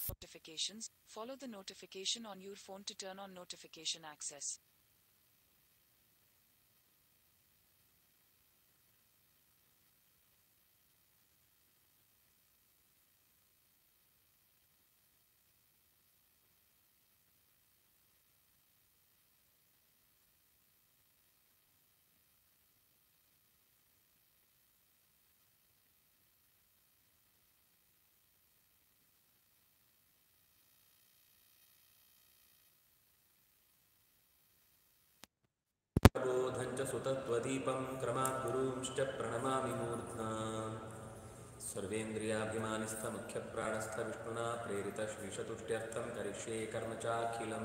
notifications, follow the notification on your phone to turn on notification access. बोधञ्च सुतत्वदीपं क्रमात् गुरूंश्च प्रणमामि मूर्ध्ना सर्वेन्द्रियाभिमानिस्थमुख्यप्राणस्थविष्णुना प्रेरितश्रीशतुष्ट्यर्थं करिष्ये कर्म चाखिलम्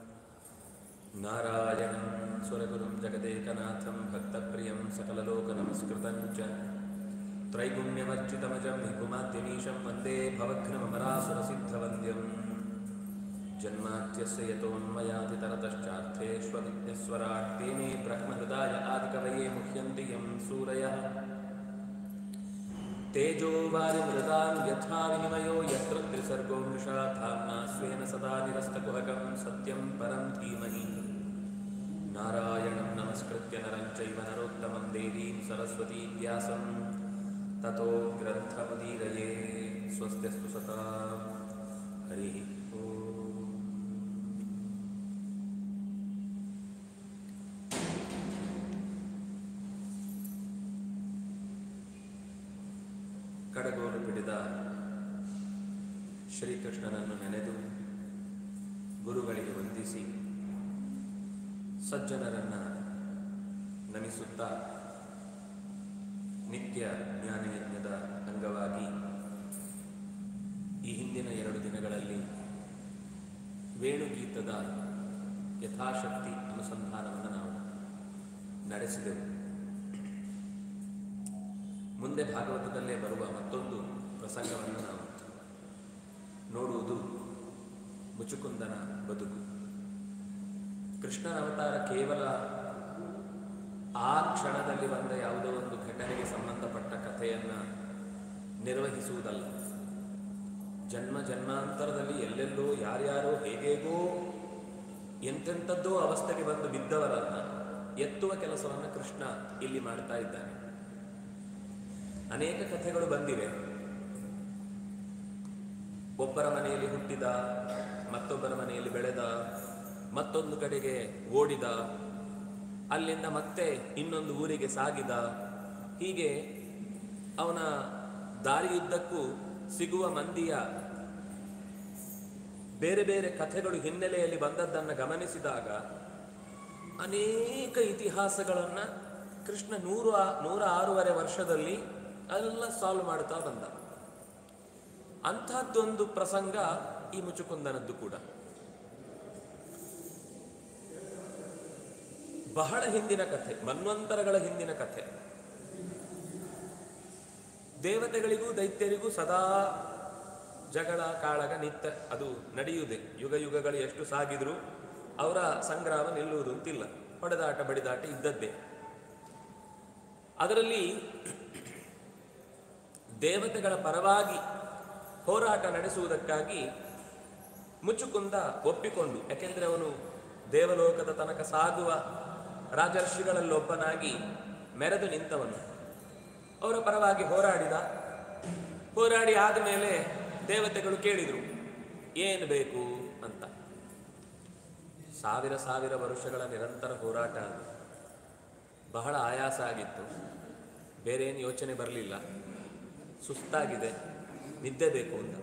नारायणं सुरगुरुं जगदेकनाथं भक्तप्रियं सकललोकनमस्कृतं च त्रैगुण्यमर्चितमजं हिपुमाद्यमीशं वन्दे भवघ्नमरासुरसिद्धवन्द्यम् जन्मात्यस्य यतोन्मयातितरतश्चार्थेष्वविज्ञस्वराट् तेने ब्रह्महृदाय आदिकवये मुह्यन्ति यं सूरयः तेजो वारिमृतां यथा विनिमयो यत्र त्रिसर्गो मृषा धाम्ना स्वेन सदा निरस्तकुहकं सत्यं परं धीमहि नारायणं नमस्कृत्य नरं चैव नरोत्तमं देवीं सरस्वतीं व्यासं ततो ग्रन्थमुदीरये स्वस्त्यस्तु सता हरिः ओम् ಕಡಗೋಲು ಪಿಡಿದ ಶ್ರೀಕೃಷ್ಣನನ್ನು ನೆನೆದು ಗುರುಗಳಿಗೆ ವಂದಿಸಿ ಸಜ್ಜನರನ್ನ ನಮಿಸುತ್ತಾ ನಿತ್ಯ ಜ್ಞಾನಯಜ್ಞದ ಅಂಗವಾಗಿ ಈ ಹಿಂದಿನ ಎರಡು ದಿನಗಳಲ್ಲಿ ವೇಣುಗೀತದ ಯಥಾಶಕ್ತಿ ಅನುಸಂಧಾನವನ್ನು ನಾವು ನಡೆಸಿದೆವು ಮುಂದೆ ಭಾಗವತದಲ್ಲೇ ಬರುವ ಮತ್ತೊಂದು ಪ್ರಸಂಗವನ್ನು ನಾವು ನೋಡುವುದು ಮುಚುಕುಂದನ ಬದುಕು ಕೃಷ್ಣನ ಅವತಾರ ಕೇವಲ ಆ ಕ್ಷಣದಲ್ಲಿ ಬಂದ ಯಾವುದೋ ಒಂದು ಘಟನೆಗೆ ಸಂಬಂಧಪಟ್ಟ ಕಥೆಯನ್ನ ನಿರ್ವಹಿಸುವುದಲ್ಲ ಜನ್ಮ ಜನ್ಮಾಂತರದಲ್ಲಿ ಎಲ್ಲೆಲ್ಲೋ ಯಾರ್ಯಾರೋ ಹೇಗೇಗೋ ಎಂತೆಂಥದ್ದೋ ಅವಸ್ಥೆಗೆ ಬಂದು ಬಿದ್ದವರನ್ನ ಎತ್ತುವ ಕೆಲಸವನ್ನು ಕೃಷ್ಣ ಇಲ್ಲಿ ಮಾಡ್ತಾ ಇದ್ದಾನೆ ಅನೇಕ ಕಥೆಗಳು ಬಂದಿವೆ ಒಬ್ಬರ ಮನೆಯಲ್ಲಿ ಹುಟ್ಟಿದ ಮತ್ತೊಬ್ಬರ ಮನೆಯಲ್ಲಿ ಬೆಳೆದ ಮತ್ತೊಂದು ಕಡೆಗೆ ಓಡಿದ ಅಲ್ಲಿಂದ ಮತ್ತೆ ಇನ್ನೊಂದು ಊರಿಗೆ ಸಾಗಿದ ಹೀಗೆ ಅವನ ದಾರಿಯುದ್ದಕ್ಕೂ ಸಿಗುವ ಮಂದಿಯ ಬೇರೆ ಬೇರೆ ಕಥೆಗಳು ಹಿನ್ನೆಲೆಯಲ್ಲಿ ಬಂದದ್ದನ್ನು ಗಮನಿಸಿದಾಗ ಅನೇಕ ಇತಿಹಾಸಗಳನ್ನ ಕೃಷ್ಣ ನೂರು ಆ- ನೂರ ಆರೂವರೆ ವರ್ಷದಲ್ಲಿ ಅದೆಲ್ಲ ಸಾಲ್ವ್ ಮಾಡ್ತಾ ಬಂದ ಅಂಥದ್ದೊಂದು ಪ್ರಸಂಗ ಈ ಮುಚುಕುಂದನದ್ದು ಕೂಡ ಬಹಳ ಹಿಂದಿನ ಕಥೆ ಮನ್ವಂತರಗಳ ಹಿಂದಿನ ಕಥೆ ದೇವತೆಗಳಿಗೂ ದೈತ್ಯರಿಗೂ ಸದಾ ಜಗಳ ಕಾಳಗ ನಿತ್ಯ ಅದು ನಡೆಯುವುದೇ ಯುಗ ಯುಗಗಳು ಎಷ್ಟು ಸಾಗಿದ್ರು ಅವರ ಸಂಗ್ರಾಮ ನಿಲ್ಲುವುದು ಅಂತಿಲ್ಲ ಹೊಡೆದಾಟ ಬಡಿದಾಟ ಇದ್ದದ್ದೇ ಅದರಲ್ಲಿ ದೇವತೆಗಳ ಪರವಾಗಿ ಹೋರಾಟ ನಡೆಸುವುದಕ್ಕಾಗಿ ಮುಚ್ಚುಕುಂದ ಒಪ್ಪಿಕೊಂಡು ಯಾಕೆಂದ್ರೆ ಅವನು ದೇವಲೋಕದ ತನಕ ಸಾಗುವ ರಾಜರ್ಷಿಗಳಲ್ಲೊಬ್ಬನಾಗಿ ಮೆರೆದು ನಿಂತವನು ಅವರ ಪರವಾಗಿ ಹೋರಾಡಿದ ಹೋರಾಡಿ ಆದಮೇಲೆ ದೇವತೆಗಳು ಕೇಳಿದರು ಏನು ಬೇಕು ಅಂತ ಸಾವಿರ ಸಾವಿರ ವರ್ಷಗಳ ನಿರಂತರ ಹೋರಾಟ ಅದು ಬಹಳ ಆಯಾಸ ಆಗಿತ್ತು ಬೇರೆ ಏನು ಯೋಚನೆ ಬರಲಿಲ್ಲ ಸುಸ್ತಾಗಿದೆ ನಿದ್ದೆ ಬೇಕು ಅಂತ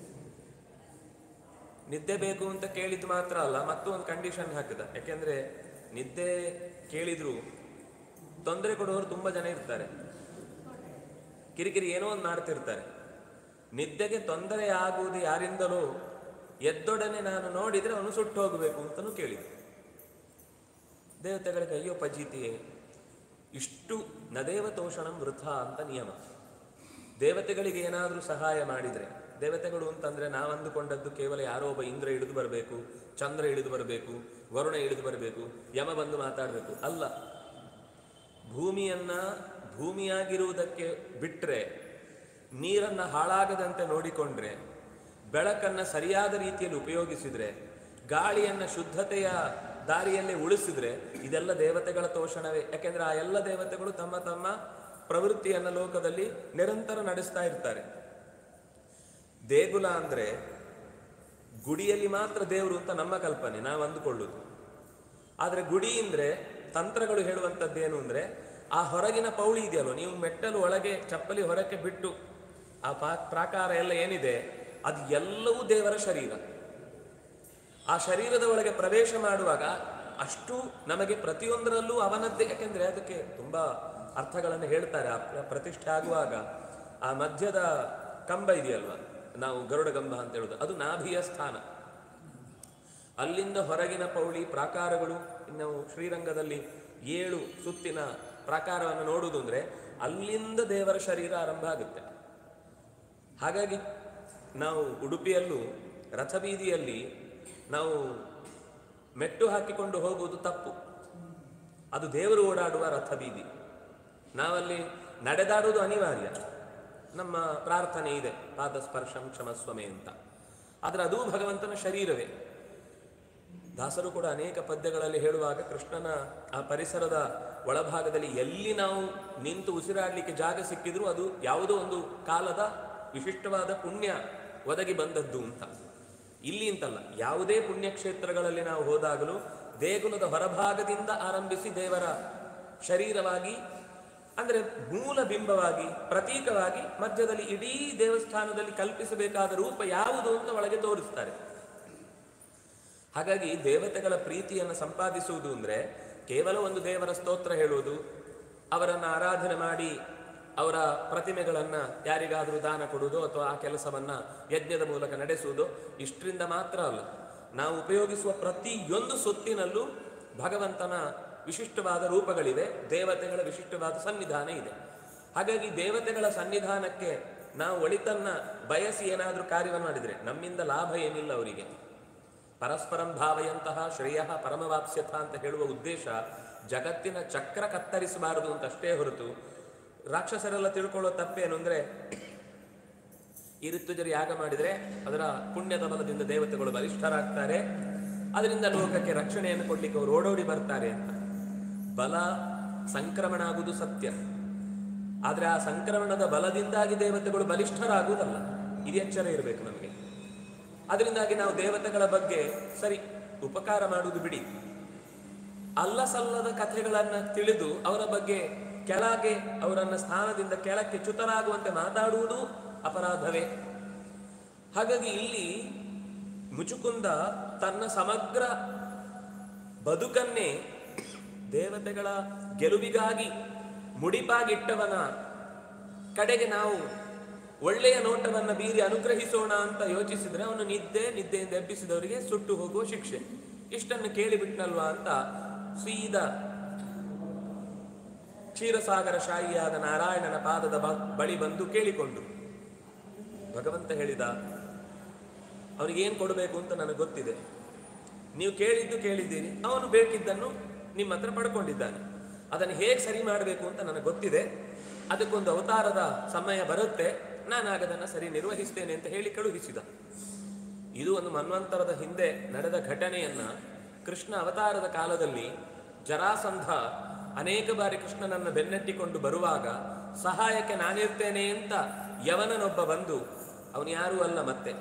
ನಿದ್ದೆ ಬೇಕು ಅಂತ ಕೇಳಿದ್ದು ಮಾತ್ರ ಅಲ್ಲ ಮತ್ತು ಒಂದು ಕಂಡೀಷನ್ ಹಾಕಿದ ಯಾಕೆಂದ್ರೆ ನಿದ್ದೆ ಕೇಳಿದ್ರು ತೊಂದರೆ ಕೊಡುವವರು ತುಂಬಾ ಜನ ಇರ್ತಾರೆ ಕಿರಿಕಿರಿ ಏನೋ ಒಂದು ಮಾಡ್ತಿರ್ತಾರೆ ನಿದ್ದೆಗೆ ತೊಂದರೆ ಆಗುವುದು ಯಾರಿಂದಲೂ ಎದ್ದೊಡನೆ ನಾನು ನೋಡಿದ್ರೆ ಅವನು ಸುಟ್ಟು ಹೋಗಬೇಕು ಅಂತಲೂ ಕೇಳಿದ ದೇವತೆಗಳಿಗೆ ಅಯ್ಯೋ ಪಜೀತಿಯೇ ಇಷ್ಟು ನದೇವ ತೋಷಣಂ ವೃಥ ಅಂತ ನಿಯಮ ದೇವತೆಗಳಿಗೆ ಏನಾದರೂ ಸಹಾಯ ಮಾಡಿದ್ರೆ ದೇವತೆಗಳು ಅಂತಂದ್ರೆ ನಾವು ಅಂದುಕೊಂಡದ್ದು ಕೇವಲ ಯಾರೋ ಒಬ್ಬ ಇಂದ್ರ ಇಳಿದು ಬರಬೇಕು ಚಂದ್ರ ಇಳಿದು ಬರಬೇಕು ವರುಣ ಇಳಿದು ಬರಬೇಕು ಯಮ ಬಂದು ಮಾತಾಡಬೇಕು ಅಲ್ಲ ಭೂಮಿಯನ್ನ ಭೂಮಿಯಾಗಿರುವುದಕ್ಕೆ ಬಿಟ್ರೆ ನೀರನ್ನ ಹಾಳಾಗದಂತೆ ನೋಡಿಕೊಂಡ್ರೆ ಬೆಳಕನ್ನ ಸರಿಯಾದ ರೀತಿಯಲ್ಲಿ ಉಪಯೋಗಿಸಿದ್ರೆ ಗಾಳಿಯನ್ನ ಶುದ್ಧತೆಯ ದಾರಿಯಲ್ಲೇ ಉಳಿಸಿದ್ರೆ ಇದೆಲ್ಲ ದೇವತೆಗಳ ತೋಷಣವೇ ಯಾಕೆಂದ್ರೆ ಆ ಎಲ್ಲ ದೇವತೆಗಳು ತಮ್ಮ ತಮ್ಮ ಪ್ರವೃತ್ತಿಯನ್ನ ಲೋಕದಲ್ಲಿ ನಿರಂತರ ನಡೆಸ್ತಾ ಇರ್ತಾರೆ ದೇಗುಲ ಅಂದ್ರೆ ಗುಡಿಯಲ್ಲಿ ಮಾತ್ರ ದೇವರು ಅಂತ ನಮ್ಮ ಕಲ್ಪನೆ ನಾವು ಅಂದುಕೊಳ್ಳುದು ಆದ್ರೆ ಗುಡಿ ಅಂದ್ರೆ ತಂತ್ರಗಳು ಹೇಳುವಂಥದ್ದೇನು ಅಂದ್ರೆ ಆ ಹೊರಗಿನ ಪೌಳಿ ಇದೆಯಲ್ಲೋ ನೀವು ಮೆಟ್ಟಲು ಒಳಗೆ ಚಪ್ಪಲಿ ಹೊರಕ್ಕೆ ಬಿಟ್ಟು ಆ ಪಾ- ಪ್ರಾಕಾರ ಎಲ್ಲ ಏನಿದೆ ಅದು ಎಲ್ಲವೂ ದೇವರ ಶರೀರ ಆ ಶರೀರದ ಒಳಗೆ ಪ್ರವೇಶ ಮಾಡುವಾಗ ಅಷ್ಟು ನಮಗೆ ಪ್ರತಿಯೊಂದರಲ್ಲೂ ಅವನದ್ದೇ ಯಾಕೆಂದ್ರೆ ಅದಕ್ಕೆ ತುಂಬಾ ಅರ್ಥಗಳನ್ನು ಹೇಳ್ತಾರೆ ಆ ಪ್ರ- ಪ್ರತಿಷ್ಠೆ ಆಗುವಾಗ ಆ ಮಧ್ಯದ ಕಂಬ ಇದೆಯಲ್ವಾ ನಾವು ಗರುಡ ಕಂಬ ಅಂತ ಹೇಳುದು ಅದು ನಾಭಿಯ ಸ್ಥಾನ ಅಲ್ಲಿಂದ ಹೊರಗಿನ ಪೌಳಿ ಪ್ರಾಕಾರಗಳು ನಾವು ಶ್ರೀರಂಗದಲ್ಲಿ ಏಳು ಸುತ್ತಿನ ಪ್ರಾಕಾರವನ್ನು ನೋಡುವುದು ಅಂದ್ರೆ ಅಲ್ಲಿಂದ ದೇವರ ಶರೀರ ಆರಂಭ ಆಗುತ್ತೆ ಹಾಗಾಗಿ ನಾವು ಉಡುಪಿಯಲ್ಲೂ ರಥಬೀದಿಯಲ್ಲಿ ನಾವು ಮೆಟ್ಟು ಹಾಕಿಕೊಂಡು ಹೋಗುವುದು ತಪ್ಪು ಅದು ದೇವರು ಓಡಾಡುವ ರಥಬೀದಿ ನಾವಲ್ಲಿ ನಡೆದಾಡುವುದು ಅನಿವಾರ್ಯ ನಮ್ಮ ಪ್ರಾರ್ಥನೆ ಇದೆ ಪಾದ ಸ್ಪರ್ಶಂ ಕ್ಷಮಸ್ವಮೆ ಅಂತ ಆದ್ರೆ ಅದೂ ಭಗವಂತನ ಶರೀರವೇ ದಾಸರು ಕೂಡ ಅನೇಕ ಪದ್ಯಗಳಲ್ಲಿ ಹೇಳುವಾಗ ಕೃಷ್ಣನ ಆ ಪರಿಸರದ ಒಳಭಾಗದಲ್ಲಿ ಎಲ್ಲಿ ನಾವು ನಿಂತು ಉಸಿರಾಡಲಿಕ್ಕೆ ಜಾಗ ಸಿಕ್ಕಿದ್ರೂ ಅದು ಯಾವುದೋ ಒಂದು ಕಾಲದ ವಿಶಿಷ್ಟವಾದ ಪುಣ್ಯ ಒದಗಿ ಬಂದದ್ದು ಅಂತ ಇಲ್ಲಿ ಅಂತಲ್ಲ ಯಾವುದೇ ಪುಣ್ಯಕ್ಷೇತ್ರಗಳಲ್ಲಿ ನಾವು ಹೋದಾಗಲೂ ದೇಗುಲದ ಹೊರಭಾಗದಿಂದ ಆರಂಭಿಸಿ ದೇವರ ಶರೀರವಾಗಿ ಅಂದ್ರೆ ಮೂಲ ಬಿಂಬವಾಗಿ ಪ್ರತೀಕವಾಗಿ ಮಧ್ಯದಲ್ಲಿ ಇಡೀ ದೇವಸ್ಥಾನದಲ್ಲಿ ಕಲ್ಪಿಸಬೇಕಾದ ರೂಪ ಯಾವುದು ಅಂತ ಒಳಗೆ ತೋರಿಸ್ತಾರೆ ಹಾಗಾಗಿ ದೇವತೆಗಳ ಪ್ರೀತಿಯನ್ನು ಸಂಪಾದಿಸುವುದು ಅಂದ್ರೆ ಕೇವಲ ಒಂದು ದೇವರ ಸ್ತೋತ್ರ ಹೇಳುವುದು ಅವರನ್ನ ಆರಾಧನೆ ಮಾಡಿ ಅವರ ಪ್ರತಿಮೆಗಳನ್ನ ಯಾರಿಗಾದರೂ ದಾನ ಕೊಡುವುದು ಅಥವಾ ಆ ಕೆಲಸವನ್ನ ಯಜ್ಞದ ಮೂಲಕ ನಡೆಸುವುದು ಇಷ್ಟರಿಂದ ಮಾತ್ರ ಅಲ್ಲ ನಾವು ಉಪಯೋಗಿಸುವ ಪ್ರತಿಯೊಂದು ಸೊತ್ತಿನಲ್ಲೂ ಭಗವಂತನ ವಿಶಿಷ್ಟವಾದ ರೂಪಗಳಿವೆ ದೇವತೆಗಳ ವಿಶಿಷ್ಟವಾದ ಸನ್ನಿಧಾನ ಇದೆ ಹಾಗಾಗಿ ದೇವತೆಗಳ ಸನ್ನಿಧಾನಕ್ಕೆ ನಾವು ಒಳಿತನ್ನ ಬಯಸಿ ಏನಾದರೂ ಕಾರ್ಯವನ್ನು ಮಾಡಿದ್ರೆ ನಮ್ಮಿಂದ ಲಾಭ ಏನಿಲ್ಲ ಅವರಿಗೆ ಪರಸ್ಪರಂ ಭಾವಯಂತಹ ಶ್ರೇಯ ಪರಮವಾಪ್ಸ್ಯಥ ಅಂತ ಹೇಳುವ ಉದ್ದೇಶ ಜಗತ್ತಿನ ಚಕ್ರ ಕತ್ತರಿಸಬಾರದು ಅಂತ ಅಷ್ಟೇ ಹೊರತು ರಾಕ್ಷಸರೆಲ್ಲ ತಿಳ್ಕೊಳ್ಳೋ ತಪ್ಪೇನು ಅಂದ್ರೆ ಈ ಋತುಜರು ಯಾಗ ಮಾಡಿದ್ರೆ ಅದರ ಪುಣ್ಯದ ಬಲದಿಂದ ದೇವತೆಗಳು ಬಲಿಷ್ಠರಾಗ್ತಾರೆ ಅದರಿಂದ ಲೋಕಕ್ಕೆ ರಕ್ಷಣೆಯನ್ನು ಕೊಡ್ಲಿಕ್ಕೆ ಅವರು ಓಡೋಡಿ ಬರ್ತಾರೆ ಅಂತ ಬಲ ಸಂಕ್ರಮಣ ಆಗುವುದು ಸತ್ಯ ಆದ್ರೆ ಆ ಸಂಕ್ರಮಣದ ಬಲದಿಂದಾಗಿ ದೇವತೆಗಳು ಬಲಿಷ್ಠರಾಗುವುದಲ್ಲ ಇದು ಎಚ್ಚರ ಇರಬೇಕು ನಮಗೆ ಅದರಿಂದಾಗಿ ನಾವು ದೇವತೆಗಳ ಬಗ್ಗೆ ಸರಿ ಉಪಕಾರ ಮಾಡುವುದು ಬಿಡಿ ಅಲ್ಲ ಸಲ್ಲದ ಕಥೆಗಳನ್ನ ತಿಳಿದು ಅವರ ಬಗ್ಗೆ ಕೆಳಗೆ ಅವರನ್ನ ಸ್ಥಾನದಿಂದ ಕೆಳಕ್ಕೆ ಚ್ಯುತರಾಗುವಂತೆ ಮಾತಾಡುವುದು ಅಪರಾಧವೇ ಹಾಗಾಗಿ ಇಲ್ಲಿ ಮುಚುಕುಂದ ತನ್ನ ಸಮಗ್ರ ಬದುಕನ್ನೇ ದೇವತೆಗಳ ಗೆಲುವಿಗಾಗಿ ಮುಡಿಪಾಗಿಟ್ಟವನ ಕಡೆಗೆ ನಾವು ಒಳ್ಳೆಯ ನೋಟವನ್ನ ಬೀರಿ ಅನುಗ್ರಹಿಸೋಣ ಅಂತ ಯೋಚಿಸಿದ್ರೆ ಅವನು ನಿದ್ದೆ ನಿದ್ದೆಯಿಂದ ಎಬ್ಬಿಸಿದವರಿಗೆ ಸುಟ್ಟು ಹೋಗುವ ಶಿಕ್ಷೆ ಇಷ್ಟನ್ನು ಕೇಳಿಬಿಟ್ನಲ್ವಾ ಅಂತ ಸೀದಾ ಕ್ಷೀರಸಾಗರ ಶಾಹಿಯಾದ ನಾರಾಯಣನ ಪಾದದ ಬ- ಬಳಿ ಬಂದು ಕೇಳಿಕೊಂಡು ಭಗವಂತ ಹೇಳಿದ ಅವನಿಗೇನು ಕೊಡಬೇಕು ಅಂತ ನನಗೆ ಗೊತ್ತಿದೆ ನೀವು ಕೇಳಿದ್ದು ಕೇಳಿದ್ದೀರಿ ಅವನು ಬೇಕಿದ್ದನ್ನು ನಿಮ್ಮ ಹತ್ರ ಪಡ್ಕೊಂಡಿದ್ದಾನೆ ಅದನ್ನು ಹೇಗೆ ಸರಿ ಮಾಡಬೇಕು ಅಂತ ನನಗೆ ಗೊತ್ತಿದೆ ಅದಕ್ಕೊಂದು ಅವತಾರದ ಸಮಯ ಬರುತ್ತೆ ನಾನಾಗ ಅದನ್ನು ಸರಿ ನಿರ್ವಹಿಸ್ತೇನೆ ಅಂತ ಹೇಳಿ ಕಳುಹಿಸಿದ ಇದು ಒಂದು ಮನ್ವಂತರದ ಹಿಂದೆ ನಡೆದ ಘಟನೆಯನ್ನ ಕೃಷ್ಣ ಅವತಾರದ ಕಾಲದಲ್ಲಿ ಜರಾಸಂಧ ಅನೇಕ ಬಾರಿ ಕೃಷ್ಣನನ್ನ ಬೆನ್ನಟ್ಟಿಕೊಂಡು ಬರುವಾಗ ಸಹಾಯಕ್ಕೆ ನಾನಿರ್ತೇನೆ ಅಂತ ಯವನನೊಬ್ಬ ಬಂದು ಅವನು ಯಾರೂ ಅಲ್ಲ ಮತ್ತೆ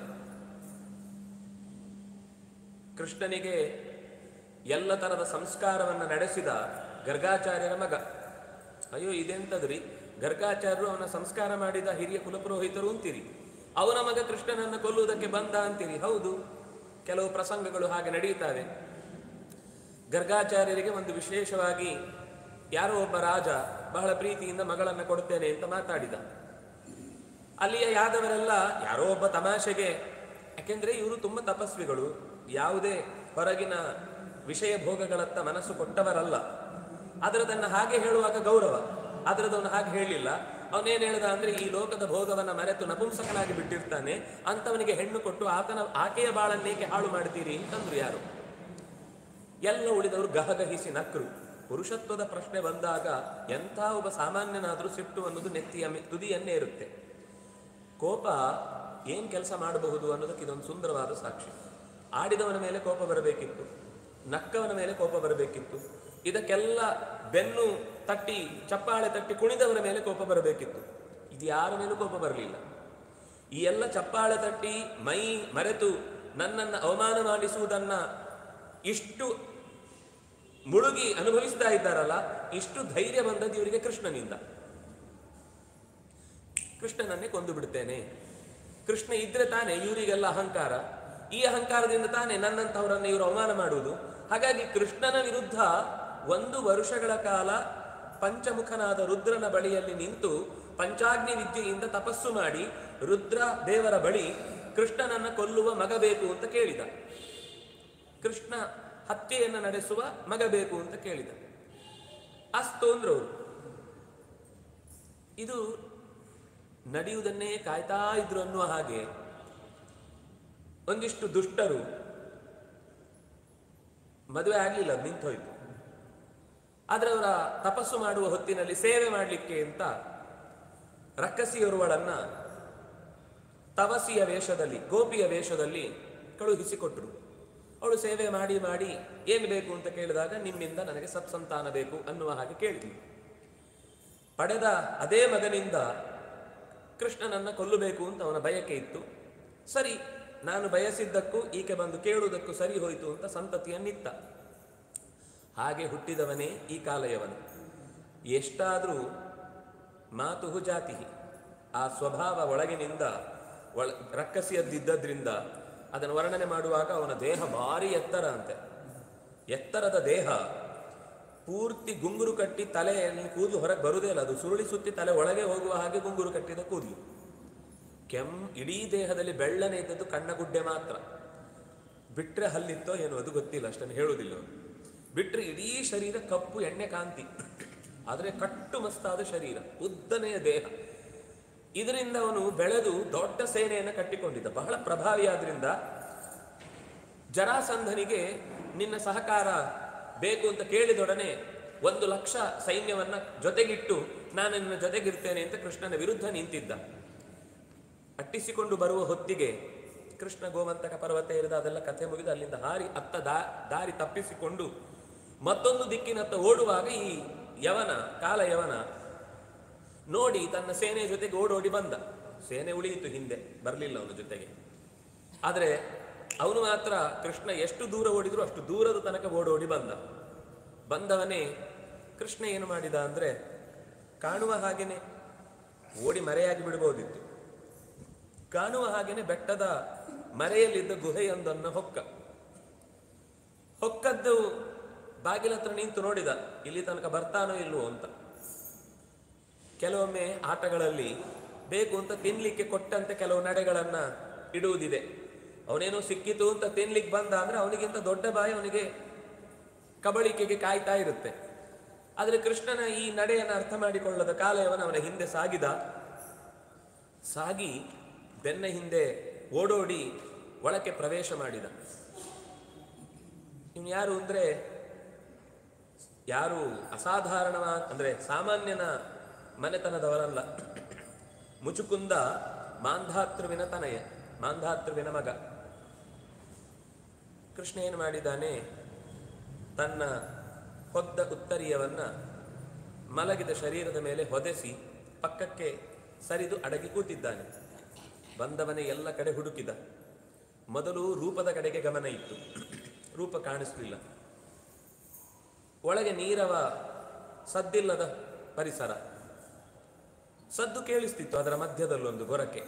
ಕೃಷ್ಣನಿಗೆ ಎಲ್ಲ ತರದ ಸಂಸ್ಕಾರವನ್ನ ನಡೆಸಿದ ಗರ್ಗಾಚಾರ್ಯರ ಮಗ ಅಯ್ಯೋ ಇದೆಂತದ್ರಿ ಗರ್ಗಾಚಾರ್ಯರು ಅವನ ಸಂಸ್ಕಾರ ಮಾಡಿದ ಹಿರಿಯ ಕುಲಪುರೋಹಿತರು ಅಂತೀರಿ ಅವನ ಮಗ ಕೃಷ್ಣನನ್ನ ಕೊಲ್ಲುವುದಕ್ಕೆ ಬಂದ ಅಂತೀರಿ ಹೌದು ಕೆಲವು ಪ್ರಸಂಗಗಳು ಹಾಗೆ ನಡೆಯುತ್ತವೆ ಗರ್ಗಾಚಾರ್ಯರಿಗೆ ಒಂದು ವಿಶೇಷವಾಗಿ ಯಾರೋ ಒಬ್ಬ ರಾಜ ಬಹಳ ಪ್ರೀತಿಯಿಂದ ಮಗಳನ್ನ ಕೊಡ್ತೇನೆ ಅಂತ ಮಾತಾಡಿದ ಅಲ್ಲಿಯ ಯಾದವರೆಲ್ಲ ಯಾರೋ ಒಬ್ಬ ತಮಾಷೆಗೆ ಯಾಕೆಂದ್ರೆ ಇವರು ತುಂಬಾ ತಪಸ್ವಿಗಳು ಯಾವುದೇ ಹೊರಗಿನ ವಿಷಯ ಭೋಗಗಳತ್ತ ಮನಸ್ಸು ಕೊಟ್ಟವರಲ್ಲ ಅದರದನ್ನ ಹಾಗೆ ಹೇಳುವಾಗ ಗೌರವ ಅದರದವನು ಹಾಗೆ ಹೇಳಿಲ್ಲ ಅವನೇನ್ ಹೇಳ್ದ ಅಂದ್ರೆ ಈ ಲೋಕದ ಭೋಗವನ್ನ ಮರೆತು ನಪುಂಸಕನಾಗಿ ಬಿಟ್ಟಿರ್ತಾನೆ ಅಂತವನಿಗೆ ಹೆಣ್ಣು ಕೊಟ್ಟು ಆತನ ಆಕೆಯ ಬಾಳನ್ನೇಕೆ ಹಾಳು ಮಾಡ್ತೀರಿ ಅಂತಂದ್ರು ಯಾರು ಎಲ್ಲ ಉಳಿದವರು ಗಹಗಹಿಸಿ ನಕ್ರು ಪುರುಷತ್ವದ ಪ್ರಶ್ನೆ ಬಂದಾಗ ಎಂಥ ಒಬ್ಬ ಸಾಮಾನ್ಯನಾದ್ರೂ ಸಿಟ್ಟು ಅನ್ನೋದು ನೆತ್ತಿಯ ಮೆ- ತುದಿಯನ್ನೇ ಇರುತ್ತೆ ಕೋಪ ಏನ್ ಕೆಲಸ ಮಾಡಬಹುದು ಅನ್ನೋದಕ್ಕೆ ಇದೊಂದು ಸುಂದರವಾದ ಸಾಕ್ಷಿ ಆಡಿದವನ ಮೇಲೆ ಕೋಪ ಬರಬೇಕಿತ್ತು ನಕ್ಕವನ ಮೇಲೆ ಕೋಪ ಬರಬೇಕಿತ್ತು ಇದಕ್ಕೆಲ್ಲ ಬೆನ್ನು ತಟ್ಟಿ ಚಪ್ಪಾಳೆ ತಟ್ಟಿ ಕುಣಿದವರ ಮೇಲೆ ಕೋಪ ಬರಬೇಕಿತ್ತು ಇದು ಯಾರ ಮೇಲೂ ಕೋಪ ಬರಲಿಲ್ಲ ಈ ಎಲ್ಲ ಚಪ್ಪಾಳೆ ತಟ್ಟಿ ಮೈ ಮರೆತು ನನ್ನನ್ನು ಅವಮಾನ ಮಾಡಿಸುವುದನ್ನ ಇಷ್ಟು ಮುಳುಗಿ ಅನುಭವಿಸ್ತಾ ಇದ್ದಾರಲ್ಲ ಇಷ್ಟು ಧೈರ್ಯ ಬಂದದ್ದು ಇವರಿಗೆ ಕೃಷ್ಣನಿಂದ ಕೃಷ್ಣನನ್ನೇ ಕೊಂದು ಬಿಡ್ತೇನೆ ಕೃಷ್ಣ ಇದ್ರೆ ತಾನೇ ಇವರಿಗೆಲ್ಲ ಅಹಂಕಾರ ಈ ಅಹಂಕಾರದಿಂದ ತಾನೇ ನನ್ನಂತವರನ್ನು ಇವರು ಅವಮಾನ ಮಾಡುವುದು ಹಾಗಾಗಿ ಕೃಷ್ಣನ ವಿರುದ್ಧ ಒಂದು ವರುಷಗಳ ಕಾಲ ಪಂಚಮುಖನಾದ ರುದ್ರನ ಬಳಿಯಲ್ಲಿ ನಿಂತು ಪಂಚಾಗ್ನಿ ವಿದ್ಯೆಯಿಂದ ತಪಸ್ಸು ಮಾಡಿ ರುದ್ರ ದೇವರ ಬಳಿ ಕೃಷ್ಣನನ್ನ ಕೊಲ್ಲುವ ಮಗ ಬೇಕು ಅಂತ ಕೇಳಿದ ಕೃಷ್ಣ ಹತ್ಯೆಯನ್ನು ನಡೆಸುವ ಮಗ ಬೇಕು ಅಂತ ಕೇಳಿದ ಅಸ್ತು ಅಂದ್ರು ಅವ್ರು. ಇದು ನಡೆಯುವುದನ್ನೇ ಕಾಯ್ತಾ ಇದ್ರು ಅನ್ನುವ ಹಾಗೆ ಒಂದಿಷ್ಟು ದುಷ್ಟರು ಮದುವೆ ಆಗ್ಲಿಲ್ಲ ಅದು ನಿಂತೋಯ್ತು ಆದ್ರೆ ಅವರ ತಪಸ್ಸು ಮಾಡುವ ಹೊತ್ತಿನಲ್ಲಿ ಸೇವೆ ಮಾಡಲಿಕ್ಕೆ ಅಂತ ರಕ್ಕಸಿಯೋರ್ವಳನ್ನ ತವಸಿಯ ವೇಷದಲ್ಲಿ ಗೋಪಿಯ ವೇಷದಲ್ಲಿ ಕಳುಹಿಸಿಕೊಟ್ರು ಅವಳು ಸೇವೆ ಮಾಡಿ ಮಾಡಿ ಏನು ಬೇಕು ಅಂತ ಕೇಳಿದಾಗ ನಿಮ್ಮಿಂದ ನನಗೆ ಸತ್ಸಂತಾನ ಬೇಕು ಅನ್ನುವ ಹಾಗೆ ಕೇಳಿದ್ಲು ಪಡೆದ ಅದೇ ಮಗನಿಂದ ಕೃಷ್ಣನನ್ನ ಕೊಲ್ಲಬೇಕು ಅಂತ ಅವನ ಬಯಕೆ ಇತ್ತು ಸರಿ ನಾನು ಬಯಸಿದ್ದಕ್ಕೂ ಈಕೆ ಬಂದು ಕೇಳುವುದಕ್ಕೂ ಸರಿ ಹೋಯಿತು ಅಂತ ಸಂತತಿಯನ್ನಿತ್ತ ಹಾಗೆ ಹುಟ್ಟಿದವನೇ ಈ ಕಾಲಯವನು ಎಷ್ಟಾದರೂ ಮಾತು ಜಾತಿ ಆ ಸ್ವಭಾವ ಒಳಗಿನಿಂದ ಒಳ ರಕ್ಕಸಿಯದ್ದಿದ್ದರಿಂದ ಅದನ್ನು ವರ್ಣನೆ ಮಾಡುವಾಗ ಅವನ ದೇಹ ಭಾರಿ ಎತ್ತರ ಅಂತೆ ಎತ್ತರದ ದೇಹ ಪೂರ್ತಿ ಗುಂಗುರು ಕಟ್ಟಿ ತಲೆಯಲ್ಲಿ ಕೂದಲು ಹೊರಗೆ ಬರುವುದೇ ಇಲ್ಲ ಅದು ಸುರುಳಿ ಸುತ್ತಿ ತಲೆ ಒಳಗೆ ಹೋಗುವ ಹಾಗೆ ಗುಂಗುರು ಕಟ್ಟಿದ ಕೂದಲು ಕೆಮ್ ಇಡೀ ದೇಹದಲ್ಲಿ ಬೆಳ್ಳನೆ ಇದ್ದದ್ದು ಕಣ್ಣಗುಡ್ಡೆ ಮಾತ್ರ ಬಿಟ್ರೆ ಹಲ್ಲಿತ್ತೋ ಏನೋ ಅದು ಗೊತ್ತಿಲ್ಲ ಅಷ್ಟನ್ನು ಹೇಳುವುದಿಲ್ಲ ಅವ್ರು. ಬಿಟ್ರೆ ಇಡೀ ಶರೀರ ಕಪ್ಪು ಎಣ್ಣೆ ಕಾಂತಿ ಆದರೆ ಕಟ್ಟು ಮಸ್ತಾದ ಶರೀರ ಉದ್ದನೆಯ ದೇಹ ಇದರಿಂದ ಅವನು ಬೆಳೆದು ದೊಡ್ಡ ಸೇನೆಯನ್ನು ಕಟ್ಟಿಕೊಂಡಿದ್ದ ಬಹಳ ಪ್ರಭಾವಿಯಾದ್ರಿಂದ ಜರಾಸಂಧನಿಗೆ ನಿನ್ನ ಸಹಕಾರ ಬೇಕು ಅಂತ ಕೇಳಿದೊಡನೆ ಒಂದು ಲಕ್ಷ ಸೈನ್ಯವನ್ನ ಜೊತೆಗಿಟ್ಟು ನಾನು ನಿನ್ನ ಜೊತೆಗಿರ್ತೇನೆ ಅಂತ ಕೃಷ್ಣನ ವಿರುದ್ಧ ನಿಂತಿದ್ದ ಅಟ್ಟಿಸಿಕೊಂಡು ಬರುವ ಹೊತ್ತಿಗೆ ಕೃಷ್ಣ ಗೋಮಂತಕ ಪರ್ವತ ಇರಿದ ಅದೆಲ್ಲ ಕಥೆ ಮುಗಿದು ಅಲ್ಲಿಂದ ಹಾರಿ ಅತ್ತ ದಾ ದಾರಿ ತಪ್ಪಿಸಿಕೊಂಡು ಮತ್ತೊಂದು ದಿಕ್ಕಿನತ್ತ ಓಡುವಾಗ ಈ ಯವನ ಕಾಲ ಯವನ ನೋಡಿ ತನ್ನ ಸೇನೆಯ ಜೊತೆಗೆ ಓಡೋಡಿ ಬಂದ ಸೇನೆ ಉಳಿಯಿತು ಹಿಂದೆ ಬರಲಿಲ್ಲ ಅವನ ಜೊತೆಗೆ ಆದರೆ ಅವನು ಮಾತ್ರ ಕೃಷ್ಣ ಎಷ್ಟು ದೂರ ಓಡಿದ್ರು ಅಷ್ಟು ದೂರದ ತನಕ ಓಡೋಡಿ ಬಂದ ಬಂದವನೇ ಕೃಷ್ಣ ಏನು ಮಾಡಿದ ಅಂದ್ರೆ ಕಾಣುವ ಹಾಗೇನೆ ಓಡಿ ಮರೆಯಾಗಿ ಬಿಡಬಹುದಿತ್ತು ಕಾಣುವ ಹಾಗೇನೆ ಬೆಟ್ಟದ ಮರೆಯಲ್ಲಿದ್ದ ಗುಹೆಯೊಂದನ್ನು ಹೊಕ್ಕ ಹೊಕ್ಕದ್ದು ಬಾಗಿಲ ಹತ್ರ ನಿಂತು ನೋಡಿದ ಇಲ್ಲಿ ತನಕ ಬರ್ತಾನೋ ಇಲ್ವೋ ಅಂತ ಕೆಲವೊಮ್ಮೆ ಆಟಗಳಲ್ಲಿ ಬೇಕು ಅಂತ ತಿನ್ಲಿಕ್ಕೆ ಕೊಟ್ಟಂತೆ ಕೆಲವು ನಡೆಗಳನ್ನ ಇಡುವುದಿದೆ ಅವನೇನೋ ಸಿಕ್ಕಿತು ಅಂತ ತಿನ್ಲಿಕ್ಕೆ ಬಂದ ಅಂದ್ರೆ ಅವನಿಗಿಂತ ದೊಡ್ಡ ಬಾಯಿ ಅವನಿಗೆ ಕಬಳಿಕೆಗೆ ಕಾಯ್ತಾ ಇರುತ್ತೆ ಆದರೆ ಕೃಷ್ಣನ ಈ ನಡೆಯನ್ನು ಅರ್ಥ ಮಾಡಿಕೊಳ್ಳದ ಕಾಲಯವನ ಅವನ ಹಿಂದೆ ಸಾಗಿದ ಸಾಗಿ ಬೆನ್ನ ಹಿಂದೆ ಓಡೋಡಿ ಒಳಕ್ಕೆ ಪ್ರವೇಶ ಮಾಡಿದ ಇವ್ನು ಯಾರು ಅಂದ್ರೆ ಯಾರು ಅಸಾಧಾರಣವ ಅಂದ್ರೆ ಸಾಮಾನ್ಯನ ಮನೆತನದವರಲ್ಲ ಮುಚುಕುಂದ ಮಾಂಧಾತೃವಿನ ತನಯ ಮಾಂಧಾತೃವಿನ ಮಗ ಕೃಷ್ಣ ಏನು ಮಾಡಿದ್ದಾನೆ ತನ್ನ ಹೊದ್ದ ಉತ್ತರೀಯವನ್ನ ಮಲಗಿದ ಶರೀರದ ಮೇಲೆ ಹೊದೆಸಿ ಪಕ್ಕಕ್ಕೆ ಸರಿದು ಅಡಗಿ ಕೂತಿದ್ದಾನೆ ಬಂದವನೇ ಎಲ್ಲ ಕಡೆ ಹುಡುಕಿದ ಮೊದಲು ರೂಪದ ಕಡೆಗೆ ಗಮನ ಇತ್ತು ರೂಪ ಕಾಣಿಸ್ಲಿಲ್ಲ ಒಳಗೆ ನೀರವ ಸದ್ದಿಲ್ಲದ ಪರಿಸರ ಸದ್ದು ಕೇಳಿಸ್ತಿತ್ತು ಅದರ ಮಧ್ಯದಲ್ಲೊಂದು ಗೊರಕೆ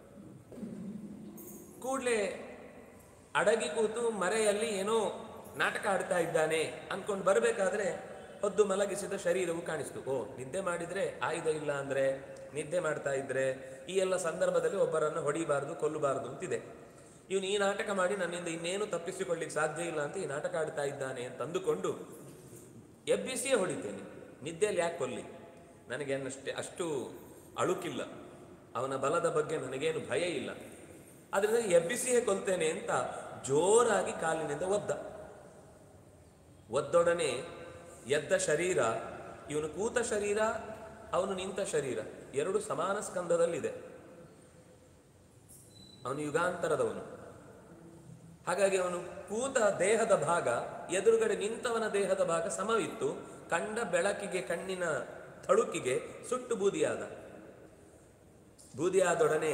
ಕೂಡಲೇ ಅಡಗಿ ಕೂತು ಮರೆಯಲ್ಲಿ ಏನೋ ನಾಟಕ ಆಡ್ತಾ ಇದ್ದಾನೆ ಅನ್ಕೊಂಡು ಬರಬೇಕಾದ್ರೆ ಹೊದ್ದು ಮಲಗಿಸಿದ ಶರೀರವು ಕಾಣಿಸ್ತು ಓ ನಿದ್ದೆ ಮಾಡಿದ್ರೆ ಆಯುಧ ಇಲ್ಲ ಅಂದ್ರೆ ನಿದ್ದೆ ಮಾಡ್ತಾ ಇದ್ರೆ ಈ ಎಲ್ಲ ಸಂದರ್ಭದಲ್ಲಿ ಒಬ್ಬರನ್ನು ಹೊಡಿಬಾರ್ದು ಕೊಲ್ಲಬಾರ್ದು ಅಂತಿದೆ ಇವನು ಈ ನಾಟಕ ಮಾಡಿ ನನ್ನಿಂದ ಇನ್ನೇನು ತಪ್ಪಿಸಿಕೊಳ್ಳಿಕ್ಕೆ ಸಾಧ್ಯ ಇಲ್ಲ ಅಂತ ಈ ನಾಟಕ ಆಡ್ತಾ ಇದ್ದಾನೆ ಅಂತ ಅಂದುಕೊಂಡು ಎಬ್ಬಿಸಿಯೇ ಹೊಡಿತೇನೆ ನಿದ್ದೆಯಲ್ಲಿ ಯಾಕೆ ಕೊಲ್ಲಿ ನನಗೆ ಅನ್ನಷ್ಟೇ ಅಷ್ಟು ಅಳುಕಿಲ್ಲ ಅವನ ಬಲದ ಬಗ್ಗೆ ನನಗೇನು ಭಯ ಇಲ್ಲ ಅದರಿಂದ ಎಬ್ಬಿಸಿಯೇ ಕೊಲ್ತೇನೆ ಅಂತ ಜೋರಾಗಿ ಕಾಲಿನಿಂದ ಒದ್ದ ಒದ್ದೊಡನೆ ಎದ್ದ ಶರೀರ ಇವನು ಕೂತ ಶರೀರ ಅವನು ನಿಂತ ಶರೀರ ಎರಡು ಸಮಾನ ಸ್ಕಂದದಲ್ಲಿದೆ ಅವನು ಯುಗಾಂತರದವನು ಹಾಗಾಗಿ ಅವನು ಕೂತ ದೇಹದ ಭಾಗ ಎದುರುಗಡೆ ನಿಂತವನ ದೇಹದ ಭಾಗ ಸಮವಿತ್ತು ಕಂಡ ಬೆಳಕಿಗೆ ಕಣ್ಣಿನ ತಳುಕಿಗೆ ಸುಟ್ಟು ಬೂದಿಯಾದ ಬೂದಿಯಾದೊಡನೆ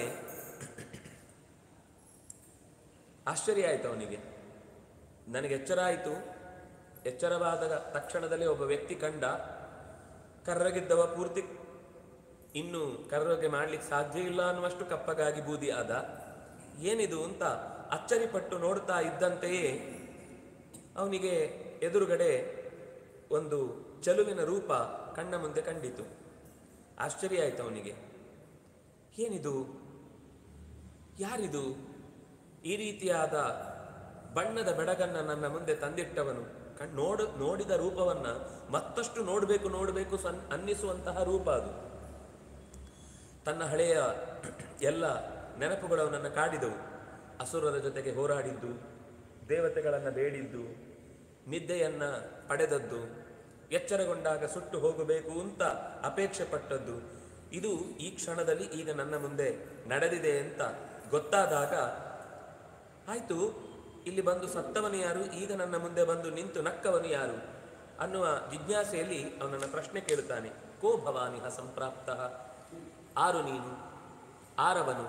ಆಶ್ಚರ್ಯ ಆಯ್ತು ಅವನಿಗೆ ನನಗೆ ಎಚ್ಚರ ಆಯಿತು ಎಚ್ಚರವಾದ ತಕ್ಷಣದಲ್ಲಿ ಒಬ್ಬ ವ್ಯಕ್ತಿ ಕಂಡ ಕರ್ರಗಿದ್ದವ ಪೂರ್ತಿ ಇನ್ನು ಕರ್ರಗೆ ಮಾಡ್ಲಿಕ್ಕೆ ಸಾಧ್ಯ ಇಲ್ಲ ಅನ್ನುವಷ್ಟು ಕಪ್ಪಗಾಗಿ ಬೂದಿ ಆದ ಏನಿದು ಅಂತ ಅಚ್ಚರಿಪಟ್ಟು ನೋಡ್ತಾ ಇದ್ದಂತೆಯೇ ಅವನಿಗೆ ಎದುರುಗಡೆ ಒಂದು ಚಲುವಿನ ರೂಪ ಕಣ್ಣ ಮುಂದೆ ಕಂಡಿತು ಆಶ್ಚರ್ಯ ಆಯ್ತು ಅವನಿಗೆ ಏನಿದು ಯಾರಿದು ಈ ರೀತಿಯಾದ ಬಣ್ಣದ ಬೆಡಗನ್ನ ನನ್ನ ಮುಂದೆ ತಂದಿಟ್ಟವನು ಕಣ್ ನೋಡ ನೋಡಿದ ರೂಪವನ್ನ ಮತ್ತಷ್ಟು ನೋಡಬೇಕು ನೋಡಬೇಕು ಸನ್ ಅನ್ನಿಸುವಂತಹ ರೂಪ ಅದು ತನ್ನ ಹಳೆಯ ಎಲ್ಲ ನೆನಪುಗಳು ಅವನನ್ನು ಕಾಡಿದವು ಅಸುರರ ಜೊತೆಗೆ ಹೋರಾಡಿದ್ದು ದೇವತೆಗಳನ್ನು ಬೇಡಿದ್ದು ನಿದ್ದೆಯನ್ನ ಪಡೆದದ್ದು ಎಚ್ಚರಗೊಂಡಾಗ ಸುಟ್ಟು ಹೋಗಬೇಕು ಅಂತ ಅಪೇಕ್ಷೆ ಪಟ್ಟದ್ದು ಇದು ಈ ಕ್ಷಣದಲ್ಲಿ ಈಗ ನನ್ನ ಮುಂದೆ ನಡೆದಿದೆ ಅಂತ ಗೊತ್ತಾದಾಗ ಆಯ್ತು ಇಲ್ಲಿ ಬಂದು ಸತ್ತವನು ಯಾರು ಈಗ ನನ್ನ ಮುಂದೆ ಬಂದು ನಿಂತು ನಕ್ಕವನು ಯಾರು ಅನ್ನುವ ಜಿಜ್ಞಾಸೆಯಲ್ಲಿ ಅವನನ್ನ ಪ್ರಶ್ನೆ ಕೇಳುತ್ತಾನೆ ಕೋ ಭವಾನಿಹ ಸಂಪ್ರಾಪ್ತ ಆರು ನೀನು ಆರವನು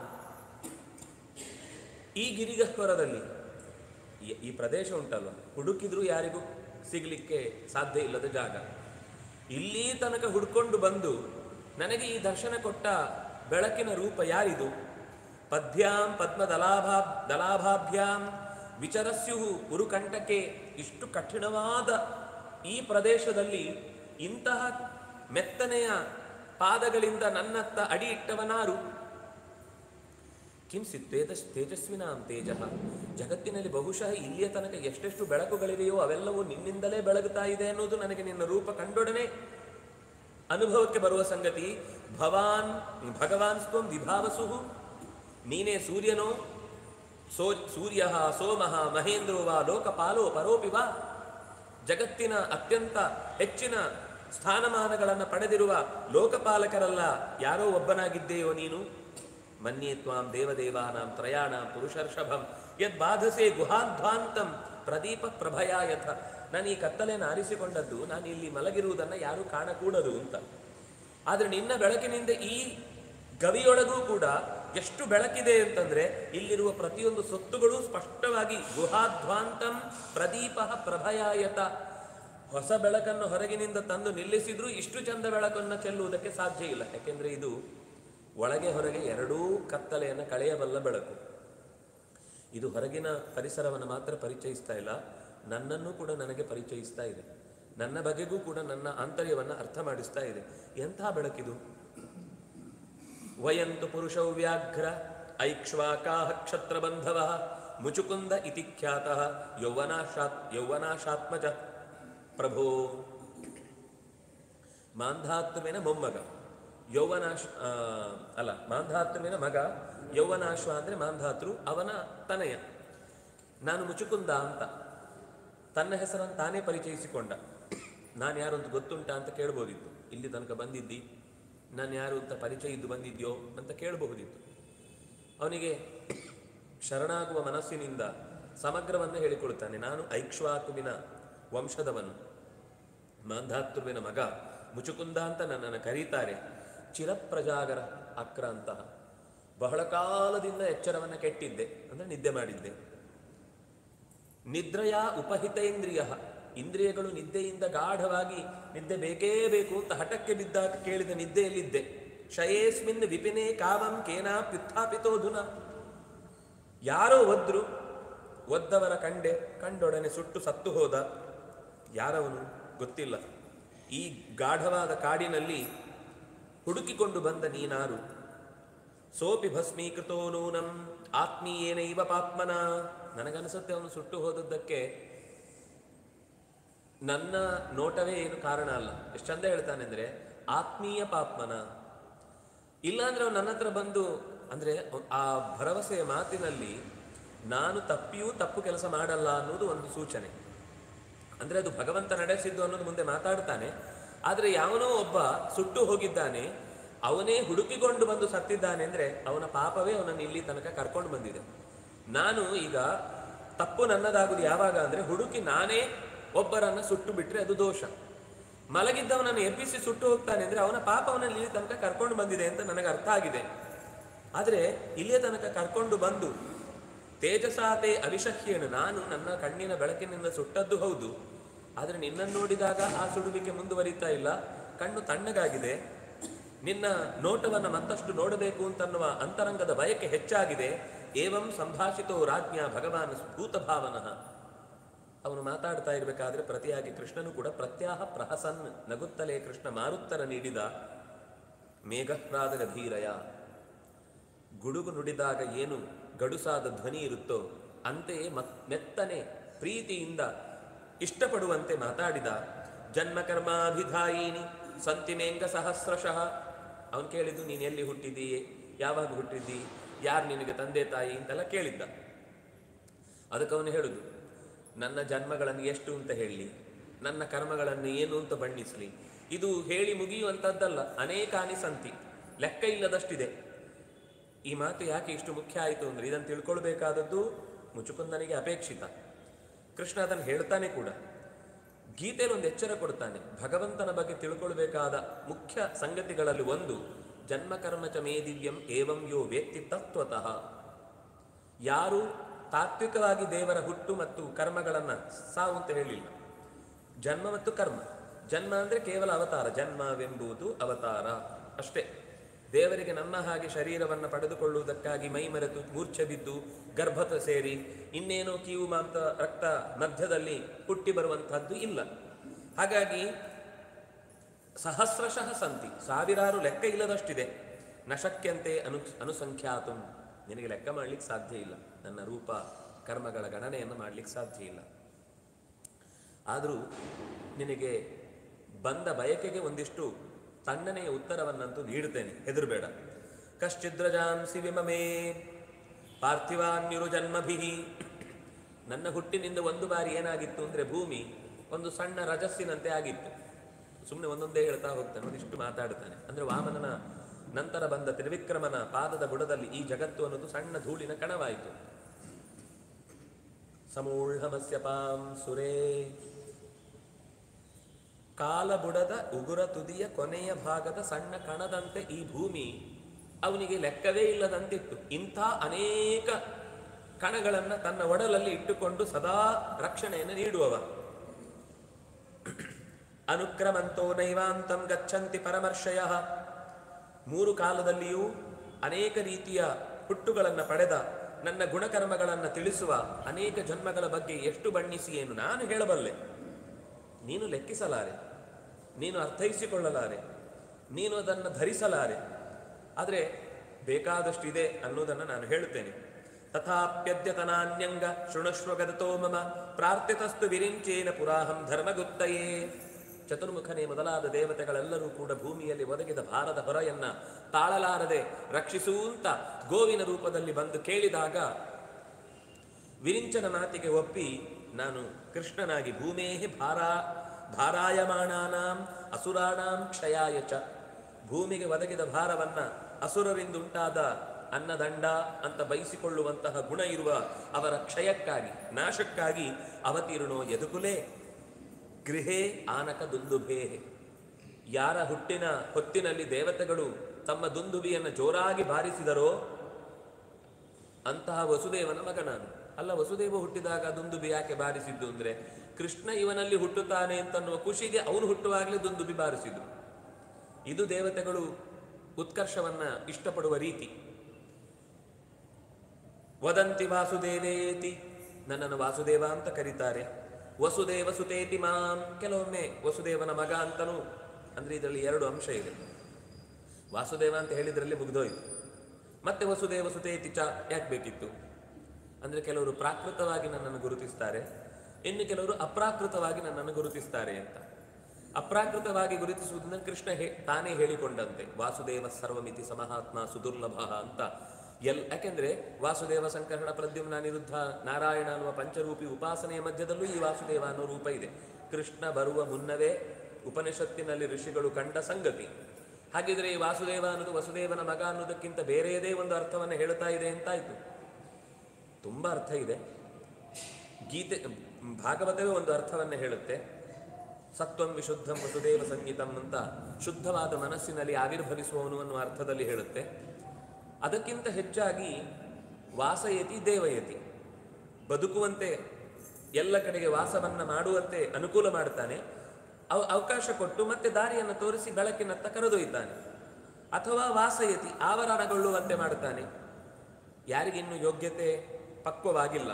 ಈ ಗಿರಿಗಹ್ವರದಲ್ಲಿ ಈ- ಈ ಪ್ರದೇಶ ಉಂಟಲ್ವ ಹುಡುಕಿದ್ರೂ ಯಾರಿಗೂ ಸಿಗಲಿಕ್ಕೆ ಸಾಧ್ಯ ಇಲ್ಲದ ಜಾಗ ಇಲ್ಲಿ ತನಕ ಹುಡ್ಕೊಂಡು ಬಂದು ನನಗೆ ಈ ದರ್ಶನ ಕೊಟ್ಟ ಬೆಳಕಿನ ರೂಪ ಯಾರಿದು ಪದ್ಭ್ಯಾಂ ಪದ್ಮ ದಲಾಭಾ ದಲಾಭಾಭ್ಯಾಂ ವಿಚರಸ್ಯು ಉರುಕಂಠಕ್ಕೆ ಇಷ್ಟು ಕಠಿಣವಾದ ಈ ಪ್ರದೇಶದಲ್ಲಿ ಇಂತಹ ಮೆತ್ತನೆಯ ಪಾದಗಳಿಂದ ನನ್ನತ್ತ ಅಡಿ ಇಟ್ಟವನಾರು ಕಿಂಸಿತ್ ತೇಜಸ್ ತೇಜಸ್ವಿನಾಂ ತೇಜ ಜಗತ್ತಿನಲ್ಲಿ ಬಹುಶಃ ಇಲ್ಲಿಯ ತನಕ ಎಷ್ಟೆಷ್ಟು ಬೆಳಕುಗಳಿವೆಯೋ ಅವೆಲ್ಲವೂ ನಿನ್ನಿಂದಲೇ ಬೆಳಗುತ್ತಾ ಇದೆ ಅನ್ನೋದು ನನಗೆ ನಿನ್ನ ರೂಪ ಕಂಡೊಡನೆ ಅನುಭವಕ್ಕೆ ಬರುವ ಸಂಗತಿ ಭವಾನ್ ಭಗವಾನ್ ಸ್ವಂ ವಿಭಾವಸು ನೀನೇ ಸೂರ್ಯನೋ ಸೋ ಸೂರ್ಯ ಸೋಮಃ ಮಹೇಂದ್ರೋ ವಾ ಲೋಕಪಾಲೋ ಪರೋಪಿ ವಾ ಜಗತ್ತಿನ ಅತ್ಯಂತ ಹೆಚ್ಚಿನ ಸ್ಥಾನಮಾನಗಳನ್ನು ಪಡೆದಿರುವ ಲೋಕಪಾಲಕರಲ್ಲ ಯಾರೋ ಒಬ್ಬನಾಗಿದ್ದೆಯೋ ನೀನು ಮನ್ಯೇ ತ್ವಾಂ ದೇವದೇವಾನಾಂ ತ್ರಯಾಣಾಂ ಪುರುಷರ್ಷಭಂ ಯದ್ ಬಾಧಸೆ ಗುಹಾಧ್ವಾಂತಂ ಪ್ರದೀಪ ಪ್ರಭಯ ಯಥ ನಾನು ಈ ಕತ್ತಲೆಯನ್ನು ಆರಿಸಿಕೊಂಡದ್ದು ನಾನು ಇಲ್ಲಿ ಮಲಗಿರುವುದನ್ನು ಯಾರೂ ಕಾಣಕೂಡದು ಅಂತ ಆದ್ರೆ ನಿನ್ನ ಬೆಳಕಿನಿಂದ ಈ ಗವಿಯೊಳಗೂ ಕೂಡ ಎಷ್ಟು ಬೆಳಕಿದೆ ಅಂತಂದ್ರೆ ಇಲ್ಲಿರುವ ಪ್ರತಿಯೊಂದು ಸೊತ್ತುಗಳು ಸ್ಪಷ್ಟವಾಗಿ ಗುಹಾಧ್ವಾಂತಂ ಪ್ರದೀಪ ಪ್ರಭಯಾಯತ ಹೊಸ ಬೆಳಕನ್ನು ಹೊರಗಿನಿಂದ ತಂದು ನಿಲ್ಲಿಸಿದ್ರೂ ಇಷ್ಟು ಚಂದ ಬೆಳಕನ್ನು ಚೆಲ್ಲುವುದಕ್ಕೆ ಸಾಧ್ಯ ಇಲ್ಲ ಯಾಕೆಂದ್ರೆ ಇದು ಒಳಗೆ ಹೊರಗೆ ಎರಡೂ ಕತ್ತಲೆಯನ್ನು ಕಳೆಯಬಲ್ಲ ಬೆಳಕು ಇದು ಹೊರಗಿನ ಪರಿಸರವನ್ನು ಮಾತ್ರ ಪರಿಚಯಿಸ್ತಾ ಇಲ್ಲ ನನ್ನನ್ನು ಕೂಡ ನನಗೆ ಪರಿಚಯಿಸ್ತಾ ಇದೆ ನನ್ನ ಬಗೆಗೂ ಕೂಡ ನನ್ನ ಆಂತರ್ಯವನ್ನು ಅರ್ಥ ಮಾಡಿಸ್ತಾ ಇದೆ ಎಂಥ ಬೆಳಕಿದು ವಯಂತು ಪುರುಷೌ ವ್ಯಾಘ್ರ ಐಕ್ಷ್ವಾಕಾಹ ಕ್ಷತ್ರ ಬಂಧವ ಮುಚುಕುಂದ ಇತಿ ಖ್ಯಾತಃ ಯೌವನಾಶಾತ್ ಯೌವನಾಶಾತ್ಮಜ ಪ್ರಭೋ ಮಾಂಧಾತ್ಮನ ಮೊಮ್ಮಗ ಯೌವನಾಶ್ ಆ, ಅಲ್ಲ ಮಾಂಧಾತೃವಿನ ಮಗ ಯೌವನಾಶ್ವ ಅಂದ್ರೆ ಮಾಂಧಾತೃ ಅವನ ತನಯ ನಾನು ಮುಚುಕುಂದ ಅಂತ ತನ್ನ ಹೆಸರನ್ನು ತಾನೇ ಪರಿಚಯಿಸಿಕೊಂಡ ನಾನು ಯಾರು ಅಂತ ಗೊತ್ತುಂಟಾ ಅಂತ ಕೇಳ್ಬೋದಿತ್ತು ಇಲ್ಲಿ ತನಕ ಬಂದಿದ್ದಿ ನಾನು ಯಾರು ಅಂತ ಪರಿಚಯ ಇದ್ದು ಬಂದಿದ್ಯೋ ಅಂತ ಕೇಳಬಹುದಿತ್ತು ಅವನಿಗೆ ಶರಣಾಗುವ ಮನಸ್ಸಿನಿಂದ ಸಮಗ್ರವನ್ನು ಹೇಳಿಕೊಡುತ್ತಾನೆ ನಾನು ಐಕ್ಷ್ವಾಕುವಿನ ವಂಶದವನು ಮಾಂಧಾತೃವಿನ ಮಗ ಮುಚುಕುಂದ ಅಂತ ನನ್ನನ್ನು ಕರೀತಾರೆ ಚಿರಪ್ರಜಾಗರ ಆಕ್ರಾಂತ ಬಹಳ ಕಾಲದಿಂದ ಎಚ್ಚರವನ್ನು ಕೆಟ್ಟಿದ್ದೆ ಅಂದ್ರೆ ನಿದ್ದೆ ಮಾಡಿದ್ದೆ ನಿದ್ರೆಯ ಉಪಹಿತೇಂದ್ರಿಯ ಇಂದ್ರಿಯಗಳು ನಿದ್ದೆಯಿಂದ ಗಾಢವಾಗಿ ನಿದ್ದೆ ಬೇಕೇ ಬೇಕು ಅಂತ ಹಠಕ್ಕೆ ಬಿದ್ದಾಗ ಕೇಳಿದ ನಿದ್ದೆಯಲ್ಲಿದ್ದೆ ಶಯೇಸ್ಮಿನ್ ವಿಪಿನೇ ಕಾವಂ ಕೇನಾ ಪ್ಯುತ್ಥಾಪಿತೋಧುನ ಯಾರೋ ಒದ್ರು ಒದ್ದವರ ಕಂಡೆ ಕಂಡೊಡನೆ ಸುಟ್ಟು ಸತ್ತು ಹೋದ ಯಾರವನು ಗೊತ್ತಿಲ್ಲ ಈ ಗಾಢವಾದ ಕಾಡಿನಲ್ಲಿ ಹುಡುಕಿಕೊಂಡು ಬಂದ ನೀನಾರು ಸೋಪಿ ಭಸ್ಮೀಕೃತೋ ನೂನಂ ಆತ್ಮೀಯೇನೈವ ಪಾಪ್ಮನ ನನಗನ್ಸುತ್ತೆ ಅವನು ಸುಟ್ಟು ಹೋದದ್ದಕ್ಕೆ ನನ್ನ ನೋಟವೇ ಏನು ಕಾರಣ ಅಲ್ಲ ಎಷ್ಟು ಚಂದ ಹೇಳ್ತಾನೆ ಅಂದ್ರೆ ಆತ್ಮೀಯ ಪಾಪ್ಮನ ಇಲ್ಲಾಂದ್ರೆ ಅವನು ನನ್ನ ಹತ್ರ ಬಂದು ಅಂದ್ರೆ ಅವ್- ಆ ಭರವಸೆಯ ಮಾತಿನಲ್ಲಿ ನಾನು ತಪ್ಪಿಯೂ ತಪ್ಪು ಕೆಲಸ ಮಾಡಲ್ಲ ಅನ್ನೋದು ಒಂದು ಸೂಚನೆ ಅಂದ್ರೆ ಅದು ಭಗವಂತ ನಡೆಸಿದ್ದು ಅನ್ನೋದು ಮುಂದೆ ಮಾತಾಡ್ತಾನೆ ಆದ್ರೆ ಯಾವನೋ ಒಬ್ಬ ಸುಟ್ಟು ಹೋಗಿದ್ದಾನೆ ಅವನೇ ಹುಡುಕಿಕೊಂಡು ಬಂದು ಸತ್ತಿದ್ದಾನೆ ಅಂದ್ರೆ ಅವನ ಪಾಪವೇ ಅವನನ್ನು ಇಲ್ಲಿ ತನಕ ಕರ್ಕೊಂಡು ಬಂದಿದೆ ನಾನು ಈಗ ತಪ್ಪು ನನ್ನದಾಗುದು ಯಾವಾಗ ಅಂದ್ರೆ ಹುಡುಕಿ ನಾನೇ ಒಬ್ಬರನ್ನ ಸುಟ್ಟು ಬಿಟ್ರೆ ಅದು ದೋಷ ಮಲಗಿದ್ದವನನ್ನು ಎಬ್ಬಿಸಿ ಸುಟ್ಟು ಹೋಗ್ತಾನೆ ಅಂದ್ರೆ ಅವನ ಪಾಪ ಅವನಲ್ಲಿ ಇಲ್ಲಿ ತನಕ ಕರ್ಕೊಂಡು ಬಂದಿದೆ ಅಂತ ನನಗೆ ಅರ್ಥ ಆಗಿದೆ ಆದರೆ ಇಲ್ಲಿಯ ತನಕ ಕರ್ಕೊಂಡು ಬಂದು ತೇಜಸಾತೆ ಅವಿಷಹ್ಯನು ನಾನು ನನ್ನ ಕಣ್ಣಿನ ಬೆಳಕಿನಿಂದ ಸುಟ್ಟದ್ದು ಹೌದು ಆದರೆ ನಿನ್ನನ್ನು ನೋಡಿದಾಗ ಆ ಸುಡುವಿಕೆ ಮುಂದುವರಿತಾ ಇಲ್ಲ ಕಣ್ಣು ತಣ್ಣಗಾಗಿದೆ ನಿನ್ನ ನೋಟವನ್ನು ಮತ್ತಷ್ಟು ನೋಡಬೇಕು ಅಂತನ್ನುವ ಅಂತರಂಗದ ಬಯಕೆ ಹೆಚ್ಚಾಗಿದೆ ಏವಂ ಸಂಭಾಷಿತೋ ರಾಜ್ಞ ಭಗವಾನ್ ಭೂತಭಾವನಃ ಅವನು ಮಾತಾಡ್ತಾ ಇರಬೇಕಾದ್ರೆ ಪ್ರತಿಯಾಗಿ ಕೃಷ್ಣನು ಕೂಡ ಪ್ರತ್ಯಾಹ ಪ್ರಹಸನ್ ನಗುತ್ತಲೇ ಕೃಷ್ಣ ಮಾರುತ್ತರ ನೀಡಿದ ಮೇಘಪ್ರಾದ ಗಧೀರಯ ಗುಡುಗು ನುಡಿದಾಗ ಏನು ಗಡುಸಾದ ಧ್ವನಿ ಇರುತ್ತೋ ಅಂತೆಯೇ ಮತ್ ಮೆತ್ತನೆ ಪ್ರೀತಿಯಿಂದ ಇಷ್ಟಪಡುವಂತೆ ಮಾತಾಡಿದ ಜನ್ಮ ಕರ್ಮಾಭಿಧಾಯಿನಿ ಸಂತಿಮೇಂಗ ಸಹಸ್ರಶಃ ಅವನು ಕೇಳಿದ್ದು ನೀನು ಎಲ್ಲಿ ಹುಟ್ಟಿದ್ದೀಯೇ ಯಾವಾಗ ಹುಟ್ಟಿದ್ದಿ ಯಾರು ನಿನಗೆ ತಂದೆ ತಾಯಿ ಅಂತೆಲ್ಲ ಕೇಳಿದ್ದ ಅದಕ್ಕೆ ಅವನು ಹೇಳುದು ನನ್ನ ಜನ್ಮಗಳನ್ನು ಎಷ್ಟು ಅಂತ ಹೇಳಲಿ ನನ್ನ ಕರ್ಮಗಳನ್ನು ಏನು ಅಂತ ಬಣ್ಣಿಸಲಿ ಇದು ಹೇಳಿ ಮುಗಿಯುವಂಥದ್ದಲ್ಲ ಅನೇಕಾನಿ ಸಂತಿ ಲೆಕ್ಕ ಇಲ್ಲದಷ್ಟಿದೆ ಈ ಮಾತು ಯಾಕೆ ಇಷ್ಟು ಮುಖ್ಯ ಆಯಿತು ಅಂದ್ರೆ ಇದನ್ನು ತಿಳ್ಕೊಳ್ಬೇಕಾದದ್ದು ಮುಚುಕುಂದನಿಗೆ ಅಪೇಕ್ಷಿತ ಕೃಷ್ಣ ಅದನ್ನು ಹೇಳ್ತಾನೆ ಕೂಡ ಗೀತೆಯಲ್ಲಿ ಒಂದು ಎಚ್ಚರ ಕೊಡ್ತಾನೆ ಭಗವಂತನ ಬಗ್ಗೆ ತಿಳ್ಕೊಳ್ಬೇಕಾದ ಮುಖ್ಯ ಸಂಗತಿಗಳಲ್ಲಿ ಒಂದು ಜನ್ಮ ಕರ್ಮ ಚ ಮೇ ದಿವ್ಯಂ ಏವಂ ಯೋ ವ್ಯಕ್ತಿ ತತ್ವತಃ ಯಾರು ತಾತ್ವಿಕವಾಗಿ ದೇವರ ಹುಟ್ಟು ಮತ್ತು ಕರ್ಮಗಳನ್ನ ಸಾವು ಅಂತ ಹೇಳಿಲ್ಲ ಜನ್ಮ ಮತ್ತು ಕರ್ಮ ಜನ್ಮ ಅಂದ್ರೆ ಕೇವಲ ಅವತಾರ ಜನ್ಮವೆಂಬುದು ಅವತಾರ ಅಷ್ಟೇ ದೇವರಿಗೆ ನಮ್ಮ ಹಾಗೆ ಶರೀರವನ್ನು ಪಡೆದುಕೊಳ್ಳುವುದಕ್ಕಾಗಿ ಮೈ ಮರೆತು ಮೂರ್ಛೆ ಬಿದ್ದು ಗರ್ಭತ ಸೇರಿ ಇನ್ನೇನೋ ಕೀವು ಮಾಂತ ರಕ್ತ ಮಧ್ಯದಲ್ಲಿ ಹುಟ್ಟಿ ಬರುವಂತಹದ್ದು ಇಲ್ಲ ಹಾಗಾಗಿ ಸಹಸ್ರಶಃ ಸಂತಿ ಸಾವಿರಾರು ಲೆಕ್ಕ ಇಲ್ಲದಷ್ಟಿದೆ ನಶಕ್ಯಂತೆ ಅನು ಅನುಸಂಖ್ಯಾತು ನಿನಗೆ ಲೆಕ್ಕ ಮಾಡ್ಲಿಕ್ಕೆ ಸಾಧ್ಯ ಇಲ್ಲ ನನ್ನ ರೂಪ ಕರ್ಮಗಳ ಗಣನೆಯನ್ನು ಮಾಡ್ಲಿಕ್ಕೆ ಸಾಧ್ಯ ಇಲ್ಲ ಆದರೂ ನಿನಗೆ ಬಂದ ಬಯಕೆಗೆ ಒಂದಿಷ್ಟು ತಣ್ಣನೆಯ ಉತ್ತರವನ್ನಂತೂ ನೀಡುತ್ತೇನೆ ಹೆದರಬೇಡ ಕಶ್ಚಿದ್ರಜಾಂಸಿ ವಿಮಮೇ ಪಾರ್ಥಿವಾನ್ಯುರು ಜನ್ಮಭಿ ನನ್ನ ಹುಟ್ಟಿನಿಂದ ಒಂದು ಬಾರಿ ಏನಾಗಿತ್ತು ಅಂದ್ರೆ ಭೂಮಿ ಒಂದು ಸಣ್ಣ ರಜಸ್ಸಿನಂತೆ ಆಗಿತ್ತು ಸುಮ್ಮನೆ ಒಂದೊಂದೇ ಹೇಳ್ತಾ ಹೋಗ್ತಾನೆ ಒಂದಿಷ್ಟು ಮಾತಾಡ್ತಾನೆ ಅಂದ್ರೆ ವಾಮನನ ನಂತರ ಬಂದ ತ್ರಿವಿಕ್ರಮನ ಪಾದದ ಬುಡದಲ್ಲಿ ಈ ಜಗತ್ತು ಅನ್ನೋದು ಸಣ್ಣ ಧೂಳಿನ ಕಣವಾಯಿತು ಸಮೂಢಮಸ್ಯ ಪಾಂ ಸುರೇ ಕಾಲಬುಡದ ಉಗುರ ತುದಿಯ ಕೊನೆಯ ಭಾಗದ ಸಣ್ಣ ಕಣದಂತೆ ಈ ಭೂಮಿ ಅವನಿಗೆ ಲೆಕ್ಕವೇ ಇಲ್ಲದಂತಿತ್ತು ಇಂಥ ಅನೇಕ ಕಣಗಳನ್ನ ತನ್ನ ಒಡಲಲ್ಲಿ ಇಟ್ಟುಕೊಂಡು ಸದಾ ರಕ್ಷಣೆಯನ್ನು ನೀಡುವವ ಅನುಕ್ರಮಂತೋ ನೈವಾಂತಂ ಗಚ್ಚಂತಿ ಪರಮರ್ಶಯ ಮೂರು ಕಾಲದಲ್ಲಿಯೂ ಅನೇಕ ರೀತಿಯ ಹುಟ್ಟುಗಳನ್ನು ಪಡೆದ ನನ್ನ ಗುಣಕರ್ಮಗಳನ್ನು ತಿಳಿಸುವ ಅನೇಕ ಜನ್ಮಗಳ ಬಗ್ಗೆ ಎಷ್ಟು ಬಣ್ಣಿಸಿ ಏನು ನಾನು ಹೇಳಬಲ್ಲೆ ನೀನು ಲೆಕ್ಕಿಸಲಾರೆ ನೀನು ಅರ್ಥೈಸಿಕೊಳ್ಳಲಾರೆ ನೀನು ಅದನ್ನು ಧರಿಸಲಾರೆ ಆದರೆ ಬೇಕಾದಷ್ಟಿದೆ ಅನ್ನೋದನ್ನು ನಾನು ಹೇಳುತ್ತೇನೆ ತಥಾಪ್ಯದ್ಯತನಾನ್ಯಂಗ ಶೃಣಶ್ವ ಗದತೋ ಮಮ ಪ್ರಾರ್ಥಿತಸ್ತು ವಿರಿಂಚೇನ ಪುರಾಹಂ ಧರ್ಮಗುತ್ತಯೇ ಚತುರ್ಮುಖನೇ ಮೊದಲಾದ ದೇವತೆಗಳೆಲ್ಲರೂ ಕೂಡ ಭೂಮಿಯಲ್ಲಿ ಒದಗಿದ ಭಾರದ ಹೊರೆಯನ್ನ ತಾಳಲಾರದೆ ರಕ್ಷಿಸುವಂತ ಗೋವಿನ ರೂಪದಲ್ಲಿ ಬಂದು ಕೇಳಿದಾಗ ವಿರಿಂಚನ ಮಾತಿಗೆ ಒಪ್ಪಿ ನಾನು ಕೃಷ್ಣನಾಗಿ ಭೂಮೇ ಭಾರ ಭಾರಾಯಮಾಣಾನಾಂ ಅಸುರಾಣಾಂ ಕ್ಷಯಾಯ ಚ ಭೂಮಿಗೆ ಒದಗಿದ ಭಾರವನ್ನ ಅಸುರರಿಂದುಂಟಾದ ಅನ್ನದಂಡ ಅಂತ ಬಯಸಿಕೊಳ್ಳುವಂತಹ ಗುಣ ಇರುವ ಅವರ ಕ್ಷಯಕ್ಕಾಗಿ ನಾಶಕ್ಕಾಗಿ ಅವತೀರ್ಣೋ ಯದುಕುಲೇ ಗೃಹೇ ಆನಕ ದುಂದುಭೇ ಯಾರ ಹುಟ್ಟಿನ ಹೊತ್ತಿನಲ್ಲಿ ದೇವತೆಗಳು ತಮ್ಮ ದುಂದುಬಿಯನ್ನು ಜೋರಾಗಿ ಬಾರಿಸಿದರೋ ಅಂತಹ ವಸುದೇವನ ಮಗ ನಾನು ಅಲ್ಲ ವಸುದೇವ ಹುಟ್ಟಿದಾಗ ದುಂದುಬಿ ಯಾಕೆ ಬಾರಿಸಿದ್ದು ಅಂದ್ರೆ ಕೃಷ್ಣ ಇವನಲ್ಲಿ ಹುಟ್ಟುತ್ತಾನೆ ಅಂತನ್ನುವ ಖುಷಿಗೆ ಅವನು ಹುಟ್ಟುವಾಗಲೇ ದುಂದುಬಿ ಬಾರಿಸಿದ್ರು ಇದು ದೇವತೆಗಳು ಉತ್ಕರ್ಷವನ್ನ ಇಷ್ಟಪಡುವ ರೀತಿ ವದಂತಿ ವಾಸುದೇವೇತಿ ನನ್ನನ್ನು ವಾಸುದೇವ ಅಂತ ಕರೀತಾರೆ ವಸುದೇವ ಸುತೇತಿ ಮಾಂ ಕೆಲವೊಮ್ಮೆ ವಸುದೇವನ ಮಗ ಅಂತನೂ ಅಂದ್ರೆ ಇದರಲ್ಲಿ ಎರಡು ಅಂಶ ಇದೆ ವಾಸುದೇವ ಅಂತ ಹೇಳಿದ್ರಲ್ಲಿ ಮುಗ್ದೋಯ್ತು ಮತ್ತೆ ವಸುದೇವ ಸುತೇತಿ ಚ ಯಾಕೆ ಬೇಕಿತ್ತು ಅಂದ್ರೆ ಕೆಲವರು ಪ್ರಾಕೃತವಾಗಿ ನನ್ನನ್ನು ಗುರುತಿಸ್ತಾರೆ ಇನ್ನು ಕೆಲವರು ಅಪ್ರಾಕೃತವಾಗಿ ನನ್ನನ್ನು ಗುರುತಿಸ್ತಾರೆ ಅಂತ ಅಪ್ರಾಕೃತವಾಗಿ ಗುರುತಿಸುವುದನ್ನ ಕೃಷ್ಣ ಹೇ ತಾನೇ ಹೇಳಿಕೊಂಡಂತೆ ವಾಸುದೇವ ಸರ್ವಮಿತಿ ಸಮಹಾತ್ಮ ಸುದುರ್ಲಭ ಅಂತ ಎಲ್ ಯಾಕೆಂದ್ರೆ ವಾಸುದೇವ ಸಂಕರ್ಷಣ ಪ್ರದ್ಯುಮ್ನ ಅನಿರುದ್ಧ ನಾರಾಯಣ ಅನ್ನುವ ಪಂಚರೂಪಿ ಉಪಾಸನೆಯ ಮಧ್ಯದಲ್ಲೂ ಈ ವಾಸುದೇವ ಅನ್ನೋ ರೂಪ ಇದೆ ಕೃಷ್ಣ ಬರುವ ಮುನ್ನವೇ ಉಪನಿಷತ್ತಿನಲ್ಲಿ ಋಷಿಗಳು ಕಂಡ ಸಂಗತಿ ಹಾಗಿದ್ರೆ ಈ ವಾಸುದೇವ ಅನ್ನೋದು ವಸುದೇವನ ಮಗ ಅನ್ನೋದಕ್ಕಿಂತ ಬೇರೆಯದೇ ಒಂದು ಅರ್ಥವನ್ನು ಹೇಳ್ತಾ ಇದೆ ಅಂತಾಯ್ತು ತುಂಬಾ ಅರ್ಥ ಇದೆ ಗೀತೆ ಭಾಗವತವೇ ಒಂದು ಅರ್ಥವನ್ನು ಹೇಳುತ್ತೆ ಸತ್ವಂ ವಿಶುದ್ಧಂ ವಸುದೇವ ಸಂಗೀತಂ ಅಂತ ಶುದ್ಧವಾದ ಮನಸ್ಸಿನಲ್ಲಿ ಆವಿರ್ಭವಿಸುವವನು ಅನ್ನುವ ಅರ್ಥದಲ್ಲಿ ಹೇಳುತ್ತೆ ಅದಕ್ಕಿಂತ ಹೆಚ್ಚಾಗಿ ವಾಸಯತಿ ದೇವಯತಿ ಬದುಕುವಂತೆ ಎಲ್ಲ ಕಡೆಗೆ ವಾಸವನ್ನ ಮಾಡುವಂತೆ ಅನುಕೂಲ ಮಾಡ್ತಾನೆ ಅವ ಅವಕಾಶ ಕೊಟ್ಟು ಮತ್ತೆ ದಾರಿಯನ್ನು ತೋರಿಸಿ ಬೆಳಕಿನತ್ತ ಕರೆದೊಯ್ತಾನೆ ಅಥವಾ ವಾಸಯತಿ ಆವರಣಗೊಳ್ಳುವಂತೆ ಮಾಡ್ತಾನೆ ಯಾರಿಗಿನ್ನು ಯೋಗ್ಯತೆ ಪಕ್ವವಾಗಿಲ್ಲ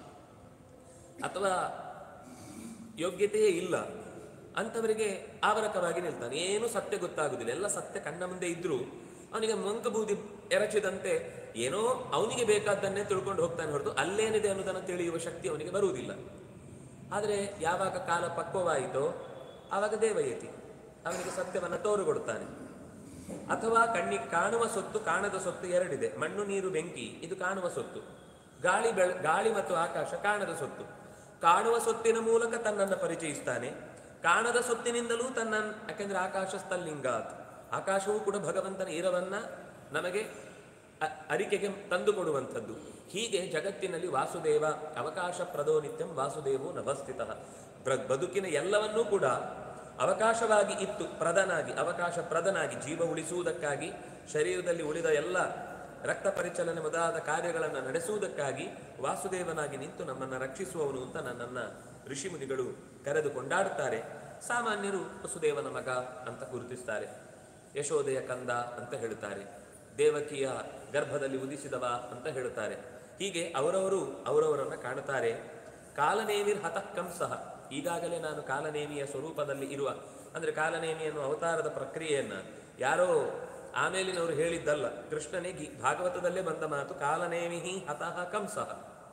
ಅಥವಾ ಯೋಗ್ಯತೆಯೇ ಇಲ್ಲ ಅಂಥವರಿಗೆ ಆವರಕವಾಗಿ ನಿಲ್ತಾನೆ ಏನು ಸತ್ಯ ಗೊತ್ತಾಗುದಿಲ್ಲ ಎಲ್ಲ ಸತ್ಯ ಕಣ್ಣ ಮುಂದೆ ಇದ್ರೂ ಅವನಿಗೆ ಮಂಕಬೂದಿ ಎರಚಿದಂತೆ ಏನೋ ಅವನಿಗೆ ಬೇಕಾದ್ದನ್ನೇ ತಿಳ್ಕೊಂಡು ಹೋಗ್ತಾನೆ ಹೊರತು ಅಲ್ಲೇನಿದೆ ಅನ್ನೋದನ್ನು ತಿಳಿಯುವ ಶಕ್ತಿ ಅವನಿಗೆ ಬರುವುದಿಲ್ಲ ಆದರೆ ಯಾವಾಗ ಕಾಲ ಪಕ್ವವಾಯಿತೋ ಆವಾಗ ದೇವಯತಿ ಅವನಿಗೆ ಸತ್ಯವನ್ನು ತೋರುಗೊಡುತ್ತಾನೆ ಅಥವಾ ಕಣ್ಣಿಗೆ ಕಾಣುವ ಸೊತ್ತು ಕಾಣದ ಸೊತ್ತು ಎರಡಿದೆ ಮಣ್ಣು ನೀರು ಬೆಂಕಿ ಇದು ಕಾಣುವ ಸೊತ್ತು ಗಾಳಿ ಬೆಳ ಗಾಳಿ ಮತ್ತು ಆಕಾಶ ಕಾಣದ ಸೊತ್ತು ಕಾಣುವ ಸೊತ್ತಿನ ಮೂಲಕ ತನ್ನನ್ನು ಪರಿಚಯಿಸ್ತಾನೆ ಕಾಣದ ಸೊತ್ತಿನಿಂದಲೂ ತನ್ನ ಯಾಕೆಂದ್ರೆ ಆಕಾಶ ಸ್ಥಲ್ಲಿಂಗಾತ್ ಆಕಾಶವೂ ಕೂಡ ಭಗವಂತನ ಇರವನ್ನ ನಮಗೆ ಅ- ಅರಿಕೆಗೆ ತಂದುಕೊಡುವಂಥದ್ದು ಹೀಗೆ ಜಗತ್ತಿನಲ್ಲಿ ವಾಸುದೇವ ಅವಕಾಶ ಪ್ರದೋ ನಿತ್ಯಂ ವಾಸುದೇವೋ ನಭಸ್ಥಿತ ಬದುಕಿನ ಎಲ್ಲವನ್ನೂ ಕೂಡ ಅವಕಾಶವಾಗಿ ಇತ್ತು ಪ್ರದನಾಗಿ ಅವಕಾಶ ಪ್ರದನಾಗಿ ಜೀವ ಉಳಿಸುವುದಕ್ಕಾಗಿ ಶರೀರದಲ್ಲಿ ಉಳಿದ ಎಲ್ಲ ರಕ್ತ ಪರಿಚಲನೆ ಮೊದಲಾದ ಕಾರ್ಯಗಳನ್ನು ನಡೆಸುವುದಕ್ಕಾಗಿ ವಾಸುದೇವನಾಗಿ ನಿಂತು ನಮ್ಮನ್ನು ರಕ್ಷಿಸುವವನು ಅಂತ ನನ್ನನ್ನ ಋಷಿಮುನಿಗಳು ಕರೆದು ಕೊಂಡಾಡುತ್ತಾರೆ ಸಾಮಾನ್ಯರು ವಸುದೇವನ ಮಗ ಅಂತ ಗುರುತಿಸ್ತಾರೆ ಯಶೋದೆಯ ಕಂದ ಅಂತ ಹೇಳುತ್ತಾರೆ ದೇವಕಿಯ ಗರ್ಭದಲ್ಲಿ ಉದಿಸಿದವ ಅಂತ ಹೇಳುತ್ತಾರೆ ಹೀಗೆ ಅವರವರು ಅವರವರನ್ನ ಕಾಣುತ್ತಾರೆ ಕಾಲನೇಮಿರ್ ಹತಃ ಕಂಸಃ ಈಗಾಗಲೇ ನಾನು ಕಾಲನೇಮಿಯ ಸ್ವರೂಪದಲ್ಲಿ ಇರುವ ಅಂದ್ರೆ ಕಾಲನೇಮಿ ಅನ್ನುವ ಅವತಾರದ ಪ್ರಕ್ರಿಯೆಯನ್ನ ಯಾರೋ ಆಮೇಲಿನವರು ಹೇಳಿದ್ದಲ್ಲ ಕೃಷ್ಣನೇ ಗಿ- ಭಾಗವತದಲ್ಲೇ ಬಂದ ಮಾತು ಕಾಲನೇಮಿ ಹತಃ ಕಂಸಃ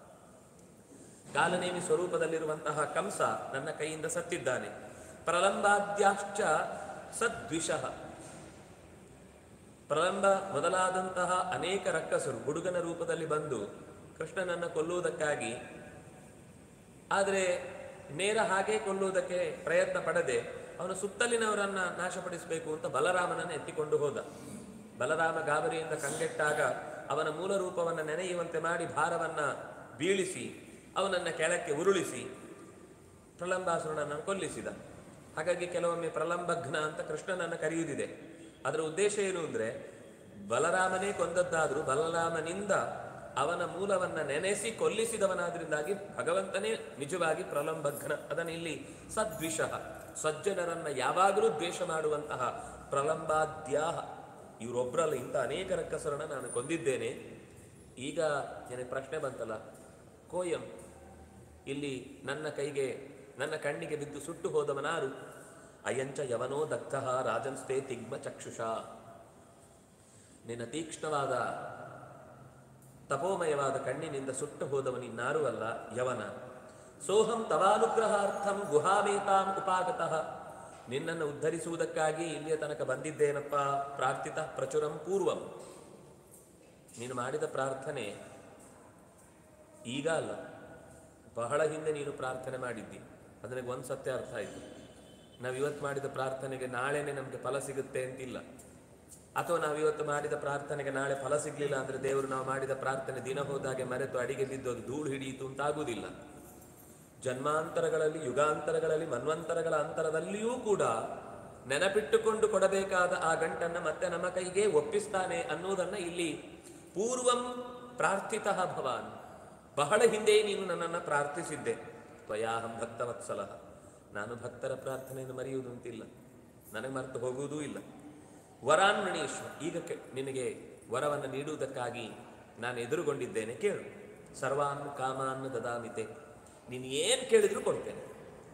ಕಾಲನೇಮಿ ಸ್ವರೂಪದಲ್ಲಿರುವಂತಹ ಕಂಸ ನನ್ನ ಕೈಯಿಂದ ಸತ್ತಿದ್ದಾನೆ ಪ್ರಲಂಬಾದ್ಯಾಶ್ಚ ಸದ್ವಿಷಃ ಪ್ರಲಂಬ ಮೊದಲಾದಂತಹ ಅನೇಕ ರಕ್ಕಸರು ಹುಡುಗನ ರೂಪದಲ್ಲಿ ಬಂದು ಕೃಷ್ಣನನ್ನು ಕೊಲ್ಲುವುದಕ್ಕಾಗಿ ಆದರೆ ನೇರ ಹಾಗೆ ಕೊಲ್ಲುವುದಕ್ಕೆ ಪ್ರಯತ್ನ ಪಡದೆ ಅವನ ಸುತ್ತಲಿನವರನ್ನ ನಾಶಪಡಿಸಬೇಕು ಅಂತ ಬಲರಾಮನನ್ನು ಎತ್ತಿಕೊಂಡು ಹೋದ ಬಲರಾಮ ಗಾಬರಿಯಿಂದ ಕಂಗೆಟ್ಟಾಗ ಅವನ ಮೂಲ ರೂಪವನ್ನು ನೆನೆಯುವಂತೆ ಮಾಡಿ ಭಾರವನ್ನ ಬೀಳಿಸಿ ಅವನನ್ನ ಕೆಳಕ್ಕೆ ಉರುಳಿಸಿ ಪ್ರಲಂಬಾಸುರನನ್ನು ಕೊಲ್ಲಿಸಿದ ಹಾಗಾಗಿ ಕೆಲವೊಮ್ಮೆ ಪ್ರಲಂಬಘ್ನ ಅಂತ ಕೃಷ್ಣನನ್ನು ಕರೆಯುವುದಿದೆ ಅದರ ಉದ್ದೇಶ ಏನು ಅಂದ್ರೆ ಬಲರಾಮನೇ ಕೊಂದದ್ದಾದರೂ ಬಲರಾಮನಿಂದ ಅವನ ಮೂಲವನ್ನ ನೆನೆಸಿ ಕೊಲ್ಲಿಸಿದವನಾದ್ರಿಂದಾಗಿ ಭಗವಂತನೇ ನಿಜವಾಗಿ ಪ್ರಲಂಬಘ್ನ ಅದನ್ನು ಇಲ್ಲಿ ಸದ್ವಿಷಃ ಸಜ್ಜನರನ್ನ ಯಾವಾಗಲೂ ದ್ವೇಷ ಮಾಡುವಂತಹ ಪ್ರಲಂಬಾದ್ಯಾಹ ಇವರೊಬ್ಬರಲ್ಲ ಇಂಥ ಅನೇಕ ರಕ್ಕಸರನ್ನ ನಾನು ಕೊಂದಿದ್ದೇನೆ ಈಗ ನನಗೆ ಪ್ರಶ್ನೆ ಬಂತಲ್ಲ ಕೋಯಂ ಇಲ್ಲಿ ನನ್ನ ಕೈಗೆ ನನ್ನ ಕಣ್ಣಿಗೆ ಬಿದ್ದು ಸುಟ್ಟು ಹೋದವನಾರು ಅಯಂಚ ಯವನೋ ದಗ್ಧ ರಾಜನ್ಸ್ತೆ ತಿಗ್ಮ ಚಕ್ಷುಷ ನಿನ್ನ ತೀಕ್ಷ್ಣವಾದ ತಪೋಮಯವಾದ ಕಣ್ಣಿನಿಂದ ಸುಟ್ಟು ಹೋದವನಿನ್ನಾರೂ ಅಲ್ಲ ಯವನ ಸೋಹಂ ತವಾನುಗ್ರಹಾರ್ಥಂ ಗುಹಾಮೇತಾಂ ಉಪಾಗತಃ ನಿನ್ನನ್ನು ಉದ್ಧರಿಸುವುದಕ್ಕಾಗಿ ಇಲ್ಲಿಯ ತನಕ ಬಂದಿದ್ದೇನಪ್ಪ ಪ್ರಾರ್ಥಿತ ಪ್ರಚುರಂ ಪೂರ್ವಂ ನೀನು ಮಾಡಿದ ಪ್ರಾರ್ಥನೆ ಈಗ ಅಲ್ಲ ಬಹಳ ಹಿಂದೆ ನೀನು ಪ್ರಾರ್ಥನೆ ಮಾಡಿದ್ದಿ ಅದು ನನಗೆ ಒಂದು ಸತ್ಯ ಅರ್ಥ ಆಯಿತು ನಾವು ಇವತ್ತು ಮಾಡಿದ ಪ್ರಾರ್ಥನೆಗೆ ನಾಳೆನೆ ನಮಗೆ ಫಲ ಸಿಗುತ್ತೆ ಅಂತಿಲ್ಲ ಅಥವಾ ನಾವು ಇವತ್ತು ಮಾಡಿದ ಪ್ರಾರ್ಥನೆಗೆ ನಾಳೆ ಫಲ ಸಿಗ್ಲಿಲ್ಲ ಅಂದ್ರೆ ದೇವರು ನಾವು ಮಾಡಿದ ಪ್ರಾರ್ಥನೆ ದಿನ ಹೋದಾಗೆ ಮರೆತು ಅಡಿಗೆ ಬಿದ್ದು ಅದು ಧೂಳು ಹಿಡಿಯಿತು ಅಂತ ಆಗುವುದಿಲ್ಲ ಜನ್ಮಾಂತರಗಳಲ್ಲಿ ಯುಗಾಂತರಗಳಲ್ಲಿ ಮನ್ವಂತರಗಳ ಅಂತರದಲ್ಲಿಯೂ ಕೂಡ ನೆನಪಿಟ್ಟುಕೊಂಡು ಕೊಡಬೇಕಾದ ಆ ಗಂಟನ್ನ ಮತ್ತೆ ನಮ್ಮ ಕೈಗೆ ಒಪ್ಪಿಸ್ತಾನೆ ಅನ್ನುವುದನ್ನ ಇಲ್ಲಿ ಪೂರ್ವಂ ಪ್ರಾರ್ಥಿತ ಭವಾನ್ ಬಹಳ ಹಿಂದೆ ನೀನು ನನ್ನನ್ನು ಪ್ರಾರ್ಥಿಸಿದ್ದೆ ತ್ವಯಾಹಂ ಭಕ್ತವತ್ಸಲ ನಾನು ಭಕ್ತರ ಪ್ರಾರ್ಥನೆಯನ್ನು ಮರೆಯುವುದಂತಿಲ್ಲ ನನಗೆ ಮರೆತು ಹೋಗುವುದೂ ಇಲ್ಲ ವರಾನ್ಮಣೀಶ್ವ ಈಗ ಕೆ- ನಿನಗೆ ವರವನ್ನು ನೀಡುವುದಕ್ಕಾಗಿ ನಾನು ಎದುರುಗೊಂಡಿದ್ದೇನೆ ಕೇಳು ಸರ್ವಾನ್ ಕಾಮಾನ್ ದದಾಮಿತೆ ನೀನು ಏನು ಕೇಳಿದ್ರು ಕೊಡ್ತೇನೆ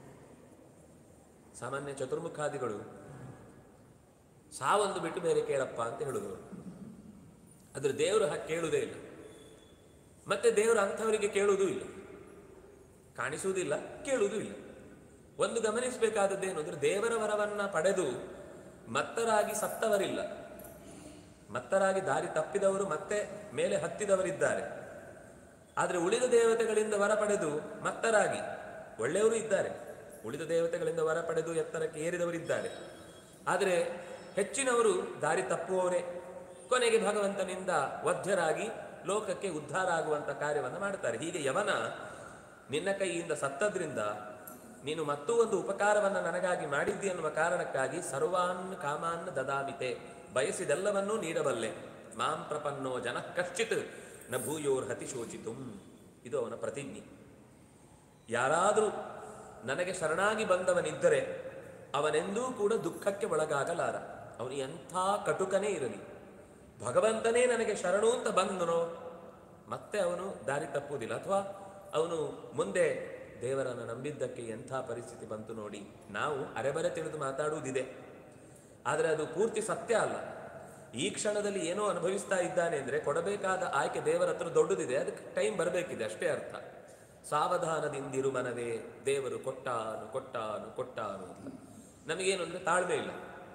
ಸಾಮಾನ್ಯ ಚತುರ್ಮುಖಾದಿಗಳು ಸಾವೊಂದು ಬಿಟ್ಟು ಬೇರೆ ಕೇಳಪ್ಪ ಅಂತ ಹೇಳುದವರು ಆದ್ರೆ ದೇವರು ಹಾಗೆ ಕೇಳುವುದೇ ಇಲ್ಲ ಮತ್ತೆ ದೇವರು ಅಂಥವರಿಗೆ ಕೇಳುವುದೂ ಇಲ್ಲ ಕಾಣಿಸುವುದಿಲ್ಲ ಕೇಳುವುದೂ ಇಲ್ಲ ಒಂದು ಗಮನಿಸಬೇಕಾದದ್ದೇನು ಅಂದ್ರೆ ದೇವರ ವರವನ್ನ ಪಡೆದು ಮತ್ತರಾಗಿ ಸತ್ತವರಿಲ್ಲ ಮತ್ತರಾಗಿ ದಾರಿ ತಪ್ಪಿದವರು ಮತ್ತೆ ಮೇಲೆ ಹತ್ತಿದವರಿದ್ದಾರೆ ಆದರೆ ಉಳಿದ ದೇವತೆಗಳಿಂದ ವರ ಪಡೆದು ಮತ್ತರಾಗಿ ಒಳ್ಳೆಯವರು ಇದ್ದಾರೆ ಉಳಿದ ದೇವತೆಗಳಿಂದ ವರ ಪಡೆದು ಎತ್ತರಕ್ಕೆ ಏರಿದವರಿದ್ದಾರೆ ಆದರೆ ಹೆಚ್ಚಿನವರು ದಾರಿ ತಪ್ಪುವವರೇ ಕೊನೆಗೆ ಭಗವಂತನಿಂದ ವಧ್ಯರಾಗಿ ಲೋಕಕ್ಕೆ ಉದ್ಧಾರ ಆಗುವಂತ ಕಾರ್ಯವನ್ನು ಮಾಡ್ತಾರೆ ಹೀಗೆ ಯವನ ನಿನ್ನ ಕೈಯಿಂದ ಸತ್ತದ್ರಿಂದ ನೀನು ಮತ್ತೂ ಒಂದು ಉಪಕಾರವನ್ನು ನನಗಾಗಿ ಮಾಡಿದ್ದಿ ಎನ್ನುವ ಕಾರಣಕ್ಕಾಗಿ ಸರ್ವಾನ್ ಕಾಮಾನ್ ದದಾಮಿತೆ ಬಯಸಿದೆಲ್ಲವನ್ನೂ ನೀಡಬಲ್ಲೆ ಮಾಂ ಪ್ರಪನ್ನೋ ಜನ ಕಶ್ಚಿತ್ ನ ಭೂಯೋರ್ ಹತಿ ಶೋಚಿತುಂ ಇದು ಅವನ ಪ್ರತಿಜ್ಞೆ ಯಾರಾದರೂ ನನಗೆ ಶರಣಾಗಿ ಬಂದವನಿದ್ದರೆ ಅವನೆಂದೂ ಕೂಡ ದುಃಖಕ್ಕೆ ಒಳಗಾಗಲಾರ ಅವನು ಎಂಥ ಕಟುಕನೇ ಇರಲಿ ಭಗವಂತನೇ ನನಗೆ ಶರಣು ಅಂತ ಬಂದನೋ ಮತ್ತೆ ಅವನು ದಾರಿ ತಪ್ಪುವುದಿಲ್ಲ ಅಥವಾ ಅವನು ಮುಂದೆ ದೇವರನ್ನು ನಂಬಿದ್ದಕ್ಕೆ ಎಂಥ ಪರಿಸ್ಥಿತಿ ಬಂತು ನೋಡಿ ನಾವು ಅರೆಬರೆ ತಿಳಿದು ಮಾತಾಡುವುದಿದೆ ಆದರೆ ಅದು ಪೂರ್ತಿ ಸತ್ಯ ಅಲ್ಲ ಈ ಕ್ಷಣದಲ್ಲಿ ಏನೋ ಅನುಭವಿಸ್ತಾ ಇದ್ದಾನೆ ಅಂದ್ರೆ ಕೊಡಬೇಕಾದ ಆಯ್ಕೆ ದೇವರ ಹತ್ರ ದೊಡ್ಡದಿದೆ ಅದಕ್ಕೆ ಟೈಮ್ ಬರಬೇಕಿದೆ ಅಷ್ಟೇ ಅರ್ಥ ಸಾವಧಾನದಿಂದಿರು ಮನವೇ ದೇವರು ಕೊಟ್ಟಾನು ಕೊಟ್ಟಾನು ಕೊಟ್ಟಾನು ಅಂತ ನಮಗೇನು ಅಂದ್ರೆ ತಾಳ್ಮೆ ಇಲ್ಲ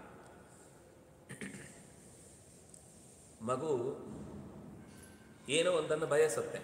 ಮಗು ಏನೋ ಒಂದನ್ನು ಬಯಸುತ್ತೆ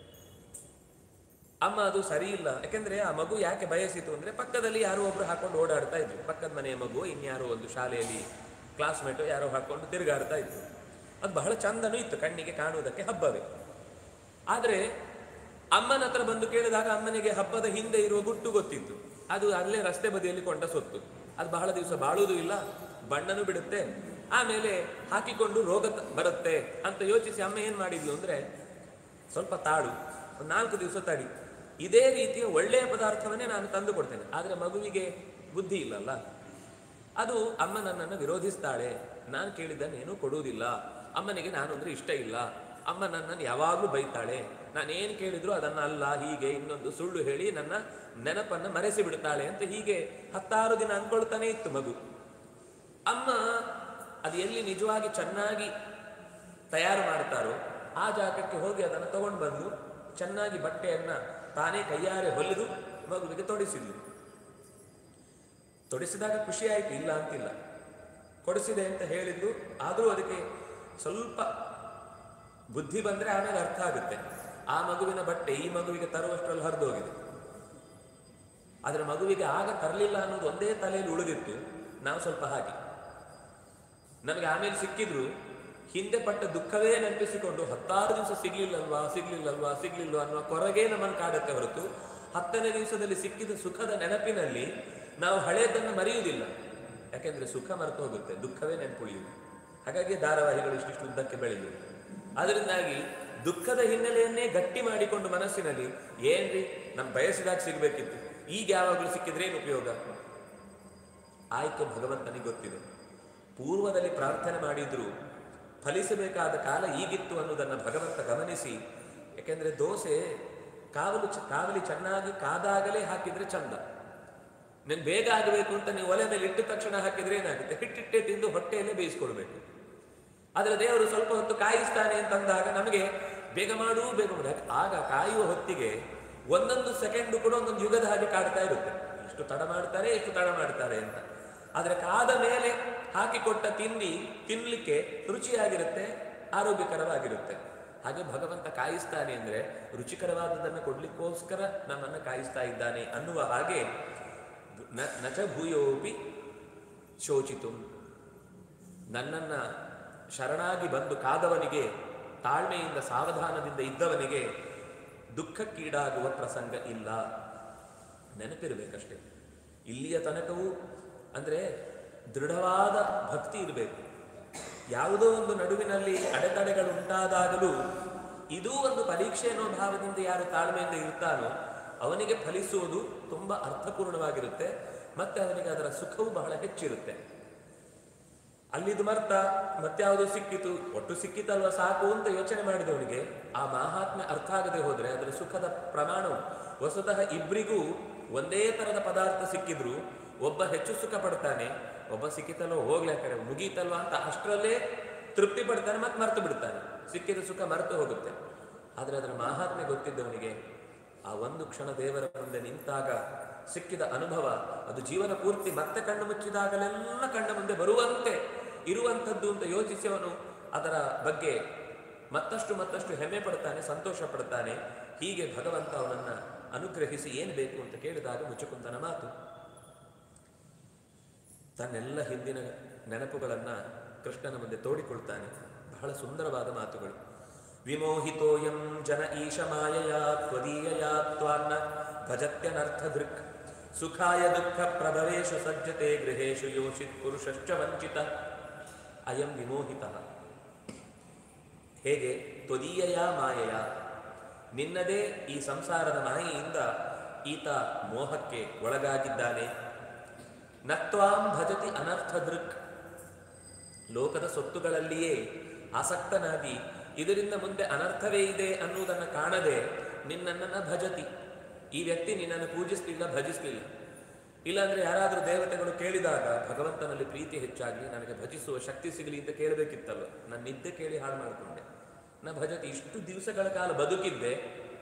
ಅಮ್ಮ ಅದು ಸರಿ ಇಲ್ಲ ಯಾಕೆಂದ್ರೆ ಆ ಮಗು ಯಾಕೆ ಬಯಸಿತು ಅಂದ್ರೆ ಪಕ್ಕದಲ್ಲಿ ಯಾರೋ ಒಬ್ರು ಹಾಕೊಂಡು ಓಡಾಡ್ತಾ ಇದ್ರು ಪಕ್ಕದ ಮನೆಯ ಮಗು ಇನ್ಯಾರೋ ಒಂದು ಶಾಲೆಯಲ್ಲಿ ಕ್ಲಾಸ್ಮೇಟು ಯಾರೋ ಹಾಕೊಂಡು ತಿರುಗಾಡ್ತಾ ಇದ್ರು ಅದು ಬಹಳ ಚಂದನೂ ಇತ್ತು ಕಣ್ಣಿಗೆ ಕಾಣುವುದಕ್ಕೆ ಹಬ್ಬವೇ ಆದರೆ ಅಮ್ಮನ ಹತ್ರ ಬಂದು ಕೇಳಿದಾಗ ಅಮ್ಮನಿಗೆ ಹಬ್ಬದ ಹಿಂದೆ ಇರುವ ಗುಟ್ಟು ಗೊತ್ತಿತ್ತು ಅದು ಅಲ್ಲೇ ರಸ್ತೆ ಬದಿಯಲ್ಲಿ ಕೊಂಡ ಸೊತ್ತು ಅದು ಬಹಳ ದಿವಸ ಬಾಳುವುದೂ ಇಲ್ಲ ಬಣ್ಣನೂ ಬಿಡುತ್ತೆ ಆಮೇಲೆ ಹಾಕಿಕೊಂಡು ರೋಗ ತ- ಬರುತ್ತೆ ಅಂತ ಯೋಚಿಸಿ ಅಮ್ಮ ಏನ್ ಮಾಡಿದ್ಲು ಅಂದ್ರೆ ಸ್ವಲ್ಪ ತಾಳು ಒಂದು ನಾಲ್ಕು ದಿವಸ ತಡಿ ಇದೇ ರೀತಿಯ ಒಳ್ಳೆಯ ಪದಾರ್ಥವನ್ನೇ ನಾನು ತಂದು ಕೊಡ್ತೇನೆ ಆದರೆ ಮಗುವಿಗೆ ಬುದ್ಧಿ ಇಲ್ಲಲ್ಲ ಅದು ಅಮ್ಮ ನನ್ನನ್ನು ವಿರೋಧಿಸ್ತಾಳೆ ನಾನು ಕೇಳಿದ್ದನ್ನೇನು ಕೊಡುವುದಿಲ್ಲ ಅಮ್ಮನಿಗೆ ನಾನು ಅಂದ್ರೆ ಇಷ್ಟ ಇಲ್ಲ ಅಮ್ಮ ನನ್ನನ್ನು ಯಾವಾಗಲೂ ಬೈತಾಳೆ ನಾನೇನು ಕೇಳಿದ್ರು ಅದನ್ನ ಅಲ್ಲ ಹೀಗೆ ಇನ್ನೊಂದು ಸುಳ್ಳು ಹೇಳಿ ನನ್ನ ನೆನಪನ್ನ ಮರೆಸಿ ಬಿಡ್ತಾಳೆ ಅಂತ ಹೀಗೆ ಹತ್ತಾರು ದಿನ ಅನ್ಕೊಳ್ತಾನೆ ಇತ್ತು ಮಗು ಅಮ್ಮ ಅದು ಎಲ್ಲಿ ನಿಜವಾಗಿ ಚೆನ್ನಾಗಿ ತಯಾರು ಮಾಡ್ತಾರೋ ಆ ಜಾಗಕ್ಕೆ ಹೋಗಿ ಅದನ್ನು ತಗೊಂಡು ಬಂದು ಚೆನ್ನಾಗಿ ಬಟ್ಟೆಯನ್ನ ತಾನೇ ಕೈಯಾರೆ ಹೊಲಿದು ಮಗುವಿಗೆ ತೊಡಿಸಿದ್ಲು ತೊಡಿಸಿದಾಗ ಖುಷಿ ಆಯ್ತು ಇಲ್ಲ ಅಂತಿಲ್ಲ ಕೊಡಿಸಿದೆ ಅಂತ ಹೇಳಿದ್ದು ಆದರೂ ಅದಕ್ಕೆ ಸ್ವಲ್ಪ ಬುದ್ಧಿ ಬಂದ್ರೆ ಆಮೇಲೆ ಅರ್ಥ ಆಗುತ್ತೆ ಆ ಮಗುವಿನ ಬಟ್ಟೆ ಈ ಮಗುವಿಗೆ ತರುವಷ್ಟರಲ್ಲಿ ಹರಿದೋಗಿದೆ ಆದರೆ ಮಗುವಿಗೆ ಆಗ ತರಲಿಲ್ಲ ಅನ್ನೋದು ಒಂದೇ ತಲೆಯಲ್ಲಿ ಉಳಿದಿತ್ತು ನಾವು ಸ್ವಲ್ಪ ಹಾಗೆ ನಮಗೆ ಆಮೇಲೆ ಸಿಕ್ಕಿದ್ರು ಹಿಂದೆ ಪಟ್ಟ ದುಃಖವೇ ನೆನಪಿಸಿಕೊಂಡು ಹತ್ತಾರು ದಿವಸ ಸಿಗ್ಲಿಲ್ಲಲ್ವಾ ಸಿಗ್ಲಿಲ್ಲಲ್ವಾ ಸಿಗ್ಲಿಲ್ವಾ ಅನ್ನುವ ಕೊರಗೇ ನಮ್ಮನ್ನು ಕಾಡುತ್ತೆ ಹೊರತು ಹತ್ತನೇ ದಿವಸದಲ್ಲಿ ಸಿಕ್ಕಿದ ಸುಖದ ನೆನಪಿನಲ್ಲಿ ನಾವು ಹಳೆಯದನ್ನು ಮರೆಯುವುದಿಲ್ಲ ಯಾಕೆಂದ್ರೆ ಸುಖ ಮರೆತು ಹೋಗುತ್ತೆ ದುಃಖವೇ ನೆನಪುಳಿಯುವುದು ಹಾಗಾಗಿ ಧಾರಾವಾಹಿಗಳು ಇಷ್ಟಿಷ್ಟು ಉದ್ದಕ್ಕೆ ಬೆಳೆಯುವುದು ಅದರಿಂದಾಗಿ ದುಃಖದ ಹಿನ್ನೆಲೆಯನ್ನೇ ಗಟ್ಟಿ ಮಾಡಿಕೊಂಡು ಮನಸ್ಸಿನಲ್ಲಿ ಏನ್ರಿ ನಮ್ ಬಯಸಿದಾಗ ಸಿಗ್ಬೇಕಿತ್ತು ಈಗ ಯಾವಾಗಲೂ ಸಿಕ್ಕಿದ್ರೆ ಏನು ಉಪಯೋಗ ಆಯ್ಕೆ ಭಗವಂತನಿಗೆ ಗೊತ್ತಿದೆ ಪೂರ್ವದಲ್ಲಿ ಪ್ರಾರ್ಥನೆ ಮಾಡಿದ್ರು ಫಲಿಸಬೇಕಾದ ಕಾಲ ಈಗಿತ್ತು ಅನ್ನೋದನ್ನು ಭಗವಂತ ಗಮನಿಸಿ ಯಾಕೆಂದ್ರೆ ದೋಸೆ ಕಾವಲು ಚ- ಕಾವಲಿ ಚೆನ್ನಾಗಿ ಕಾದಾಗಲೇ ಹಾಕಿದ್ರೆ ಚಂದ ನೀನು ಬೇಗ ಆಗಬೇಕು ಅಂತ ನೀವು ಒಲೆ ಮೇಲೆ ಇಟ್ಟ ತಕ್ಷಣ ಹಾಕಿದ್ರೆ ಏನಾಗುತ್ತೆ ಹಿಟ್ಟಿಟ್ಟೆ ತಿಂದು ಹೊಟ್ಟೆಯಲ್ಲೇ ಬೇಯಿಸ್ಕೊಳ್ಬೇಕು ಆದರೆ ದೇವರು ಸ್ವಲ್ಪ ಹೊತ್ತು ಕಾಯಿಸ್ತಾನೆ ಅಂತಂದಾಗ ನಮಗೆ ಬೇಗ ಮಾಡು ಬೇಗ ಮಾಡು ಯಾಕೆ ಆಗ ಕಾಯುವ ಹೊತ್ತಿಗೆ ಒಂದೊಂದು ಸೆಕೆಂಡ್ ಕೂಡ ಒಂದೊಂದು ಯುಗದ ಹಾಗೆ ಕಾಡ್ತಾ ಇರುತ್ತೆ ಎಷ್ಟು ತಡ ಮಾಡ್ತಾರೆ ಎಷ್ಟು ತಡ ಮಾಡ್ತಾರೆ ಅಂತ ಆದರೆ ಕಾದ ಮೇಲೆ ಹಾಕಿಕೊಟ್ಟ ತಿಂಡಿ ತಿನ್ಲಿಕ್ಕೆ ರುಚಿಯಾಗಿರುತ್ತೆ ಆರೋಗ್ಯಕರವಾಗಿರುತ್ತೆ ಹಾಗೆ ಭಗವಂತ ಕಾಯಿಸ್ತಾನೆ ಅಂದ್ರೆ ರುಚಿಕರವಾದದನ್ನು ಕೊಡ್ಲಿಕ್ಕೋಸ್ಕರ ನಮ್ಮನ್ನು ಕಾಯಿಸ್ತಾ ಇದ್ದಾನೆ ಅನ್ನುವ ಹಾಗೆ ನ- ನಚ ಭೂಯೋಪಿ ಶೋಚಿತು ನನ್ನನ್ನ ಶರಣಾಗಿ ಬಂದು ಕಾದವನಿಗೆ ತಾಳ್ಮೆಯಿಂದ ಸಾವಧಾನದಿಂದ ಇದ್ದವನಿಗೆ ದುಃಖಕ್ಕೀಡಾಗುವ ಪ್ರಸಂಗ ಇಲ್ಲ ನೆನಪಿರಬೇಕಷ್ಟೇ ಇಲ್ಲಿಯ ತನಕವೂ ಅಂದ್ರೆ ದೃಢವಾದ ಭಕ್ತಿ ಇರಬೇಕು ಯಾವುದೋ ಒಂದು ನಡುವಿನಲ್ಲಿ ಅಡೆತಡೆಗಳು ಉಂಟಾದಾಗಲೂ ಇದೂ ಒಂದು ಪರೀಕ್ಷೆ ಅನ್ನೋ ಭಾವದಿಂದ ಯಾರು ತಾಳ್ಮೆಯಿಂದ ಇರ್ತಾನೋ ಅವನಿಗೆ ಫಲಿಸುವುದು ತುಂಬಾ ಅರ್ಥಪೂರ್ಣವಾಗಿರುತ್ತೆ ಮತ್ತೆ ಅವನಿಗೆ ಅದರ ಸುಖವೂ ಬಹಳ ಹೆಚ್ಚಿರುತ್ತೆ ಅಲ್ಲಿದು ಮರ್ತ ಮತ್ಯಾವುದೋ ಸಿಕ್ಕಿತು ಒಟ್ಟು ಸಿಕ್ಕಿತಲ್ವ ಸಾಕು ಅಂತ ಯೋಚನೆ ಮಾಡಿದವನಿಗೆ ಆ ಮಾಹಾತ್ಮ್ಯ ಅರ್ಥ ಆಗದೆ ಹೋದ್ರೆ ಅದರ ಸುಖದ ಪ್ರಮಾಣವು ವಸ್ತುತಃ ಇಬ್ಬರಿಗೂ ಒಂದೇ ತರದ ಪದಾರ್ಥ ಸಿಕ್ಕಿದ್ರು ಒಬ್ಬ ಹೆಚ್ಚು ಸುಖ ಪಡ್ತಾನೆ ಒಬ್ಬ ಸಿಕ್ಕಿತಲ್ವ ಹೋಗ್ಲಾಕರೆ ಮುಗೀತಲ್ವ ಅಂತ ಅಷ್ಟರಲ್ಲೇ ತೃಪ್ತಿ ಪಡ್ತಾನೆ ಮತ್ತೆ ಮರ್ತು ಬಿಡ್ತಾನೆ ಸಿಕ್ಕಿದ ಸುಖ ಮರೆತು ಹೋಗುತ್ತೆ ಆದ್ರೆ ಅದರ ಮಾಹಾತ್ಮ್ಯ ಗೊತ್ತಿದ್ದವನಿಗೆ ಆ ಒಂದು ಕ್ಷಣ ದೇವರ ಮುಂದೆ ನಿಂತಾಗ ಸಿಕ್ಕಿದ ಅನುಭವ ಅದು ಜೀವನ ಪೂರ್ತಿ ಮತ್ತೆ ಕಣ್ಣು ಮುಚ್ಚಿದಾಗಲೆಲ್ಲ ಕಣ್ಣ ಮುಂದೆ ಬರುವಂತೆ ಇರುವಂಥದ್ದು ಅಂತ ಯೋಚಿಸಿ ಅವನು ಅದರ ಬಗ್ಗೆ ಮತ್ತಷ್ಟು ಮತ್ತಷ್ಟು ಹೆಮ್ಮೆ ಪಡ್ತಾನೆ ಸಂತೋಷ ಪಡ್ತಾನೆ ಹೀಗೆ ಭಗವಂತ ಅವನನ್ನ ಅನುಗ್ರಹಿಸಿ ಏನು ಬೇಕು ಅಂತ ಕೇಳಿದಾಗ ಮುಚ್ಚುಕುಂದನ ಮಾತು ತನ್ನೆಲ್ಲ ಹಿಂದಿನ ನೆನಪುಗಳನ್ನು ಕೃಷ್ಣನ ಮುಂದೆ ತೋಡಿಕೊಳ್ತಾನೆ ಬಹಳ ಸುಂದರವಾದ ಮಾತುಗಳು ವಿಮೋಹಿತೋಯಂ ಜನ ಈಶ ಮಾಯಯ ತ್ವದೀಯಯ ತ್ವಾನ್ನ ಭಜತ್ಯನರ್ಥ ದೃಕ್ ಸುಖಾಯ ದುಃಖ ಪ್ರಭವೇಶು ಸಜ್ಜತೆ ಗೃಹೇಶು ಯೋಷಿತ್ ಪುರುಷಶ್ಚ ವಂಚಿತ ಅಯಂ ವಿಮೋಹಿತ ಹೇಗೆ ತ್ವದೀಯಯ ಮಾಯಯ ನಿನ್ನದೇ ಈ ಸಂಸಾರದ ಮಾಯೆಯಿಂದ ಈತ ಮೋಹಕ್ಕೆ ಒಳಗಾಗಿದ್ದಾನೆ ನತ್ವಾಂ ಭಜತಿ ಅನರ್ಥ ದೃಕ್ ಲೋಕದ ಸೊತ್ತುಗಳಲ್ಲಿಯೇ ಆಸಕ್ತನಾಗಿ ಇದರಿಂದ ಮುಂದೆ ಅನರ್ಥವೇ ಇದೆ ಅನ್ನುವುದನ್ನು ಕಾಣದೆ ನಿನ್ನನ್ನು ಭಜತಿ ಈ ವ್ಯಕ್ತಿ ನಿನ್ನನ್ನು ಪೂಜಿಸಲಿಲ್ಲ ಭಜಿಸಲಿಲ್ಲ ಇಲ್ಲಾಂದ್ರೆ ಯಾರಾದರೂ ದೇವತೆಗಳು ಕೇಳಿದಾಗ ಭಗವಂತನಲ್ಲಿ ಪ್ರೀತಿ ಹೆಚ್ಚಾಗಲಿ ನನಗೆ ಭಜಿಸುವ ಶಕ್ತಿ ಸಿಗಲಿ ಅಂತ ಕೇಳಬೇಕಿತ್ತಲ್ಲ ನಾನು ನಿದ್ದೆ ಕೇಳಿ ಹಾಳು ಮಾಡಿಕೊಂಡೆ ನಾ ಭಜತಿ ಇಷ್ಟು ದಿವಸಗಳ ಕಾಲ ಬದುಕಿದ್ದೆ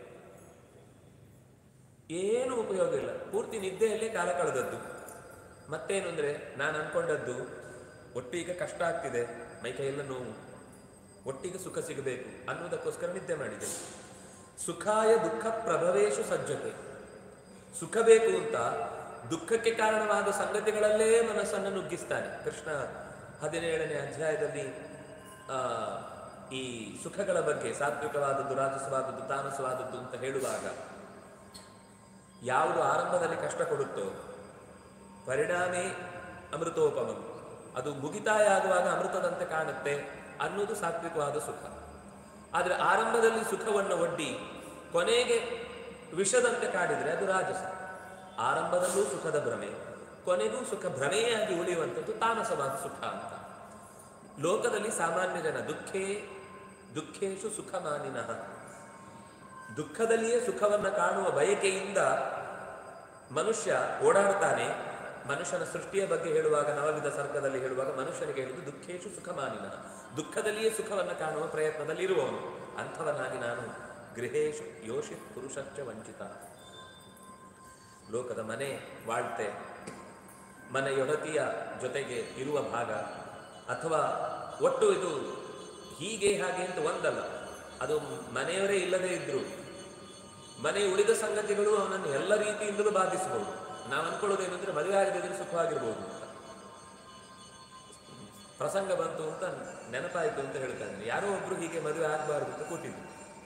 ಏನು ಉಪಯೋಗ ಇಲ್ಲ ಪೂರ್ತಿ ನಿದ್ದೆಯಲ್ಲೇ ಕಾಲ ಕಳೆದದ್ದು ಮತ್ತೇನು ಅಂದ್ರೆ ನಾನು ಅನ್ಕೊಂಡದ್ದು ಒಟ್ಟಿಗೆ ಕಷ್ಟ ಆಗ್ತಿದೆ ಮೈಕೈಯೆಲ್ಲ ನೋವು ಒಟ್ಟಿಗೆ ಸುಖ ಸಿಗಬೇಕು ಅನ್ನೋದಕ್ಕೋಸ್ಕರ ನಿದ್ದೆ ಮಾಡಿದೆ ಸುಖಾಯ ದುಃಖ ಪ್ರಭವೇಶು ಸಜ್ಜತೆ ಸುಖ ಬೇಕು ಅಂತ ದುಃಖಕ್ಕೆ ಕಾರಣವಾದ ಸಂಗತಿಗಳಲ್ಲೇ ಮನಸ್ಸನ್ನು ನುಗ್ಗಿಸ್ತಾನೆ ಕೃಷ್ಣ ಹದಿನೇಳನೇ ಅಧ್ಯಾಯದಲ್ಲಿ ಆ, ಈ ಸುಖಗಳ ಬಗ್ಗೆ ಸಾತ್ವಿಕವಾದದ್ದು ರಾಜಸವಾದದ್ದು ತಾಮಸವಾದದ್ದು ಅಂತ ಹೇಳುವಾಗ ಯಾವುದು ಆರಂಭದಲ್ಲಿ ಕಷ್ಟ ಕೊಡುತ್ತೋ ಪರಿಣಾಮೇ ಅಮೃತೋಪಮಂ ಅದು ಮುಗಿತಾಯ ಆಗುವಾಗ ಅಮೃತದಂತೆ ಕಾಣುತ್ತೆ ಅನ್ನೋದು ಸಾತ್ವಿಕವಾದ ಸುಖ ಆದರೆ ಆರಂಭದಲ್ಲಿ ಸುಖವನ್ನು ಒಡ್ಡಿ ಕೊನೆಗೆ ವಿಷದಂತೆ ಕಾಡಿದ್ರೆ ಅದು ರಾಜಸ ಆರಂಭದಲ್ಲೂ ಸುಖದ ಭ್ರಮೆ ಕೊನೆಗೂ ಸುಖ ಭ್ರಮೆಯಾಗಿ ಉಳಿಯುವಂಥದ್ದು ತಾಮಸವಾದ ಸುಖ ಅಂತ ಲೋಕದಲ್ಲಿ ಸಾಮಾನ್ಯ ಜನ ದುಃಖೇ ದುಃಖೇಶು ಸುಖ ಮಾನಿನಃ ದುಃಖದಲ್ಲಿಯೇ ಸುಖವನ್ನು ಕಾಣುವ ಬಯಕೆಯಿಂದ ಮನುಷ್ಯ ಓಡಾಡ್ತಾನೆ ಮನುಷ್ಯನ ಸೃಷ್ಟಿಯ ಬಗ್ಗೆ ಹೇಳುವಾಗ ನವವಿಧ ಸರ್ಗದಲ್ಲಿ ಹೇಳುವಾಗ ಮನುಷ್ಯನಿಗೆ ಹೇಳುವುದು ದುಃಖೇಶು ಸುಖಮಾನಿನ ದುಃಖದಲ್ಲಿಯೇ ಸುಖವನ್ನು ಕಾಣುವ ಪ್ರಯತ್ನದಲ್ಲಿ ಇರುವವನು ಅಂಥವನಾಗಿ ನಾನು ಗೃಹೇಶು ಯೋಷಿತ್ ಪುರುಷಶ್ಚ ವಂಚಿತ ಲೋಕದ ಮನೆ ವಾಳ್ತೆ ಮನೆಯೊಡತಿಯ ಜೊತೆಗೆ ಇರುವ ಭಾಗ ಅಥವಾ ಒಟ್ಟು ಇದು ಹೀಗೆ ಹಾಗೆ ಅಂತ ಒಂದಲ್ಲ ಅದು ಮನೆಯವರೇ ಇಲ್ಲದೇ ಇದ್ರು ಮನೆ ಉಳಿದ ಸಂಗತಿಗಳು ಅವನನ್ನು ಎಲ್ಲ ರೀತಿಯಿಂದಲೂ ಬಾಧಿಸಬಹುದು ನಾವು ಅನ್ಕೊಳ್ಳೋದೇನೆಂದ್ರೆ ಮದುವೆ ಆಗದಿದ್ರೆ ಸುಖವಾಗಿರ್ಬೋದು ಅಂತ ಪ್ರಸಂಗ ಬಂತು ಅಂತ ನೆನಪಾಯಿತು ಅಂತ ಹೇಳ್ತಾನೆ ಯಾರೋ ಒಬ್ರು ಹೀಗೆ ಮದುವೆ ಆಗಬಾರ್ದು ಅಂತ ಕೂತಿದ್ರು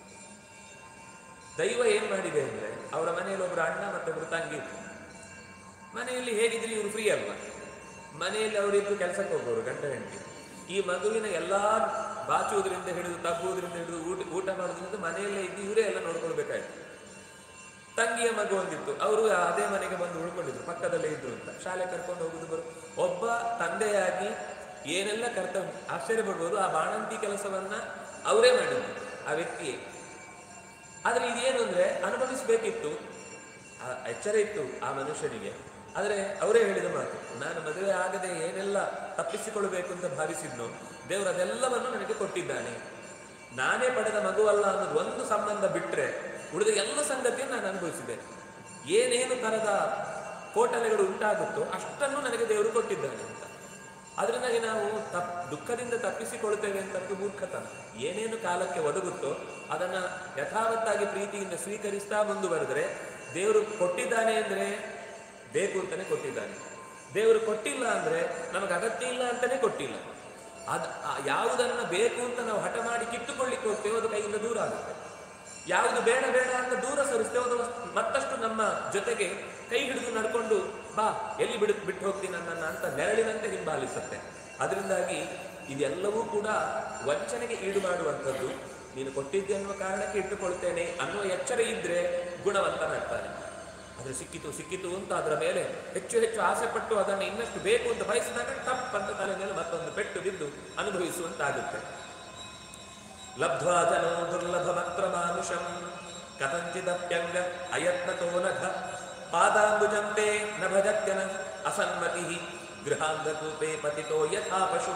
ದೈವ ಏನ್ ಮಾಡಿದೆ ಅಂದ್ರೆ ಅವರ ಮನೆಯಲ್ಲಿ ಒಬ್ರು ಅಣ್ಣ ಮತ್ತೊಬ್ರು ತಂಗಿ ಇದ್ರು. ಮನೆಯಲ್ಲಿ ಹೇಗಿದ್ರೆ ಇವರು ಫ್ರೀ ಅಲ್ವಾ ಮನೆಯಲ್ಲಿ ಅವರಿಬ್ರು ಕೆಲಸಕ್ಕೆ ಹೋಗೋರು ಗಂಡ ಹೆಂಡತಿ ಈ ಮಗುವಿನ ಎಲ್ಲಾ ಬಾಚುವುದರಿಂದ ಹಿಡಿದು ತಗ್ಗುವುದರಿಂದ ಹಿಡಿದು ಊಟ ಊಟ ಮಾಡೋದ್ರಿಂದ ಮನೆಯಲ್ಲೇ ಇದ್ದು ಇವರೇ ಎಲ್ಲ ನೋಡ್ಕೊಳ್ಬೇಕಾಯ್ತು ತಂಗಿಯ ಮಗು ಒಂದಿತ್ತು ಅವರು ಅದೇ ಮನೆಗೆ ಬಂದು ಉಳ್ಕೊಂಡಿದ್ರು ಪಕ್ಕದಲ್ಲೇ ಇದ್ರು ಅಂತ ಶಾಲೆ ಕರ್ಕೊಂಡು ಹೋಗುದು ಬರು ಒಬ್ಬ ತಂದೆಯಾಗಿ ಏನೆಲ್ಲ ಕರ್ತವ್ಯ ಆಶ್ಚರ್ಯ ಪಡ್ಬೋದು ಆ ಬಾಣಂತಿ ಕೆಲಸವನ್ನ ಅವರೇ ಮಾಡಿದ್ರು ಆ ವ್ಯಕ್ತಿಯೇ ಆದ್ರೆ ಇದೇನು ಅಂದ್ರೆ ಅನುಭವಿಸ್ಬೇಕಿತ್ತು ಆ ಎಚ್ಚರ ಇತ್ತು ಆ ಮನುಷ್ಯನಿಗೆ ಆದರೆ ಅವರೇ ಹೇಳಿದ ಮಾತು ನಾನು ಮದುವೆ ಆಗದೆ ಏನೆಲ್ಲ ತಪ್ಪಿಸಿಕೊಳ್ಬೇಕು ಅಂತ ಭಾವಿಸಿದ್ನೋ ದೇವರು ಅದೆಲ್ಲವನ್ನು ನನಗೆ ಕೊಟ್ಟಿದ್ದಾನೆ ನಾನೇ ಪಡೆದ ಮಗುವಲ್ಲ ಅನ್ನೋದು ಒಂದು ಸಂಬಂಧ ಬಿಟ್ರೆ ಉಳಿದ ಎಲ್ಲ ಸಂಗತಿಯನ್ನು ನಾನು ಅನುಭವಿಸಿದೆ ಏನೇನು ತರದ ಕೋಟಲೆಗಳು ಉಂಟಾಗುತ್ತೋ ಅಷ್ಟನ್ನು ನನಗೆ ದೇವರು ಕೊಟ್ಟಿದ್ದಾನೆ ಅಂತ ಅದರಿಂದಾಗಿ ನಾವು ತಪ್ ದುಃಖದಿಂದ ತಪ್ಪಿಸಿಕೊಳ್ತೇವೆ ಅಂತದ್ದು ಮೂರ್ಖತನ ಏನೇನು ಕಾಲಕ್ಕೆ ಒದಗುತ್ತೋ ಅದನ್ನ ಯಥಾವತ್ತಾಗಿ ಪ್ರೀತಿಯಿಂದ ಸ್ವೀಕರಿಸ್ತಾ ಮುಂದುವರೆದ್ರೆ ದೇವರು ಕೊಟ್ಟಿದ್ದಾನೆ ಅಂದ್ರೆ ಬೇಕು ಅಂತಾನೆ ಕೊಟ್ಟಿದ್ದಾನೆ ದೇವರು ಕೊಟ್ಟಿಲ್ಲ ಅಂದ್ರೆ ನಮಗೆ ಅಗತ್ಯ ಇಲ್ಲ ಅಂತಾನೆ ಕೊಟ್ಟಿಲ್ಲ ಅದ್ ಆ ಯಾವುದನ್ನ ಬೇಕು ಅಂತ ನಾವು ಹಠ ಮಾಡಿ ಕಿತ್ತುಕೊಳ್ಳಿಕ್ಕೆ ಹೋಗ್ತೇವೆ ಅದು ಕೈಯಿಂದ ದೂರ ಆಗುತ್ತೆ ಯಾವುದು ಬೇಡ ಬೇಡ ಅಂತ ದೂರ ಸರಿಸ್ತೇವೆ ಅದು ಮತ್ತಷ್ಟು ನಮ್ಮ ಜೊತೆಗೆ ಕೈ ಹಿಡಿದು ನಡ್ಕೊಂಡು ಬಾ ಎಲ್ಲಿ ಬಿಡು ಬಿಟ್ಟು ಹೋಗ್ತೀನಿ ನನ್ನನ್ನು ಅಂತ ನೆರಳಿನಂತೆ ಹಿಂಬಾಲಿಸುತ್ತೆ ಅದರಿಂದಾಗಿ ಇದೆಲ್ಲವೂ ಕೂಡ ವಂಚನೆಗೆ ಈಡು ಮಾಡುವಂಥದ್ದು ನೀನು ಕೊಟ್ಟಿದ್ದೆ ಅನ್ನುವ ಕಾರಣಕ್ಕೆ ಇಟ್ಟುಕೊಳ್ತೇನೆ ಅನ್ನುವ ಎಚ್ಚರ ಇದ್ರೆ ಗುಣವಂತನಾಗ್ತಾನೆ ಆದ್ರೆ ಸಿಕ್ಕಿತು ಸಿಕ್ಕಿತು ಅಂತ ಅದರ ಮೇಲೆ ಹೆಚ್ಚು ಹೆಚ್ಚು ಆಸೆ ಪಟ್ಟು ಅದನ್ನು ಇನ್ನಷ್ಟು ಬೇಕು ಅಂತ ಬಯಸಿದಾಗ ತಪ್ಪಂತ ತಲೆ ಮೇಲೆ ಮತ್ತೊಂದು ಪೆಟ್ಟು ಬಿದ್ದು ಅನುಭವಿಸುವಂತಾಗುತ್ತೆ ಲಬ್ಧ್ವಾ ಜನೋ ದುರ್ಲಭಮತ್ರ ಮಾನುಷಂ ಕಥಂಚಿದಪ್ಯಂಗ ಅಯತ್ನತೋ ನಘ ಪಾದಾಂಬುಜಂತೆ ನ ಭಜತ್ಯನ ಅಸನ್ಮತಿ ಗೃಹಾಂಧಕೂಪೆ ಪತಿತೋ ಯಥಾ ಪಶು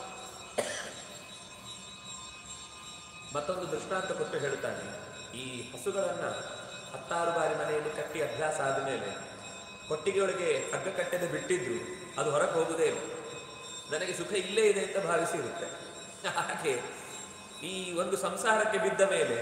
ಮತ್ತೊಂದು ದೃಷ್ಟಾಂತ ಕೊಟ್ಟು ಹೇಳ್ತಾನೆ ಈ ಹಸುಗಳನ್ನ ಹತ್ತಾರು ಬಾರಿ ಮನೆಯಲ್ಲಿ ಕಟ್ಟಿ ಅಭ್ಯಾಸ ಆದ ಮೇಲೆ ಕೊಟ್ಟಿಗೆಯೊಳಗೆ ಹಗ್ಗ ಕಟ್ಟದೆ ಬಿಟ್ಟಿದ್ರು ಅದು ಹೊರಗೆ ಹೋಗುದೇ ಇಲ್ಲ ನನಗೆ ಸುಖ ಇಲ್ಲೇ ಇದೆ ಅಂತ ಭಾವಿಸಿರುತ್ತೆ ಹಾಗೆ ಈ ಒಂದು ಸಂಸಾರಕ್ಕೆ ಬಿದ್ದ ಮೇಲೆ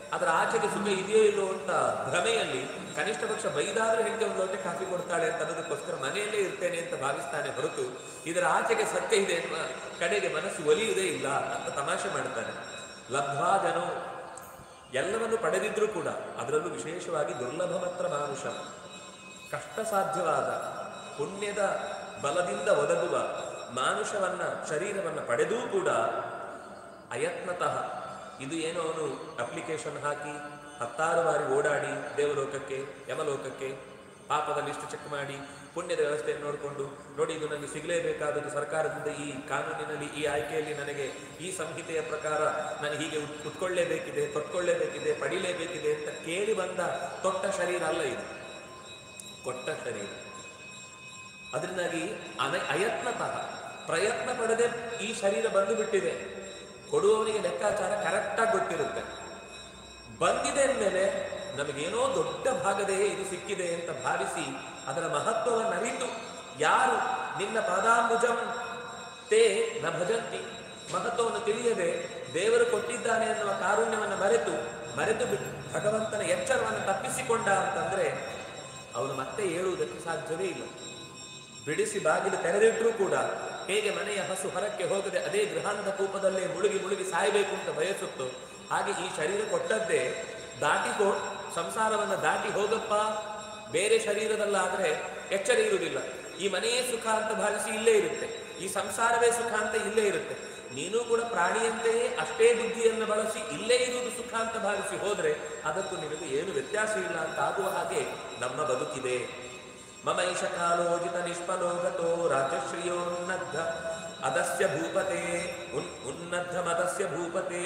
ಅದರ ಆಚೆಗೆ ಸುಖ ಇದೆಯೋ ಇಲ್ಲೋ ಅಂತ ಭ್ರಮೆಯಲ್ಲಿ ಕನಿಷ್ಠ ಪಕ್ಷ ಬೈದಾದ್ರೂ ಹೆಂಡತಿ ಒಂದು ಲೋಟ ಕಾಫಿ ಕೊಡ್ತಾಳೆ ಅಂತ ಅನ್ನೋದಕ್ಕೋಸ್ಕರ ಮನೆಯಲ್ಲೇ ಇರ್ತೇನೆ ಅಂತ ಭಾವಿಸ್ತಾನೆ ಹೊರತು ಇದರ ಆಚೆಗೆ ಸತ್ಯ ಇದೆ ಎನ್ನುವ ಕಡೆಗೆ ಮನಸ್ಸು ಒಲಿಯುವುದೇ ಇಲ್ಲ ಅಂತ ತಮಾಷೆ ಮಾಡ್ತಾನೆ ಲಬ್ಧ್ವಾ ಜನೋ ಎಲ್ಲವನ್ನು ಪಡೆದಿದ್ರೂ ಕೂಡ ಅದರಲ್ಲೂ ವಿಶೇಷವಾಗಿ ದುರ್ಲಭ ಮಾತ್ರ ಮಾನುಷ ಕಷ್ಟ ಸಾಧ್ಯವಾದ ಪುಣ್ಯದ ಬಲದಿಂದ ಒದಗುವ ಮಾನುಷವನ್ನ ಶರೀರವನ್ನ ಪಡೆದೂ ಕೂಡ ಅಯತ್ನತಃ ಇದು ಏನೋ ಅವನು ಅಪ್ಲಿಕೇಶನ್ ಹಾಕಿ ಹತ್ತಾರು ಬಾರಿ ಓಡಾಡಿ ದೇವಲೋಕಕ್ಕೆ ಯಮಲೋಕಕ್ಕೆ ಪಾಪದ ಲಿಸ್ಟ್ ಚೆಕ್ ಮಾಡಿ ಪುಣ್ಯದ ವ್ಯವಸ್ಥೆಯನ್ನು ನೋಡಿಕೊಂಡು ನೋಡಿ ಇದು ನನಗೆ ಸಿಗಲೇಬೇಕಾದದ್ದು ಸರ್ಕಾರದಿಂದ ಈ ಕಾನೂನಿನಲ್ಲಿ ಈ ಆಯ್ಕೆಯಲ್ಲಿ ನನಗೆ ಈ ಸಂಹಿತೆಯ ಪ್ರಕಾರ ನಾನು ಹೀಗೆ ಉತ್- ಉಟ್ಕೊಳ್ಳೇಬೇಕಿದೆ ತೊಟ್ಕೊಳ್ಳೇಬೇಕಿದೆ ಪಡಿಲೇಬೇಕಿದೆ ಅಂತ ಕೇಳಿ ಬಂದ ತೊಟ್ಟ ಶರೀರ ಅಲ್ಲ ಇದು ಕೊಟ್ಟ ಶರೀರ ಅದರಿಂದಾಗಿ ಅನ ಅಯತ್ನತಃ ಪ್ರಯತ್ನ ಪಡದೆ ಈ ಶರೀರ ಬಂದು ಬಿಟ್ಟಿದೆ ಕೊಡುವವನಿಗೆ ಲೆಕ್ಕಾಚಾರ ಕರೆಕ್ಟಾಗಿ ಗೊತ್ತಿರುತ್ತೆ ಬಂದಿದೆ ಅಂದಮೇಲೆ ನಮಗೇನೋ ದೊಡ್ಡ ಭಾಗದೇ ಇದು ಸಿಕ್ಕಿದೆ ಅಂತ ಭಾವಿಸಿ ಅದರ ಮಹತ್ವವನ್ನು ಅರಿತು ಯಾರು ನಿನ್ನ ಪಾದಾಂಬುಜಂ ತೇ ನ ಭಜಂತಿ ಮಹತ್ವವನ್ನು ತಿಳಿಯದೆ ದೇವರು ಕೊಟ್ಟಿದ್ದಾನೆ ಅನ್ನುವ ಕಾರುಣ್ಯವನ್ನು ಮರೆತು ಮರೆತು ಬಿಟ್ಟು ಭಗವಂತನ ಎಚ್ಚರವನ್ನು ತಪ್ಪಿಸಿಕೊಂಡ ಅಂತಂದ್ರೆ ಅವನು ಮತ್ತೆ ಏಳುವುದಕ್ಕೆ ಸಾಧ್ಯವೇ ಇಲ್ಲ ಬಿಡಿಸಿ ಬಾಗಿಲು ತೆರೆದಿಟ್ಟರೂ ಕೂಡ ಹೇಗೆ ಮನೆಯ ಹಸು ಹೊರಕ್ಕೆ ಹೋಗದೆ ಅದೇ ಗೃಹಾಂತ ಕೂಪದಲ್ಲೇ ಮುಳುಗಿ ಮುಳುಗಿ ಸಾಯಬೇಕು ಅಂತ ಬಯಸುತ್ತೋ ಹಾಗೆ ಈ ಶರೀರ ಕೊಟ್ಟದ್ದೇ ದಾಟಿಕೋ ಸಂಸಾರವನ್ನು ದಾಟಿ ಹೋಗಪ್ಪ ಬೇರೆ ಶರೀರದಲ್ಲಾದ್ರೆ ಎಚ್ಚರ ಇರುವುದಿಲ್ಲ ಈ ಮನೆಯೇ ಸುಖ ಅಂತ ಭಾವಿಸಿ ಇಲ್ಲೇ ಇರುತ್ತೆ ಈ ಸಂಸಾರವೇ ಸುಖ ಅಂತ ಇಲ್ಲೇ ಇರುತ್ತೆ ನೀನು ಕೂಡ ಪ್ರಾಣಿಯಂತೆಯೇ ಅಷ್ಟೇ ಬುದ್ಧಿಯನ್ನು ಬಳಸಿ ಇಲ್ಲೇ ಇರುವುದು ಸುಖ ಅಂತ ಭಾವಿಸಿ ಹೋದ್ರೆ ಅದಕ್ಕೂ ನಿನಗೆ ಏನು ವ್ಯತ್ಯಾಸ ಇಲ್ಲ ಅಂತ ಆಗುವ ಹಾಗೆ ನಮ್ಮ ಬದುಕಿದೆ ಮಮೈಷ ಕಾಲೋಜಿತ ನಿಷ್ಫಲೋಗತೋ ರಾಜಶ್ರಿಯೋನ್ನದ್ಧ ಅದಸ್ಯ ಭೂಪತೆ ಉನ್ ಉನ್ನದ್ಧ ಮದಸ್ಯ ಭೂಪತೆ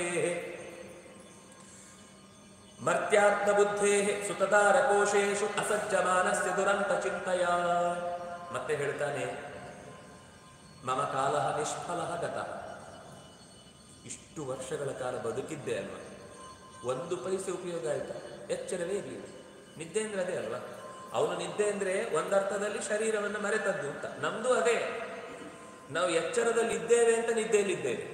ಮರ್ತ್ಯಾತ್ಮ ಬುದ್ಧೇ ಸುತದಾರ ಕೋಶೇಶು ಅಸಜ್ಜಮಾನಸ್ಯ ದುರಂತ ಚಿಂತೆಯ ಮತ್ತೆ ಹೇಳ್ತಾನೆ ಮಮ ಕಾಲ ನಿಷ್ಫಲ ಗತ ಇಷ್ಟು ವರ್ಷಗಳ ಕಾಲ ಬದುಕಿದ್ದೆ ಅಲ್ವಾ ಒಂದು ಪೈಸೆ ಉಪಯೋಗ ಆಯ್ತಾ ಎಚ್ಚರವೇ ಇರಲಿಲ್ಲ ನಿದ್ದೆ ಅಂದ್ರೆ ಅದೇ ಅಲ್ವಾ ಅವನು ನಿದ್ದೆ ಅಂದ್ರೆ ಒಂದರ್ಥದಲ್ಲಿ ಶರೀರವನ್ನು ಮರೆತದ್ದು ಅಂತ ನಮ್ದು ಅದೇ ನಾವು ಎಚ್ಚರದಲ್ಲಿ ಇದ್ದೇವೆ ಅಂತ ನಿದ್ದೆಯಲ್ಲಿದ್ದೇವೆ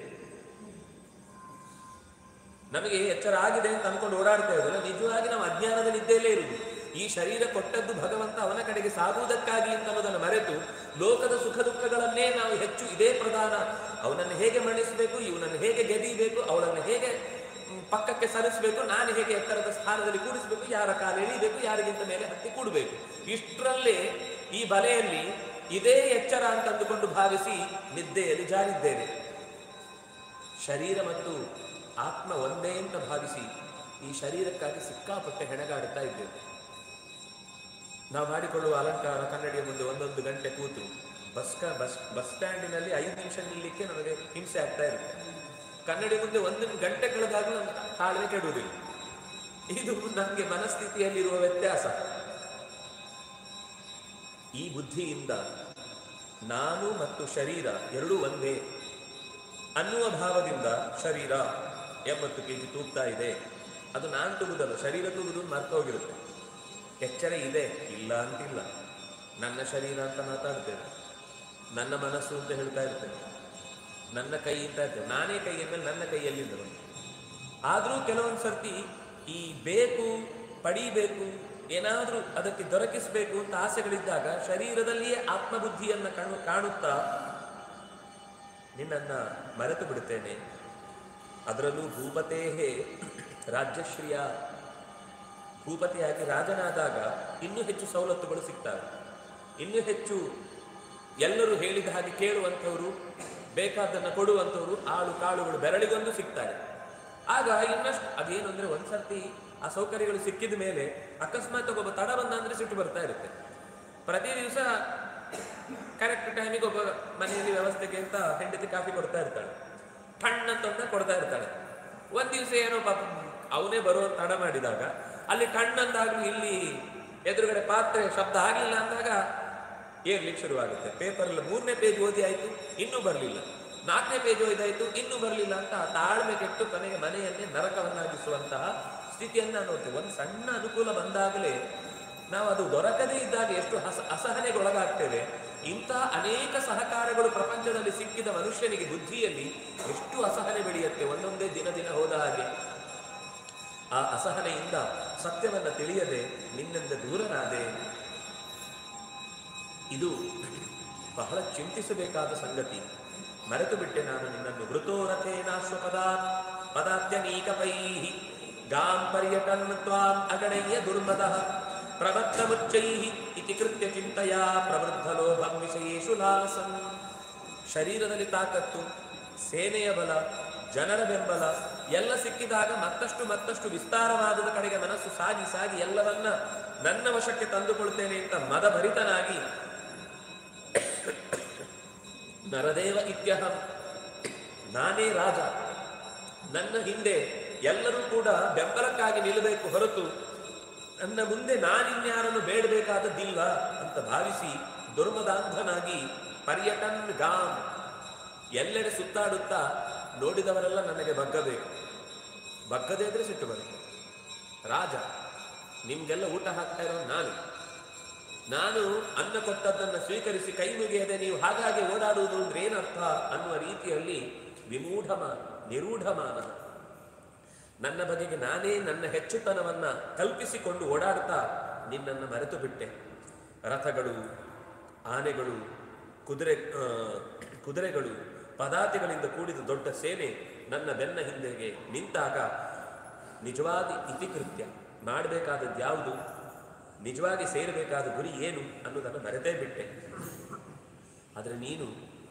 ನಮಗೆ ಎಚ್ಚರ ಆಗಿದೆ ಅಂತ ಅನ್ಕೊಂಡು ಓಡಾಡ್ತಾ ಇರೋದಿಲ್ಲ ನಿಜವಾಗಿ ನಾವು ಅಜ್ಞಾನದ ನಿದ್ದೆಯಲ್ಲೇ ಇರುವುದು ಈ ಶರೀರ ಕೊಟ್ಟದ್ದು ಭಗವಂತ ಅವನ ಕಡೆಗೆ ಸಾಗುವುದಕ್ಕಾಗಿ ಅಂತ ಅನ್ನೋದನ್ನು ಮರೆತು ಲೋಕದ ಸುಖ ದುಃಖಗಳನ್ನೇ ನಾವು ಹೆಚ್ಚು ಇದೇ ಪ್ರಧಾನ ಅವನನ್ನು ಹೇಗೆ ಮಣಿಸಬೇಕು ಇವನನ್ನು ಹೇಗೆ ಗೆದೀಬೇಕು ಅವಳನ್ನು ಹೇಗೆ ಮ್, ಪಕ್ಕಕ್ಕೆ ಸರಿಸಬೇಕು ನಾನು ಹೇಗೆ ಎತ್ತರದ ಸ್ಥಾನದಲ್ಲಿ ಕೂಡಿಸಬೇಕು ಯಾರ ಕಾಲ ಎಳಿಬೇಕು ಯಾರಿಗಿಂತ ಮೇಲೆ ಹತ್ತಿ ಕೂಡಬೇಕು ಇಷ್ಟರಲ್ಲೇ ಈ ಬಲೆಯಲ್ಲಿ ಇದೇ ಎಚ್ಚರ ಅಂತ ಅಂದುಕೊಂಡು ಭಾವಿಸಿ ನಿದ್ದೆಯಲ್ಲಿ ಜಾರಿದ್ದೇವೆ ಶರೀರ ಮತ್ತು ಆತ್ಮ ಒಂದೇ ಅಂತ ಭಾವಿಸಿ ಈ ಶರೀರಕ್ಕಾಗಿ ಸಿಕ್ಕಾಪಟ್ಟೆ ಹೆಣಗಾಡುತ್ತಾ ಇದ್ದೇವೆ ನಾವು ಮಾಡಿಕೊಳ್ಳುವ ಅಲಂಕಾರ ಕನ್ನಡಿಯ ಮುಂದೆ ಒಂದೊಂದು ಗಂಟೆ ಕೂತು ಬಸ್ ಕ- ಬಸ್ ಬಸ್ ಸ್ಟ್ಯಾಂಡಿನಲ್ಲಿ ಐದು ನಿಮಿಷ ನಿಲ್ಲಲಿಕ್ಕೆ ನಮಗೆ ಹಿಂಸೆ ಆಗ್ತಾ ಇರುತ್ತೆ ಕನ್ನಡಿ ಮುಂದೆ ಒಂದು ಗಂಟೆ ಕಳೆದಾಗಲೂ ನಮ್ಮ ತಾಳ್ಮೆ ಕೆಡುವುದಿಲ್ಲ ಇದು ನಮಗೆ ಮನಸ್ಥಿತಿಯಲ್ಲಿರುವ ವ್ಯತ್ಯಾಸ ಈ ಬುದ್ಧಿಯಿಂದ ನಾನು ಮತ್ತು ಶರೀರ ಎರಡೂ ಒಂದೇ ಅನ್ನುವ ಭಾವದಿಂದ ಶರೀರ ಎಂಬತ್ತು ಕೆ ಜಿ ತೂಗ್ತಾ ಇದೆ ಅದು ನಾನು ತೂಗುದಲ್ಲ ಶರೀರ ತೂಗುದು ಮರ್ತೋಗಿರುತ್ತೆ ಎಚ್ಚರ ಇದೆ ಇಲ್ಲ ಅಂತಿಲ್ಲ ನನ್ನ ಶರೀರ ಅಂತ ಮಾತಾಡ್ತೇನೆ ನನ್ನ ಮನಸ್ಸು ಅಂತ ಹೇಳ್ತಾ ಇರ್ತೇನೆ ನನ್ನ ಕೈ ಅಂತ ಇರ್ತೇನೆ ನಾನೇ ಕೈ ಮೇಲೆ ನನ್ನ ಕೈಯಲ್ಲಿಂದ ಬಂತು ಆದರೂ ಕೆಲವೊಂದು ಸರ್ತಿ ಈ ಬೇಕು ಪಡೀಬೇಕು ಏನಾದರೂ ಅದಕ್ಕೆ ದೊರಕಿಸಬೇಕು ಅಂತ ಆಸೆಗಳಿದ್ದಾಗ ಶರೀರದಲ್ಲಿಯೇ ಆತ್ಮಬುದ್ಧಿಯನ್ನು ಕಾಣು ಕಾಣುತ್ತಾ ನಿನ್ನನ್ನ ಮರೆತು ಬಿಡುತ್ತೇನೆ ಅದರಲ್ಲೂ ಭೂಪತೇಹೇ ರಾಜ್ಯಶ್ರೀಯ ಭೂಪತಿಯಾಗಿ ರಾಜನಾದಾಗ ಇನ್ನೂ ಹೆಚ್ಚು ಸವಲತ್ತುಗಳು ಸಿಗ್ತವೆ ಇನ್ನೂ ಹೆಚ್ಚು ಎಲ್ಲರೂ ಹೇಳಿದ ಹಾಗೆ ಕೇಳುವಂಥವರು ಬೇಕಾದ್ದನ್ನು ಕೊಡುವಂಥವರು ಆಳು ಕಾಳುಗಳು ಬೆರಳಿಗೊಂದು ಸಿಗ್ತಾರೆ ಆಗ ಇನ್ನಷ್ಟು ಅದೇನು ಅಂದ್ರೆ ಒಂದ್ಸರ್ತಿ ಆ ಸೌಕರ್ಯಗಳು ಸಿಕ್ಕಿದ ಮೇಲೆ ಅಕಸ್ಮಾತ್ ಒಬ್ಬ ತಡ ಬಂದ ಅಂದ್ರೆ ಸಿಟ್ಟು ಬರ್ತಾ ಇರುತ್ತೆ ಪ್ರತಿ ದಿವಸ ಕರೆಕ್ಟ್ ಟೈಮಿಗೆ ಒಬ್ಬ ಮನೆಯಲ್ಲಿ ವ್ಯವಸ್ಥೆಗೆ ಅಂತ ಹೆಂಡತಿ ಕಾಫಿ ಕೊಡ್ತಾ ಇರ್ತಾಳೆ ಟಣ್ಣಂತ ಅಂತ ಕೊಡ್ತಾ ಇರ್ತಾಳೆ ಒಂದ್ ದಿವಸ ಏನೋ ಪಾಪ ಅವನೇ ಬರುವಂತ ತಡ ಮಾಡಿದಾಗ ಅಲ್ಲಿ ಟಣ್ಣಂದಾಗ್ಲೂ ಇಲ್ಲಿ ಎದುರುಗಡೆ ಪಾತ್ರೆ ಶಬ್ದ ಆಗ್ಲಿಲ್ಲ ಅಂದಾಗ ಏರ್ಲಿಕ್ಕೆ ಶುರುವಾಗುತ್ತೆ ಪೇಪರ್ ಎಲ್ಲ ಮೂರನೇ ಪೇಜ್ ಓದಿ ಆಯ್ತು ಇನ್ನೂ ಬರಲಿಲ್ಲ ನಾಲ್ಕನೇ ಪೇಜ್ ಓದಾಯ್ತು ಇನ್ನೂ ಬರಲಿಲ್ಲ ಅಂತ ಆ ತಾಳ್ಮೆ ಕೆಟ್ಟು ಕೊನೆಗೆ ಮನೆಯನ್ನೇ ನರಕವನ್ನಾಗಿಸುವಂತಹ ಸ್ಥಿತಿಯನ್ನ ನೋಡ್ತೇವೆ ಒಂದು ಸಣ್ಣ ಅನುಕೂಲ ಬಂದಾಗಲೇ ನಾವು ಅದು ದೊರಕದೇ ಇದ್ದಾಗ ಎಷ್ಟು ಹಸ ಅಸಹನೆಗೊಳಗಾಗ್ತೇವೆ ಇಂಥ ಅನೇಕ ಸಹಕಾರಗಳು ಪ್ರಪಂಚದಲ್ಲಿ ಸಿಕ್ಕಿದ ಮನುಷ್ಯನಿಗೆ ಬುದ್ಧಿಯಲ್ಲಿ ಎಷ್ಟು ಅಸಹನೆ ಬೆಳೆಯುತ್ತೆ ಒಂದೊಂದೇ ದಿನ ದಿನ ಹೋದ ಹಾಗೆ ಆ ಅಸಹನೆಯಿಂದ ಸತ್ಯವನ್ನ ತಿಳಿಯದೆ ನಿನ್ನಿಂದ ದೂರನಾದೆ ಇದು ಬಹಳ ಚಿಂತಿಸಬೇಕಾದ ಸಂಗತಿ ಮರೆತು ಬಿಟ್ಟೆ ನಾನು ನಿನ್ನನ್ನು ಮೃತೋರಥೇನಾಶ್ವಪದಾ ಪದಾತ್ಯನೀಕಪೈ ಗಾಂ ಪರ್ಯಟನ್ ತ್ವಾಂ ಅಗಣಯ್ಯ ದುರ್ಮದ ಪ್ರವತ್ತ ಮುಚ್ಚೈ ಇತಿ ಕೃತ್ಯ ಚಿಂತೆಯ ಪ್ರವೃದ್ಧ ಲೋಭಂ ವಿಷಯೇಷು ಲಾಲಸಂ ಶರೀರದಲ್ಲಿ ತಾಕತ್ತು ಸೇನೆಯ ಬಲ ಜನರ ಬೆಂಬಲ ಎಲ್ಲ ಸಿಕ್ಕಿದಾಗ ಮತ್ತಷ್ಟು ಮತ್ತಷ್ಟು ವಿಸ್ತಾರವಾದದ ಕಡೆಗೆ ಮನಸ್ಸು ಸಾಗಿ ಸಾಗಿ ಎಲ್ಲವನ್ನ ನನ್ನ ವಶಕ್ಕೆ ತಂದುಕೊಳ್ತೇನೆ ಅಂತ ಮದಭರಿತನಾಗಿ ನರದೇವ ಇತ್ಯಹಂ ನಾನೇ ರಾಜ ನನ್ನ ಹಿಂದೆ ಎಲ್ಲರೂ ಕೂಡ ಬೆಂಬಲಕ್ಕಾಗಿ ನಿಲ್ಲಬೇಕು ಹೊರತು ನನ್ನ ಮುಂದೆ ನಾನಿನ್ಯಾರನ್ನು ಬೇಡಬೇಕಾದದ್ದಿಲ್ಲ ಅಂತ ಭಾವಿಸಿ ದುರ್ಮದಾಂಧನಾಗಿ ಪರ್ಯಟನ್ ಗಾಮ್ ಎಲ್ಲೆಡೆ ಸುತ್ತಾಡುತ್ತಾ ನೋಡಿದವರೆಲ್ಲ ನನಗೆ ಬಗ್ಗಬೇಕು ಬಗ್ಗದೇ ಇದ್ರೆ ಸಿಟ್ಟು ಬರುತ್ತೆ ರಾಜ ನಿಮ್ಗೆಲ್ಲ ಊಟ ಹಾಕ್ತಾ ಇರೋ ನಾನು ನಾನು ಅನ್ನ ಕೊಟ್ಟದ್ದನ್ನು ಸ್ವೀಕರಿಸಿ ಕೈ ಮುಗಿಯದೆ ನೀವು ಹಾಗಾಗಿ ಓಡಾಡುವುದು ಅಂದ್ರೆ ಏನರ್ಥ ಅನ್ನುವ ರೀತಿಯಲ್ಲಿ ವಿಮೂಢಮ ನಿರೂಢಮಾನ ನನ್ನ ಬಗೆಗೆ ನಾನೇ ನನ್ನ ಹೆಚ್ಚುತನವನ್ನ ಕಲ್ಪಿಸಿಕೊಂಡು ಓಡಾಡ್ತಾ ನಿನ್ನನ್ನು ಮರೆತು ಬಿಟ್ಟೆ ರಥಗಳು ಆನೆಗಳು ಕುದುರೆ ಆ, ಕುದುರೆಗಳು ಪದಾತಿಗಳಿಂದ ಕೂಡಿದ ದೊಡ್ಡ ಸೇನೆ ನನ್ನ ಬೆನ್ನ ಹಿಂದೆಗೆ ನಿಂತಾಗ ನಿಜವಾದ ಇತಿಕೃತ್ಯ ಮಾಡಬೇಕಾದದ್ದು ಯಾವುದು ನಿಜವಾಗಿ ಸೇರಬೇಕಾದ ಗುರಿ ಏನು ಅನ್ನೋದನ್ನು ಮರೆತೇ ಬಿಟ್ಟೆ ಆದರೆ ನೀನು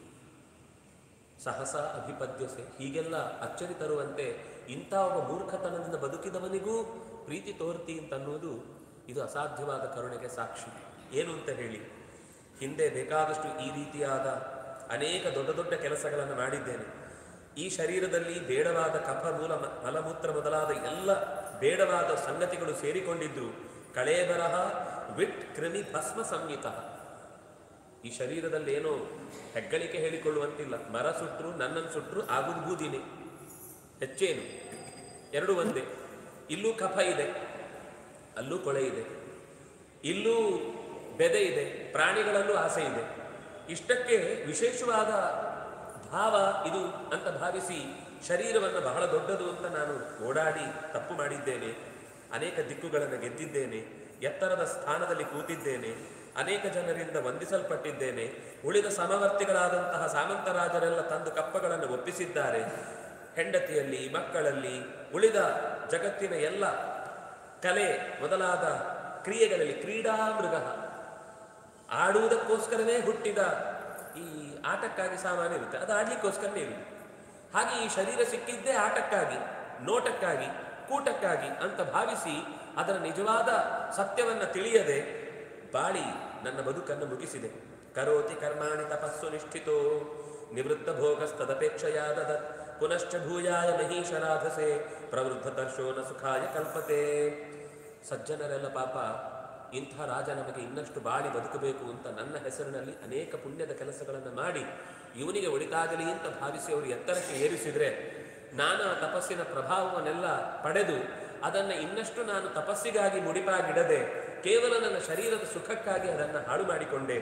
ಸಹಸ ಅಭಿಪದ್ಯಸೆ ಹೀಗೆಲ್ಲ ಅಚ್ಚರಿ ತರುವಂತೆ ಇಂಥ ಒಬ್ಬ ಮೂರ್ಖತನದಿಂದ ಬದುಕಿದವನಿಗೂ ಪ್ರೀತಿ ತೋರ್ತಿ ಅಂತ ಅನ್ನೋದು ಇದು ಅಸಾಧ್ಯವಾದ ಕರುಣೆಗೆ ಸಾಕ್ಷಿ ಏನು ಅಂತ ಹೇಳಿ ಹಿಂದೆ ಬೇಕಾದಷ್ಟು ಈ ರೀತಿಯಾದ ಅನೇಕ ದೊಡ್ಡ ದೊಡ್ಡ ಕೆಲಸಗಳನ್ನು ಮಾಡಿದ್ದೇನೆ ಈ ಶರೀರದಲ್ಲಿ ಬೇಡವಾದ ಕಫ ಮೂಲ ಮ- ಮಲಮೂತ್ರ ಮೊದಲಾದ ಎಲ್ಲ ಬೇಡವಾದ ಸಂಗತಿಗಳು ಸೇರಿಕೊಂಡಿದ್ದು ಕಳೇಬರಹ ವಿಟ್ ಕೃಮಿ ಭಸ್ಮ ಸಂಹಿತ ಈ ಶರೀರದಲ್ಲಿ ಏನೋ ಹೆಗ್ಗಳಿಕೆ ಹೇಳಿಕೊಳ್ಳುವಂತಿಲ್ಲ ಮರ ಸುಟ್ರು ನನ್ನನ್ನು ಸುಟ್ರು ಆಗುದು ಬೂದಿನೇ ಹೆಚ್ಚೇನು ಎರಡು ಒಂದೇ ಇಲ್ಲೂ ಕಫ ಇದೆ ಅಲ್ಲೂ ಕೊಳೆ ಇದೆ ಇಲ್ಲೂ ಬೆದೆ ಇದೆ ಪ್ರಾಣಿಗಳಲ್ಲೂ ಆಸೆ ಇದೆ ಇಷ್ಟಕ್ಕೆ ವಿಶೇಷವಾದ ಭಾವ ಇದು ಅಂತ ಭಾವಿಸಿ ಶರೀರವನ್ನು ಬಹಳ ದೊಡ್ಡದು ಅಂತ ನಾನು ಓಡಾಡಿ ತಪ್ಪು ಮಾಡಿದ್ದೇನೆ ಅನೇಕ ದಿಕ್ಕುಗಳನ್ನು ಗೆದ್ದಿದ್ದೇನೆ ಎತ್ತರದ ಸ್ಥಾನದಲ್ಲಿ ಕೂತಿದ್ದೇನೆ ಅನೇಕ ಜನರಿಂದ ವಂದಿಸಲ್ಪಟ್ಟಿದ್ದೇನೆ ಉಳಿದ ಸಮವರ್ತಿಗಳಾದಂತಹ ಸಾಮಂತರಾಜರೆಲ್ಲ ತಂದು ಕಪ್ಪಗಳನ್ನು ಒಪ್ಪಿಸಿದ್ದಾರೆ ಹೆಂಡತಿಯಲ್ಲಿ ಮಕ್ಕಳಲ್ಲಿ ಉಳಿದ ಜಗತ್ತಿನ ಎಲ್ಲ ಕಲೆ ಮೊದಲಾದ ಕ್ರಿಯೆಗಳಲ್ಲಿ ಕ್ರೀಡಾ ಮೃಗ ಆಡುವುದಕ್ಕೋಸ್ಕರವೇ ಹುಟ್ಟಿದ ಈ ಆಟಕ್ಕಾಗಿ ಸಾಮಾನ್ಯ ಇರುತ್ತೆ ಅದು ಆಡ್ಲಿಕ್ಕೋಸ್ಕರನೇ ಇರುತ್ತೆ ಹಾಗೆ ಈ ಶರೀರ ಸಿಕ್ಕಿದ್ದೇ ಆಟಕ್ಕಾಗಿ ನೋಟಕ್ಕಾಗಿ ಕೂಟಕ್ಕಾಗಿ ಅಂತ ಭಾವಿಸಿ ಅದರ ನಿಜವಾದ ಸತ್ಯವನ್ನ ತಿಳಿಯದೆ ಬಾಳಿ ನನ್ನ ಬದುಕನ್ನು ಮುಗಿಸಿದೆ ಕರೋತಿ ಕರ್ಮಾಣಿ ತಪಸ್ಸು ನಿಷ್ಠಿತೋ ನಿವೃತ್ತ ಭೋಗಸ್ತದಪೇಕ್ಷಯಾದದ ಪುನಶ್ಚ ಭೂಯಾಯ ಮಹೀಶರಾಧಸೆ ಪ್ರವೃದ್ಧ ತರ್ಶೋ ನ ಸುಖಾಯ ಕಲ್ಪತೆ ಸಜ್ಜನರೆಲ್ಲ ಪಾಪ ಇಂಥ ರಾಜ ನಮಗೆ ಇನ್ನಷ್ಟು ಬಾಳಿ ಬದುಕಬೇಕು ಅಂತ ನನ್ನ ಹೆಸರಿನಲ್ಲಿ ಅನೇಕ ಪುಣ್ಯದ ಕೆಲಸಗಳನ್ನು ಮಾಡಿ ಇವನಿಗೆ ಒಳಿತಾಗಲಿ ಅಂತ ಭಾವಿಸಿ ಅವರು ಎತ್ತರಕ್ಕೆ ಏರಿಸಿದ್ರೆ ನಾನು ಆ ತಪಸ್ಸಿನ ಪ್ರಭಾವವನ್ನೆಲ್ಲ ಪಡೆದು ಅದನ್ನು ಇನ್ನಷ್ಟು ನಾನು ತಪಸ್ಸಿಗಾಗಿ ಮುಡಿಪಾಗಿಡದೆ ಕೇವಲ ನನ್ನ ಶರೀರದ ಸುಖಕ್ಕಾಗಿ ಅದನ್ನು ಹಾಳು ಮಾಡಿಕೊಂಡೆ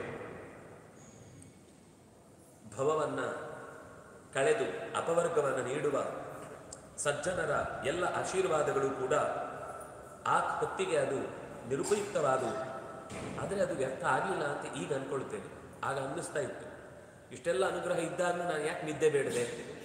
ಭವವನ್ನ ಕಳೆದು ಅಪವರ್ಗವನ್ನು ನೀಡುವ ಸಜ್ಜನರ ಎಲ್ಲ ಆಶೀರ್ವಾದಗಳು ಕೂಡ ಆ ಹೊತ್ತಿಗೆ ಅದು ನಿರುಪಯುಕ್ತವಾದವು ಆದರೆ ಅದು ವ್ಯರ್ಥ ಆಗಲಿಲ್ಲ ಅಂತ ಈಗ ಅನ್ಕೊಳ್ತೇನೆ ಆಗ ಅನ್ನಿಸ್ತಾ ಇತ್ತು ಇಷ್ಟೆಲ್ಲ ಅನುಗ್ರಹ ಇದ್ದಾಗಲೂ ನಾನು ಯಾಕೆ ನಿದ್ದೆ ಬೇಡದೆ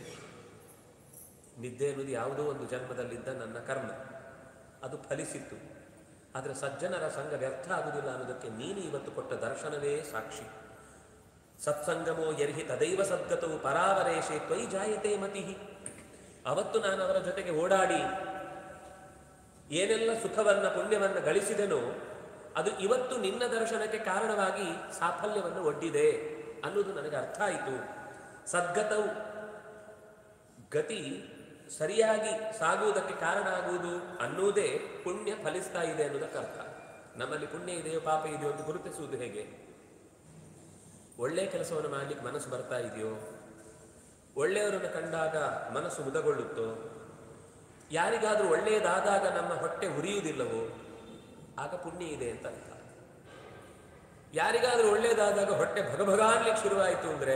ನಿದ್ದೆ ಅನ್ನೋದು ಯಾವುದೋ ಒಂದು ಜನ್ಮದಲ್ಲಿದ್ದ ನನ್ನ ಕರ್ಮ ಅದು ಫಲಿಸಿತ್ತು ಆದರೆ ಸಜ್ಜನರ ಸಂಘ ವ್ಯರ್ಥ ಆಗುವುದಿಲ್ಲ ಅನ್ನೋದಕ್ಕೆ ನೀನು ಇವತ್ತು ಕೊಟ್ಟ ದರ್ಶನವೇ ಸಾಕ್ಷಿ ಸತ್ಸಂಗಮೋ ಯರ್ಹಿ ತದೈವ ಸದ್ಗತವು ಪರಾವರೇಶೆ ತ್ವಯಿ ಜಾಯತೆ ಮತಿ ಅವತ್ತು ನಾನು ಅವರ ಜೊತೆಗೆ ಓಡಾಡಿ ಏನೆಲ್ಲ ಸುಖವನ್ನ ಪುಣ್ಯವನ್ನ ಗಳಿಸಿದೆನೋ ಅದು ಇವತ್ತು ನಿನ್ನ ದರ್ಶನಕ್ಕೆ ಕಾರಣವಾಗಿ ಸಾಫಲ್ಯವನ್ನು ಒಡ್ಡಿದೆ ಅನ್ನೋದು ನನಗೆ ಅರ್ಥ ಆಯಿತು ಸದ್ಗತವು ಗತಿ ಸರಿಯಾಗಿ ಸಾಗುವುದಕ್ಕೆ ಕಾರಣ ಆಗುವುದು ಅನ್ನುವುದೇ ಪುಣ್ಯ ಫಲಿಸ್ತಾ ಇದೆ ಅನ್ನೋದಕ್ಕೆ ಅರ್ಥ ನಮ್ಮಲ್ಲಿ ಪುಣ್ಯ ಇದೆಯೋ ಪಾಪ ಇದೆಯೋ ಅಂತ ಗುರುತಿಸುವುದು ಹೇಗೆ ಒಳ್ಳೆಯ ಕೆಲಸವನ್ನು ಮಾಡ್ಲಿಕ್ಕೆ ಮನಸ್ಸು ಬರ್ತಾ ಇದೆಯೋ ಒಳ್ಳೆಯವರನ್ನು ಕಂಡಾಗ ಮನಸ್ಸು ಮುದಗೊಳ್ಳುತ್ತೋ ಯಾರಿಗಾದ್ರೂ ಒಳ್ಳೆಯದಾದಾಗ ನಮ್ಮ ಹೊಟ್ಟೆ ಉರಿಯುವುದಿಲ್ಲವೋ ಆಗ ಪುಣ್ಯ ಇದೆ ಅಂತ ಅರ್ಥ ಯಾರಿಗಾದ್ರೂ ಒಳ್ಳೆಯದಾದಾಗ ಹೊಟ್ಟೆ ಭಗಭಗ ಅನ್ಲಿಕ್ಕೆ ಶುರುವಾಯಿತು ಅಂದ್ರೆ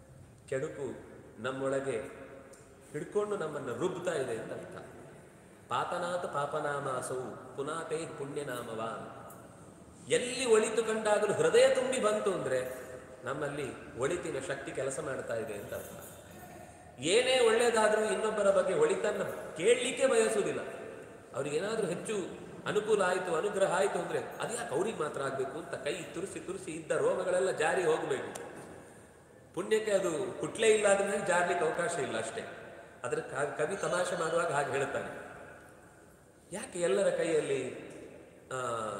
ಕೆಡುಕು ನಮ್ಮೊಳಗೆ ಹಿಡ್ಕೊಂಡು ನಮ್ಮನ್ನು ರುಬ್ತಾ ಇದೆ ಅಂತ ಅರ್ಥ ಪಾತನಾಥ ಪಾಪನಾಮಾಸೌ ಪುನಾತೇ ಪುಣ್ಯನಾಮವಾನ್ ಎಲ್ಲಿ ಒಳಿತು ಕಂಡಾಗಲೂ ಹೃದಯ ತುಂಬಿ ಬಂತು ಅಂದ್ರೆ ನಮ್ಮಲ್ಲಿ ಒಳಿತಿನ ಶಕ್ತಿ ಕೆಲಸ ಮಾಡ್ತಾ ಇದೆ ಅಂತ ಅರ್ಥ ಏನೇ ಒಳ್ಳೇದಾದ್ರೂ ಇನ್ನೊಬ್ಬರ ಬಗ್ಗೆ ಒಳಿತನ್ನ ಕೇಳಲಿಕ್ಕೆ ಬಯಸುವುದಿಲ್ಲ ಅವ್ರಿಗೆ ಏನಾದ್ರೂ ಹೆಚ್ಚು ಅನುಕೂಲ ಆಯಿತು ಅನುಗ್ರಹ ಆಯಿತು ಅಂದ್ರೆ ಅದ್ಯಾಕೆ ಅವ್ರಿಗೆ ಮಾತ್ರ ಆಗ್ಬೇಕು ಅಂತ ಕೈ ತುರಿಸಿ ತುರಿಸಿ ಇದ್ದ ರೋಗಗಳೆಲ್ಲ ಜಾರಿ ಹೋಗಬೇಕು ಪುಣ್ಯಕ್ಕೆ ಅದು ಕುಟ್ಲೇ ಇಲ್ಲ ಆದ್ರೆ ಜಾರ್ಲಿಕ್ಕೆ ಅವಕಾಶ ಇಲ್ಲ ಅಷ್ಟೇ ಅದ್ರ ಕ- ಕವಿ ತಮಾಷೆ ಮಾಡುವಾಗ ಹಾಗೆ ಹೇಳ್ತಾನೆ ಯಾಕೆ ಎಲ್ಲರ ಕೈಯಲ್ಲಿ ಆ,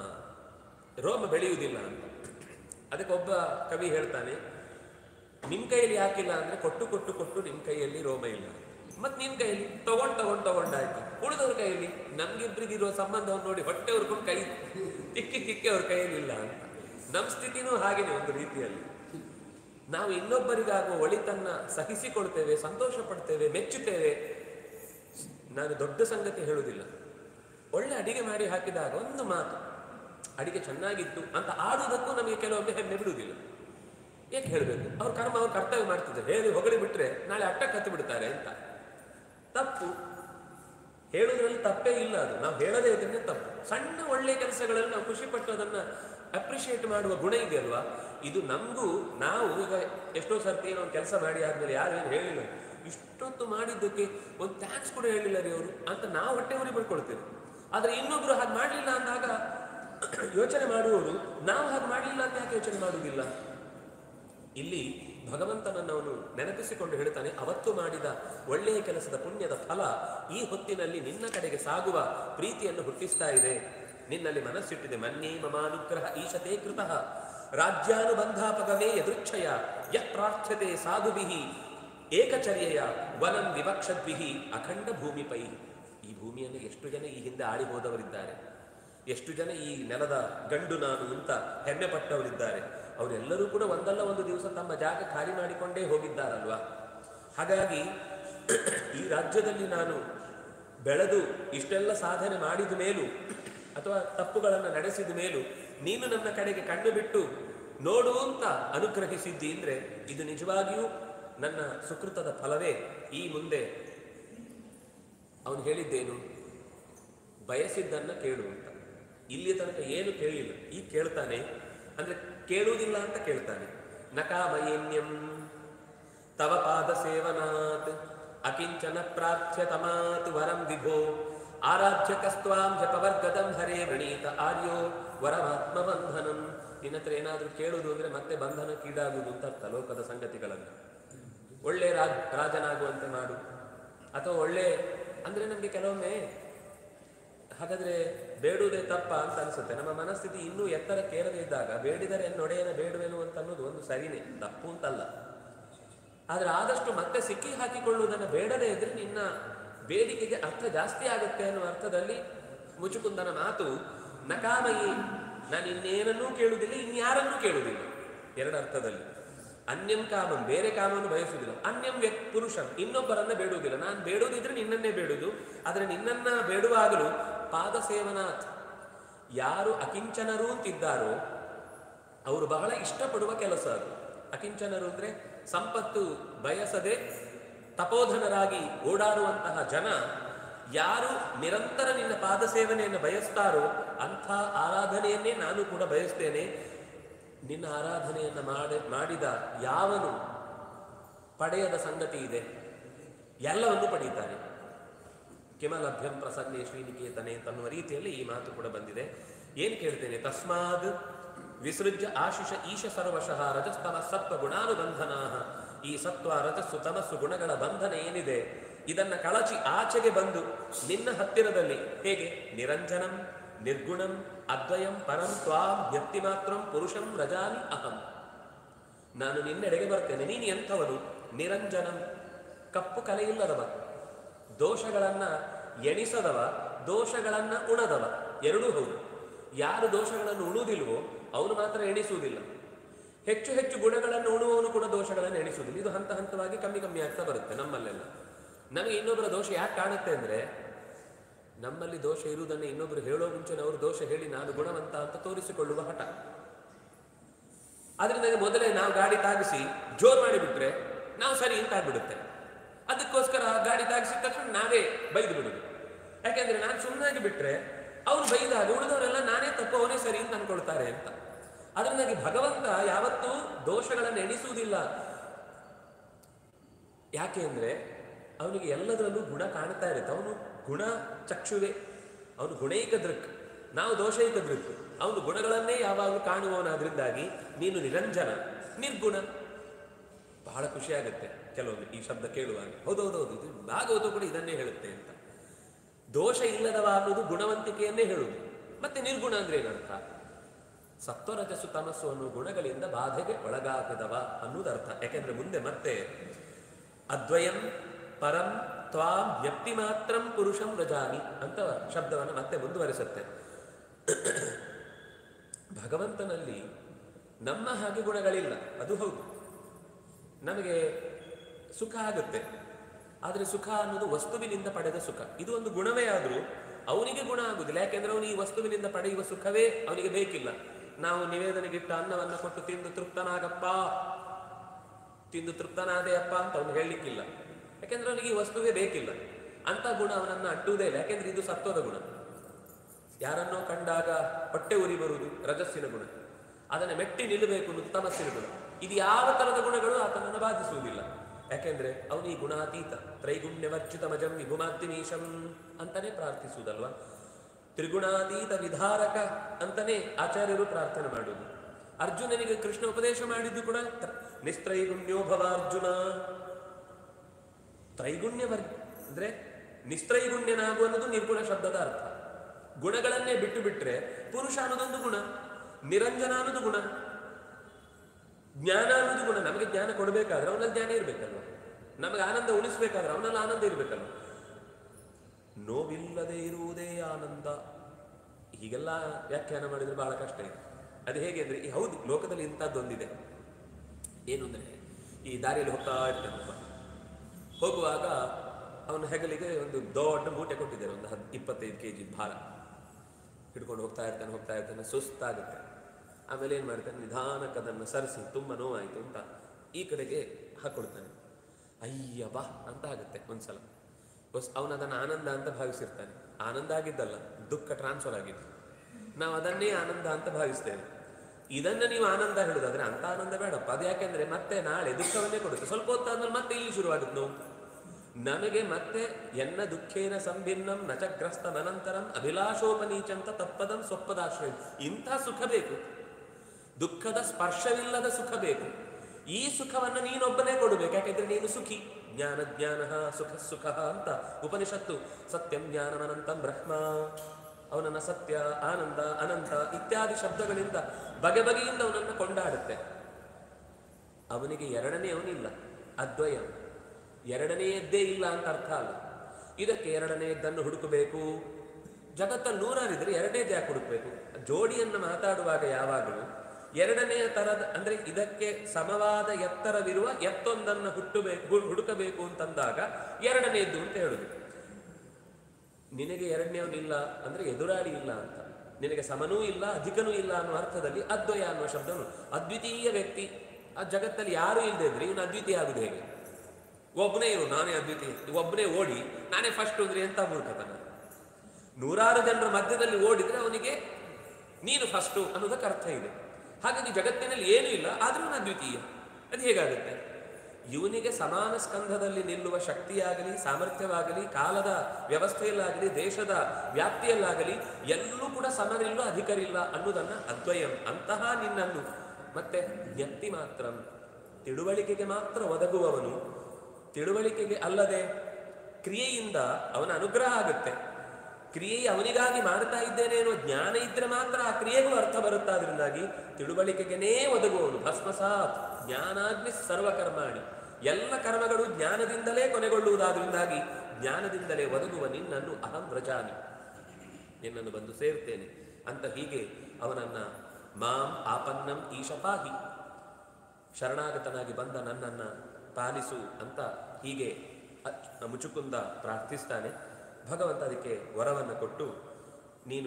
ರೋಮ ಬೆಳೆಯುವುದಿಲ್ಲ ಅಂತ ಅದಕ್ಕೆ ಒಬ್ಬ ಕವಿ ಹೇಳ್ತಾನೆ ನಿಮ್ ಕೈಯಲ್ಲಿ ಯಾಕಿಲ್ಲ ಅಂದ್ರೆ ಕೊಟ್ಟು ಕೊಟ್ಟು ಕೊಟ್ಟು ನಿಮ್ ಕೈಯಲ್ಲಿ ರೋಮ ಇಲ್ಲ ಮತ್ ನಿಮ್ ಕೈಯಲ್ಲಿ ತಗೊಂಡ್ ತಗೊಂಡ್ ತಗೊಂಡಾಯ್ತು ಉಳಿದವ್ರ ಕೈಯಲ್ಲಿ ನಮ್ಗಿಬ್ರಿಗಿರೋ ಸಂಬಂಧವನ್ನು ನೋಡಿ ಹೊಟ್ಟೆ ಅವ್ರಿಗೊಂಡು ಕೈ ತಿಕ್ಕಿ ತಿಕ್ಕಿ ಅವ್ರ ಕೈಯಲ್ಲಿ ಇಲ್ಲ ಅಂತ ನಮ್ ಸ್ಥಿತಿನೂ ಹಾಗೇನೆ ಒಂದು ರೀತಿಯಲ್ಲಿ ನಾವು ಇನ್ನೊಬ್ಬರಿಗಾಗುವ ಒಳಿತನ್ನ ಸಹಿಸಿಕೊಳ್ತೇವೆ ಸಂತೋಷ ಪಡ್ತೇವೆ ಮೆಚ್ಚುತ್ತೇವೆ ನಾನು ದೊಡ್ಡ ಸಂಗತಿ ಹೇಳುವುದಿಲ್ಲ ಒಳ್ಳೆ ಅಡಿಗೆ ಮಾಡಿ ಹಾಕಿದಾಗ ಒಂದು ಮಾತು ಅಡಿಗೆ ಚೆನ್ನಾಗಿತ್ತು ಅಂತ ಆಡುವುದಕ್ಕೂ ನಮಗೆ ಕೆಲವೊಮ್ಮೆ ಹೆಮ್ಮೆ ಬಿಡುವುದಿಲ್ಲ ಏಕೆ ಹೇಳಬೇಕು ಅವ್ರ ಕರ್ಮ ಅವ್ರ ಕರ್ತವ್ಯ ಮಾಡ್ತಿದ್ದಾರೆ ಹೇಳಿ ಹೊಗಳಿ ಬಿಟ್ರೆ ನಾಳೆ ಅಟ್ಟಕ್ಕೆ ಹತ್ತು ಬಿಡ್ತಾರೆ ಅಂತ ತಪ್ಪು ಹೇಳುವುದ್ರಲ್ಲಿ ತಪ್ಪೇ ಇಲ್ಲ ಅದು ನಾವು ಹೇಳದೇ ಇದನ್ನೇ ತಪ್ಪು ಸಣ್ಣ ಒಳ್ಳೆಯ ಕೆಲಸಗಳಲ್ಲಿ ನಾವು ಖುಷಿ ಪಟ್ಟು ಅದನ್ನ ಅಪ್ರಿಷಿಯೇಟ್ ಮಾಡುವ ಗುಣ ಇದೆಯಲ್ವಾ ಇದು ನಮಗೂ ನಾವು ಈಗ ಎಷ್ಟೋ ಸರ್ತಿ ಏನೋ ಒಂದು ಕೆಲಸ ಮಾಡಿ ಆದ್ಮೇಲೆ ಯಾರೇನು ಹೇಳಿಲ್ಲ ಇಷ್ಟೊತ್ತು ಮಾಡಿದ್ದಕ್ಕೆ ಒಂದು ಥ್ಯಾಂಕ್ಸ್ ಕೂಡ ಹೇಳಿಲ್ಲ ರೀ ಅವರು ಅಂತ ನಾವು ಹೊಟ್ಟೆ ಉರಿ ಬಿಡ್ಕೊಳ್ತೇವೆ ಆದ್ರೆ ಇನ್ನೊಬ್ರು ಹಾಗೆ ಮಾಡಲಿಲ್ಲ ಅಂದಾಗ ಯೋಚನೆ ಮಾಡುವವರು ನಾವು ಹಾಗೆ ಮಾಡಲಿಲ್ಲ ಅಂತ ಯಾಕೆ ಯೋಚನೆ ಮಾಡುವುದಿಲ್ಲ ಇಲ್ಲಿ ಭಗವಂತನನ್ನು ಅವನು ನೆನಪಿಸಿಕೊಂಡು ಹೇಳ್ತಾನೆ ಅವತ್ತು ಮಾಡಿದ ಒಳ್ಳೆಯ ಕೆಲಸದ ಪುಣ್ಯದ ಫಲ ಈ ಹೊತ್ತಿನಲ್ಲಿ ನಿನ್ನ ಕಡೆಗೆ ಸಾಗುವ ಪ್ರೀತಿಯನ್ನು ಹುಟ್ಟಿಸ್ತಾ ಇದೆ ನಿನ್ನಲ್ಲಿ ಮನಸ್ಸಿಟ್ಟಿದೆ ಮನ್ಯೇ ಮಮಾನುಗ್ರಹ ಈಶತೆ ಕೃತಃ ರಾಜ್ಯಾನುಬಂಧಾಪಗವೇ ಯದೃಚ್ಛಯ ಯ ಪ್ರಾರ್ಥ್ಯತೆ ಸಾಧುಭಿಹಿ ಏಕಚರ್ಯೆಯ ವನಂ ವಿವಕ್ಷದ್ಭಿಹಿ ಅಖಂಡ ಭೂಮಿಪೈ ಈ ಭೂಮಿಯನ್ನು ಎಷ್ಟು ಜನ ಈ ಹಿಂದೆ ಆಳಿ ಹೋದವರಿದ್ದಾರೆ ಎಷ್ಟು ಜನ ಈ ನೆಲದ ಗಂಡು ನಾನು ಅಂತ ಹೆಮ್ಮೆ ಪಟ್ಟವರಿದ್ದಾರೆ ಅವರೆಲ್ಲರೂ ಕೂಡ ಒಂದಲ್ಲ ಒಂದು ದಿವಸ ತಮ್ಮ ಜಾಗ ಖಾಲಿ ಮಾಡಿಕೊಂಡೇ ಹೋಗಿದ್ದಾರಲ್ವಾ ಹಾಗಾಗಿ ಈ ರಾಜ್ಯದಲ್ಲಿ ನಾನು ಬೆಳೆದು ಇಷ್ಟೆಲ್ಲ ಸಾಧನೆ ಮಾಡಿದ ಮೇಲೂ ಅಥವಾ ತಪ್ಪುಗಳನ್ನು ನಡೆಸಿದ ಮೇಲೂ ನೀನು ನನ್ನ ಕಡೆಗೆ ಕಣ್ಣು ಬಿಟ್ಟು ನೋಡು ಅಂತ ಅನುಗ್ರಹಿಸಿದ್ದಿ ಅಂದ್ರೆ ಇದು ನಿಜವಾಗಿಯೂ ನನ್ನ ಸುಕೃತದ ಫಲವೇ ಈ ಮುಂದೆ ಅವನು ಹೇಳಿದ್ದೇನು ಬಯಸಿದ್ದನ್ನ ಕೇಳು ಅಂತ ಇಲ್ಲಿ ತನಕ ಏನು ಕೇಳಿಲ್ಲ ಈಗ ಕೇಳ್ತಾನೆ ಅಂದ್ರೆ ಕೇಳುವುದಿಲ್ಲ ಅಂತ ಕೇಳ್ತಾನೆ ನಕಾಮಯೇನ್ಯಂ ತವ ಪಾದ ಸೇವನಾತ್ ಅಕಿಂಚನ ಪ್ರಾರ್ಥ್ಯತಮಾತ್ ವರಂ ವಿಭೋ ಆರಾಧ್ಯ ಕಸ್ತ್ವಾಂ ಜಪವರ್ಗದಂ ಹರೇ ವೃಣೀತ ಆರ್ಯೋ ವರಮಾತ್ಮ ಬಂಧನಂ ನಿನ್ನ ಹತ್ರ ಏನಾದ್ರೂ ಕೇಳುವುದು ಅಂದ್ರೆ ಮತ್ತೆ ಬಂಧನಕ್ಕೀಡಾಗುವುದು ಅಂತ ಅರ್ಥ ಲೋಕದ ಸಂಗತಿಗಳನ್ನು ಒಳ್ಳೆ ರಾಜ್ ರಾಜನಾಗುವಂತೆ ಮಾಡು ಅಥವಾ ಒಳ್ಳೆ ಅಂದ್ರೆ ನಮ್ಗೆ ಕೆಲವೊಮ್ಮೆ ಹಾಗಾದ್ರೆ ಬೇಡುವುದೇ ತಪ್ಪ ಅಂತ ಅನ್ಸುತ್ತೆ ನಮ್ಮ ಮನಸ್ಥಿತಿ ಇನ್ನೂ ಎತ್ತರಕ್ಕೇರದೇ ಇದ್ದಾಗ ಬೇಡಿದರೆ ನೊಡೆಯನ ಬೇಡುವೆನು ಅಂತ ಅನ್ನೋದು ಒಂದು ಸರಿನೇ ತಪ್ಪು ಅಂತಲ್ಲ ಆದ್ರೆ ಆದಷ್ಟು ಮತ್ತೆ ಸಿಕ್ಕಿ ಹಾಕಿಕೊಳ್ಳುವುದನ್ನು ಬೇಡದೇ ಇದ್ರೆ ನಿನ್ನ ಬೇಡಿಕೆಗೆ ಅರ್ಥ ಜಾಸ್ತಿ ಆಗುತ್ತೆ ಅನ್ನುವ ಅರ್ಥದಲ್ಲಿ ಮುಚುಕುಂದನ ಮಾತು ನಕಾಮಯಿ ನಾನು ಇನ್ನೇನನ್ನೂ ಕೇಳುವುದಿಲ್ಲ ಇನ್ಯಾರನ್ನೂ ಕೇಳುವುದಿಲ್ಲ ಎರಡು ಅರ್ಥದಲ್ಲಿ ಅನ್ಯಂ ಕಾಮಂ ಬೇರೆ ಕಾಮವನ್ನು ಬಯಸುವುದಿಲ್ಲ ಅನ್ಯಂ ವ್ಯಕ್ತಿ ಪುರುಷಂ ಇನ್ನೊಬ್ಬರನ್ನ ಬೇಡುವುದಿಲ್ಲ ನಾನು ಬೇಡುವುದಿದ್ರೆ ನಿನ್ನನ್ನೇ ಬೇಡುವುದು ಆದರೆ ನಿನ್ನನ್ನ ಬೇಡುವಾಗಲೂ ಪಾದ ಸೇವನಾಥ್ ಯಾರು ಅಕಿಂಚನರು ಅಂತಿದ್ದಾರೋ ಅವರು ಬಹಳ ಇಷ್ಟಪಡುವ ಕೆಲಸ ಅದು ಅಕಿಂಚನರು ಅಂದ್ರೆ ಸಂಪತ್ತು ಬಯಸದೆ ತಪೋಧನರಾಗಿ ಓಡಾಡುವಂತಹ ಜನ ಯಾರು ನಿರಂತರ ನಿನ್ನ ಪಾದ ಸೇವನೆಯನ್ನು ಬಯಸ್ತಾರೋ ಅಂಥ ಆರಾಧನೆಯನ್ನೇ ನಾನು ಕೂಡ ಬಯಸ್ತೇನೆ ನಿನ್ನ ಆರಾಧನೆಯನ್ನು ಮಾಡ ಮಾಡಿದ ಯಾವನು ಪಡೆಯದ ಸಂಗತಿ ಇದೆ ಎಲ್ಲವನ್ನು ಪಡೀತಾನೆ ಕಿಮಲಭ್ಯಂ ಪ್ರಸನ್ನೇ ಶ್ರೀನಿಕೇತನೆ ತನ್ನುವ ರೀತಿಯಲ್ಲಿ ಈ ಮಾತು ಕೂಡ ಬಂದಿದೆ ಏನ್ ಕೇಳ್ತೇನೆ ತಸ್ಮಾದ್ ವಿಸೃಜ್ಯ ಆಶಿಷ ಈಶ ಸರ್ವಶಃ ರಜಸ್ತಮ ಸತ್ವ ಗುಣಾನುಬಂಧನಾ ಈ ಸತ್ವ ರಜಸ್ಸು ತಮಸ್ಸು ಗುಣಗಳ ಬಂಧನ ಏನಿದೆ ಇದನ್ನ ಕಳಚಿ ಆಚೆಗೆ ಬಂದು ನಿನ್ನ ಹತ್ತಿರದಲ್ಲಿ ಹೇಗೆ ನಿರಂಜನಂ ನಿರ್ಗುಣಂ ಅದ್ವಯಂ ಪರಂ ತ್ವಾಂ ವ್ಯಕ್ತಿ ಮಾತ್ರಂ ಪುರುಷಂ ರಜಾನಿ ಅಹಂ ನಾನು ನಿನ್ನೆಡೆಗೆ ಬರ್ತೇನೆ ನೀನು ಎಂಥವನು ನಿರಂಜನಂ ಕಪ್ಪು ಕಲೆಯಿಲ್ಲದವ ದೋಷಗಳನ್ನ ಎಣಿಸದವ ದೋಷಗಳನ್ನ ಉಣದವ ಎರಡೂ ಹೌದು ಯಾರು ದೋಷಗಳನ್ನು ಉಣುವುದಿಲ್ವೋ ಅವನು ಮಾತ್ರ ಎಣಿಸುವುದಿಲ್ಲ ಹೆಚ್ಚು ಹೆಚ್ಚು ಗುಣಗಳನ್ನು ಉಣುವವನು ಕೂಡ ದೋಷಗಳನ್ನು ಎಣಿಸುವುದಿಲ್ಲ ಇದು ಹಂತ ಹಂತವಾಗಿ ಕಮ್ಮಿ ಕಮ್ಮಿ ಆಗ್ತಾ ಬರುತ್ತೆ ನಮ್ಮಲ್ಲೆಲ್ಲ ನಮಗೆ ಇನ್ನೊಬ್ಬರ ದೋಷ ಯಾಕೆ ಕಾಣುತ್ತೆ ಅಂದ್ರೆ ನಮ್ಮಲ್ಲಿ ದೋಷ ಇರುವುದನ್ನು ಇನ್ನೊಬ್ಬರು ಹೇಳೋ ಮುಂಚೆ ಅವರು ದೋಷ ಹೇಳಿ ನಾನು ಗುಣವಂತ ಅಂತ ತೋರಿಸಿಕೊಳ್ಳುವ ಹಠ ಆದ್ರಿಂದ ಮೊದಲೇ ನಾವು ಗಾಡಿ ತಾಗಿಸಿ ಜೋರ್ ಮಾಡಿಬಿಟ್ರೆ ನಾವು ಸರಿ ಅಂತ ಆಗ್ಬಿಡುತ್ತೆ ಅದಕ್ಕೋಸ್ಕರ ಗಾಡಿ ತಾಗಿಸಿದ ತಕ್ಷಣ ನಾವೇ ಬೈದು ಬಿಡುದು ಯಾಕೆಂದ್ರೆ ನಾನು ಸುಮ್ಮನಾಗಿ ಬಿಟ್ರೆ ಅವನು ಬೈದಾಗ ಉಳಿದವರೆಲ್ಲ ನಾನೇ ತಪ್ಪು ಅವನೇ ಸರಿ ಅಂತ ಅನ್ಕೊಳ್ತಾರೆ ಅಂತ ಅದರಿಂದಾಗಿ ಭಗವಂತ ಯಾವತ್ತೂ ದೋಷಗಳನ್ನು ಎಣಿಸುವುದಿಲ್ಲ ಯಾಕೆ ಅಂದ್ರೆ ಅವನಿಗೆ ಎಲ್ಲದರಲ್ಲೂ ಗುಣ ಕಾಣ್ತಾ ಇರುತ್ತೆ ಅವನು ಗುಣ ಚಕ್ಷುವೆ ಅವನು ಗುಣೈಕ ದೃಕ್ ನಾವು ದೋಷೈಕ ದೃಕ್ ಅವನು ಗುಣಗಳನ್ನೇ ಯಾವಾಗಲೂ ಕಾಣುವವನಾದ್ರಿಂದಾಗಿ ನೀನು ನಿರಂಜನ ನಿರ್ಗುಣ ಬಹಳ ಖುಷಿ ಆಗುತ್ತೆ ಕೆಲವೊಮ್ಮೆ ಈ ಶಬ್ದ ಕೇಳುವಾಗ ಹೌದೌದೌದು ಇದು ಭಾಗವತ ಕೂಡ ಇದನ್ನೇ ಹೇಳುತ್ತೆ ಅಂತ ದೋಷ ಇಲ್ಲದವ ಅನ್ನೋದು ಗುಣವಂತಿಕೆಯನ್ನೇ ಹೇಳುವುದು ಮತ್ತೆ ನಿರ್ಗುಣ ಅಂದ್ರೆ ಏನರ್ಥ ಸತ್ವರಜಸ್ಸು ತಮಸ್ಸು ಅನ್ನುವ ಗುಣಗಳಿಂದ ಬಾಧೆಗೆ ಒಳಗಾಗದವ ಅನ್ನೋದರ್ಥ ಯಾಕೆಂದ್ರೆ ಮುಂದೆ ಮತ್ತೆ ಅದ್ವಯಂ ಪರಂ ತ್ವಾಂ ವ್ಯಕ್ತಿ ಮಾತ್ರಂ ಪುರುಷಂ ರಜಾಮಿ ಅಂತ ಶಬ್ದವನ್ನು ಮತ್ತೆ ಮುಂದುವರಿಸುತ್ತೆ ಭಗವಂತನಲ್ಲಿ ನಮ್ಮ ಹಾಗೆ ಗುಣಗಳಿಲ್ಲ ಅದು ಹೌದು ನಮಗೆ ಸುಖ ಆಗುತ್ತೆ ಆದರೆ ಸುಖ ಅನ್ನೋದು ವಸ್ತುವಿನಿಂದ ಪಡೆದ ಸುಖ ಇದು ಒಂದು ಗುಣವೇ ಆದರೂ ಅವನಿಗೆ ಗುಣ ಆಗುದಿಲ್ಲ ಯಾಕೆಂದ್ರೆ ಅವನು ಈ ವಸ್ತುವಿನಿಂದ ಪಡೆಯುವ ಸುಖವೇ ಅವನಿಗೆ ಬೇಕಿಲ್ಲ ನಾವು ನಿವೇದನೆಗಿಟ್ಟ ಅನ್ನವನ್ನು ಕೊಟ್ಟು ತಿಂದು ತೃಪ್ತನಾಗಪ್ಪ ತಿಂದು ತೃಪ್ತನಾದೆ ಅಪ್ಪ ಅಂತ ಅವನು ಹೇಳಲಿಕ್ಕಿಲ್ಲ ಯಾಕೆಂದ್ರೆ ಅವನಿಗೆ ಈ ವಸ್ತುವೇ ಬೇಕಿಲ್ಲ ಅಂತ ಗುಣ ಅವನನ್ನ ಅಟ್ಟುವುದೇ ಇಲ್ಲ ಯಾಕೆಂದ್ರೆ ಇದು ಸತ್ವದ ಗುಣ ಯಾರನ್ನೋ ಕಂಡಾಗ ಹೊಟ್ಟೆ ಉರಿ ಬರುವುದು ರಜಸ್ಸಿನ ಗುಣ ಅದನ್ನು ಮೆಟ್ಟಿ ನಿಲ್ಲಬೇಕು ಅನ್ನೋದು ತಮಸ್ಸಿನ ಗುಣ ಇದು ಯಾವ ತರದ ಗುಣಗಳು ಆತನನ್ನು ಬಾಧಿಸುವುದಿಲ್ಲ ಯಾಕೆಂದ್ರೆ ಅವನು ಈ ಗುಣಾತೀತ ತ್ರೈಗುಣ್ಯವರ್ಜಿತ ಮಜಂ ವಿಭುಮಾತಿಮೀಶಂ ಅಂತಾನೆ ಪ್ರಾರ್ಥಿಸುವುದಲ್ವಾ ತ್ರಿಗುಣಾತೀತ ವಿಧಾರಕ ಅಂತಾನೆ ಆಚಾರ್ಯರು ಪ್ರಾರ್ಥನೆ ಮಾಡುವುದು ಅರ್ಜುನನಿಗೆ ಕೃಷ್ಣ ಉಪದೇಶ ಮಾಡಿದ್ದು ಕೂಡ ತ್ರ- ನಿಸ್ತ್ರೈಗುಣ್ಯೋ ಭವ ಅರ್ಜುನ ತ್ರೈಗುಣ್ಯ ವರ್ ಅಂದ್ರೆ ನಿಸ್ತ್ರೈಗುಣ್ಯನಾಗು ಅನ್ನೋದು ನಿರ್ಗುಣ ಶಬ್ದದ ಅರ್ಥ ಗುಣಗಳನ್ನೇ ಬಿಟ್ಟು ಬಿಟ್ರೆ ಪುರುಷ ಅನ್ನೋದೊಂದು ಗುಣ ನಿರಂಜನ ಅನ್ನೋದು ಗುಣ ಜ್ಞಾನ ಅನ್ನೋದು ಗುಣ ನಮಗೆ ಜ್ಞಾನ ಕೊಡಬೇಕಾದ್ರೆ ಅವನಲ್ಲಿ ಜ್ಞಾನ ಇರಬೇಕಲ್ವ ನಮಗೆ ಆನಂದ ಉಳಿಸ್ಬೇಕಾದ್ರೆ ಅವನಲ್ಲಿ ಆನಂದ ಇರಬೇಕಲ್ವ ನೋವಿಲ್ಲದೆ ಇರುವುದೇ ಆನಂದ ಹೀಗೆಲ್ಲ ವ್ಯಾಖ್ಯಾನ ಮಾಡಿದ್ರೆ ಬಹಳ ಕಷ್ಟ ಇದೆ ಅದು ಹೇಗೆ ಅಂದ್ರೆ ಈ ಹೌದು ಲೋಕದಲ್ಲಿ ಇಂಥದ್ದೊಂದಿದೆ ಏನು ಅಂದ್ರೆ ಈ ದಾರಿಯಲ್ಲಿ ಹೋಗ್ತಾ ಇರ್ತಾನೆ ಒಬ್ಬ. ಹೋಗುವಾಗ ಅವನ ಹೆಗಲಿಗೆ ಒಂದು ದೊಡ್ಡ ಮೂಟೆ ಕೊಟ್ಟಿದ್ದಾರೆ ಒಂದು ಹದ್ ಇಪ್ಪತ್ತೈದು ಕೆ ಜಿ ಭಾರ ಹಿಡ್ಕೊಂಡು ಹೋಗ್ತಾ ಇರ್ತಾನೆ ಹೋಗ್ತಾ ಇರ್ತಾನೆ ಸುಸ್ತಾಗುತ್ತೆ ಆಮೇಲೆ ಏನು ಮಾಡ್ತಾನೆ ನಿಧಾನಕ್ಕೆ ಅದನ್ನು ಸರಿಸಿ ತುಂಬ ನೋವಾಯಿತು ಅಂತ ಈ ಕಡೆಗೆ ಹಾಕೊಳ್ತಾನೆ ಅಯ್ಯ ಬಾ ಅಂತ ಆಗುತ್ತೆ ಒಂದ್ಸಲ ಬಸ್ ಅವನು ಅದನ್ನು ಆನಂದ ಅಂತ ಭಾವಿಸಿರ್ತಾನೆ ಆನಂದ ಆಗಿದ್ದಲ್ಲ ದುಃಖ ಟ್ರಾನ್ಸ್ಫರ್ ಆಗಿದ್ದು ನಾವು ಅದನ್ನೇ ಆನಂದ ಅಂತ ಭಾವಿಸ್ತೇವೆ ಇದನ್ನ ನೀವು ಆನಂದ ಹೇಳುದಾದ್ರೆ ಅಂತ ಆನಂದ ಬೇಡಪ್ಪ ಅದು ಯಾಕೆಂದ್ರೆ ಮತ್ತೆ ನಾಳೆ ದುಃಖವನ್ನೇ ಕೊಡುತ್ತೆ ಸ್ವಲ್ಪ ಹೊತ್ತಾದ್ಮೇಲೆ ಮತ್ತೆ ಇಲ್ಲಿ ಶುರುವಾಗುತ್ತೆ ನೋವು ನಮಗೆ ಮತ್ತೆ ಎನ್ನ ದುಃಖೇನ ಸಂಭಿನ್ನಂ ನಚಗ್ರಸ್ತ ಅನಂತರಂ ಅಭಿಲಾಷೋಪನೀಚಂತ ತಪ್ಪದಂ ಸ್ವಪ್ಪದಾಶ್ರಯ ಇಂಥ ಸುಖ ಬೇಕು ದುಃಖದ ಸ್ಪರ್ಶವಿಲ್ಲದ ಸುಖ ಬೇಕು ಈ ಸುಖವನ್ನು ನೀನೊಬ್ಬನೇ ಕೊಡಬೇಕು ಯಾಕೆಂದ್ರೆ ನೀನು ಸುಖಿ ಜ್ಞಾನ ಜ್ಞಾನ ಸುಖ ಸುಖ ಅಂತ ಉಪನಿಷತ್ತು ಸತ್ಯಂ ಜ್ಞಾನಮನಂತಂ ಬ್ರಹ್ಮ ಅವನನ್ನ ಸತ್ಯ ಆನಂದ ಅನಂತ ಇತ್ಯಾದಿ ಶಬ್ದಗಳಿಂದ ಬಗೆ ಬಗೆಯಿಂದ ಅವನನ್ನು ಕೊಂಡಾಡುತ್ತೆ ಅವನಿಗೆ ಎರಡನೇ ಅವನಿಲ್ಲ ಅದ್ವಯ ಎರಡನೆಯದ್ದೇ ಇಲ್ಲ ಅಂತ ಅರ್ಥ ಅಲ್ಲ ಇದಕ್ಕೆ ಎರಡನೆಯದ್ದನ್ನು ಹುಡುಕಬೇಕು ಜಗತ್ತಲ್ಲಿ ನೂರಾರಿದ್ರೆ ಎರಡನೇದು ಯಾಕೆ ಹುಡುಕಬೇಕು ಜೋಡಿಯನ್ನು ಮಾತಾಡುವಾಗ ಯಾವಾಗಲೂ ಎರಡನೆಯ ತರದ ಅಂದ್ರೆ ಇದಕ್ಕೆ ಸಮವಾದ ಎತ್ತರವಿರುವ ಎತ್ತೊಂದನ್ನು ಹುಟ್ಟಬೇಕು ಹು- ಹುಡುಕಬೇಕು ಅಂತಂದಾಗ ಎರಡನೆಯದ್ದು ಅಂತ ಹೇಳುದು ನಿನಗೆ ಎರಡನೇವನಿಲ್ಲ ಅಂದ್ರೆ ಎದುರಾಳಿ ಇಲ್ಲ ಅಂತ ನಿನಗೆ ಸಮನೂ ಇಲ್ಲ ಅಧಿಕನೂ ಇಲ್ಲ ಅನ್ನೋ ಅರ್ಥದಲ್ಲಿ ಅದ್ವಯ ಅನ್ನುವ ಶಬ್ದನು ಅದ್ವಿತೀಯ ವ್ಯಕ್ತಿ ಆ ಜಗತ್ತಲ್ಲಿ ಯಾರು ಇಲ್ಲದೆ ಇದ್ರೆ ಇವನು ಅದ್ವಿತೀಯ ಆಗುದು ಹೇಗೆ ಒಬ್ಬನೇ ಇರು ನಾನೇ ಅದ್ವಿತೀಯ ಒಬ್ಬನೇ ಓಡಿ ನಾನೇ ಫಸ್ಟ್ ಅಂದ್ರೆ ಎಂತ ಮೂರ್ಖತನ ನೂರಾರು ಜನರ ಮಧ್ಯದಲ್ಲಿ ಓಡಿದ್ರೆ ಅವನಿಗೆ ನೀನು ಫಸ್ಟು ಅನ್ನೋದಕ್ಕೆ ಅರ್ಥ ಇದೆ ಹಾಗಾಗಿ ಜಗತ್ತಿನಲ್ಲಿ ಏನೂ ಇಲ್ಲ ಆದ್ರೂ ಅವನು ಅದ್ವಿತೀಯ ಅದು ಹೇಗಾಗುತ್ತೆ ಇವನಿಗೆ ಸಮಾನ ಸ್ಕಂಧದಲ್ಲಿ ನಿಲ್ಲುವ ಶಕ್ತಿಯಾಗಲಿ ಸಾಮರ್ಥ್ಯವಾಗಲಿ ಕಾಲದ ವ್ಯವಸ್ಥೆಯಲ್ಲಾಗಲಿ ದೇಶದ ವ್ಯಾಪ್ತಿಯಲ್ಲಾಗಲಿ ಎಲ್ಲೂ ಕೂಡ ಸಮರಿಲ್ಲ ಅಧಿಕರಿಲ್ಲ ಅನ್ನೋದನ್ನ ಅದ್ವಯಂ ಅಂತಹ ನಿನ್ನನ್ನು ಮತ್ತೆ ಜ್ಞಪ್ತಿ ಮಾತ್ರ ತಿಳುವಳಿಕೆಗೆ ಮಾತ್ರ ಒದಗುವವನು ತಿಳುವಳಿಕೆಗೆ ಅಲ್ಲದೆ ಕ್ರಿಯೆಯಿಂದ ಅವನ ಅನುಗ್ರಹ ಆಗುತ್ತೆ ಕ್ರಿಯೆ ಅವನಿಗಾಗಿ ಮಾಡ್ತಾ ಇದ್ದೇನೆ ಅನ್ನೋ ಜ್ಞಾನ ಇದ್ರೆ ಮಾತ್ರ ಆ ಕ್ರಿಯೆಗೂ ಅರ್ಥ ಬರುತ್ತಾ ಅದರಿಂದಾಗಿ ತಿಳುವಳಿಕೆಗೆನೇ ಒದಗುವವನು ಭಸ್ಮಸಾತ್ ಜ್ಞಾನಾಗ್ನಿ ಸರ್ವಕರ್ಮಾಣಿ ಎಲ್ಲ ಕರ್ಮಗಳು ಜ್ಞಾನದಿಂದಲೇ ಕೊನೆಗೊಳ್ಳುವುದಾದ್ರಿಂದಾಗಿ ಜ್ಞಾನದಿಂದಲೇ ಒದಗುವ ನಿನ್ನನ್ನು ಅಹಂ ವ್ರಜಾಮಿ ನಿನ್ನನ್ನು ಬಂದು ಸೇರ್ತೇನೆ ಅಂತ ಹೀಗೆ ಅವನನ್ನ ಮಾಂ ಆಪನ್ನಂ ಈಶಪಾಹಿ ಶರಣಾಗತನಾಗಿ ಬಂದ ನನ್ನನ್ನ ಪಾಲಿಸು ಅಂತ ಹೀಗೆ ಅ- ಮುಚುಕುಂದ ಪ್ರಾರ್ಥಿಸ್ತಾನೆ ಭಗವಂತ ಅದಕ್ಕೆ ವರವನ್ನು ಕೊಟ್ಟು ನೀನು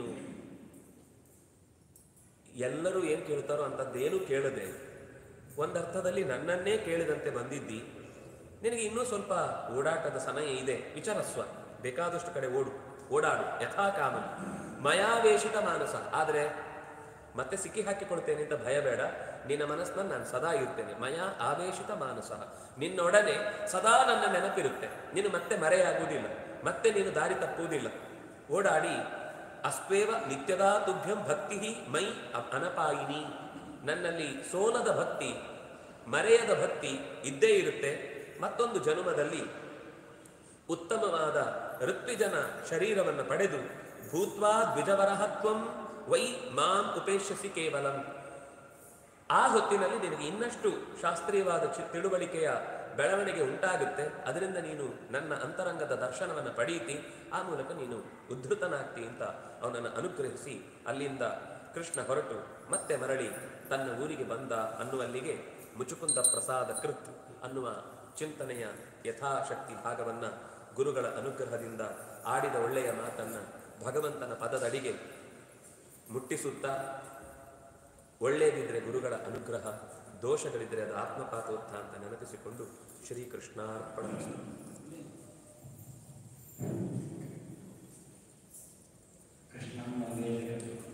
ಎಲ್ಲರೂ ಏನು ಕೇಳ್ತಾರೋ ಅಂಥದ್ದೇನು ಕೇಳದೆ ಒಂದರ್ಥದಲ್ಲಿ ನನ್ನನ್ನೇ ಕೇಳಿದಂತೆ ಬಂದಿದ್ದಿ ನಿನಗೆ ಇನ್ನೂ ಸ್ವಲ್ಪ ಓಡಾಟದ ಸಮಯ ಇದೆ ವಿಚಾರಸ್ವ ಬೇಕಾದಷ್ಟು ಕಡೆ ಓಡು ಓಡಾಡು ಯಥಾ ಕಾಮನ್ ಮಯಾವೇಶಿತ ಮಾನಸ ಆದರೆ ಮತ್ತೆ ಸಿಕ್ಕಿ ಹಾಕಿಕೊಳ್ತೇನೆ ಅಂತ ಭಯ ಬೇಡ ನಿನ್ನ ಮನಸ್ಸನ್ನು ನಾನು ಸದಾ ಇರ್ತೇನೆ ಮಯ ಆವೇಶಿತ ಮಾನಸ ನಿನ್ನೊಡನೆ ಸದಾ ನನ್ನ ನೆನಪಿರುತ್ತೆ ನೀನು ಮತ್ತೆ ಮರೆಯಾಗುವುದಿಲ್ಲ ಮತ್ತೆ ನೀನು ದಾರಿ ತಪ್ಪುವುದಿಲ್ಲ ಓಡಾಡಿ ಅಸ್ಪೇವ ನಿತ್ಯದಾ ತುಭ್ಯಂ ಭಕ್ತಿ ಮೈ ಅ- ಅನಪಾಯಿನಿ ನನ್ನಲ್ಲಿ ಸೋಲದ ಭಕ್ತಿ ಮರೆಯದ ಭಕ್ತಿ ಇದ್ದೇ ಇರುತ್ತೆ ಮತ್ತೊಂದು ಜನ್ಮದಲ್ಲಿ ಉತ್ತಮವಾದ ಋತ್ವಿಜನ ಶರೀರವನ್ನು ಪಡೆದು ಭೂತ್ವಾ ದ್ವಿಜವರಹತ್ವಂ ವೈ ಮಾಂ ಉಪೇಕ್ಷಿಸಿ ಕೇವಲಂ ಆ ಹೊತ್ತಿನಲ್ಲಿ ನಿನಗೆ ಇನ್ನಷ್ಟು ಶಾಸ್ತ್ರೀಯವಾದ ಚಿ- ತಿಳುವಳಿಕೆಯ ಬೆಳವಣಿಗೆ ಉಂಟಾಗುತ್ತೆ ಅದರಿಂದ ನೀನು ನನ್ನ ಅಂತರಂಗದ ದರ್ಶನವನ್ನು ಪಡೆಯಿತಿ ಆ ಮೂಲಕ ನೀನು ಉದ್ಧತನಾಗ್ತಿ ಅಂತ ಅವನನ್ನು ಅನುಗ್ರಹಿಸಿ ಅಲ್ಲಿಂದ ಕೃಷ್ಣ ಹೊರಟು ಮತ್ತೆ ಮರಳಿ ತನ್ನ ಊರಿಗೆ ಬಂದ ಅನ್ನುವಲ್ಲಿಗೆ ಮುಚುಕುಂದ ಪ್ರಸಾದ ಕೃತ್ ಅನ್ನುವ ಚಿಂತನೆಯ ಯಥಾಶಕ್ತಿ ಭಾಗವನ್ನ ಗುರುಗಳ ಅನುಗ್ರಹದಿಂದ ಆಡಿದ ಒಳ್ಳೆಯ ಮಾತನ್ನ ಭಗವಂತನ ಪದದಡಿಗೆ ಮುಟ್ಟಿಸುತ್ತಾ ಒಳ್ಳೆಯದಿದ್ರೆ ಗುರುಗಳ ಅನುಗ್ರಹ ದೋಷಗಳಿದ್ರೆ ಅದು ಆತ್ಮಪಾತೋತ್ಥ ಅಂತ ನೆನಪಿಸಿಕೊಂಡು ಶ್ರೀಕೃಷ್ಣಾರ್ಪಣ ಕೃಷ್ಣಂ ವಂದೇ ಜಗದ್ಗುರು.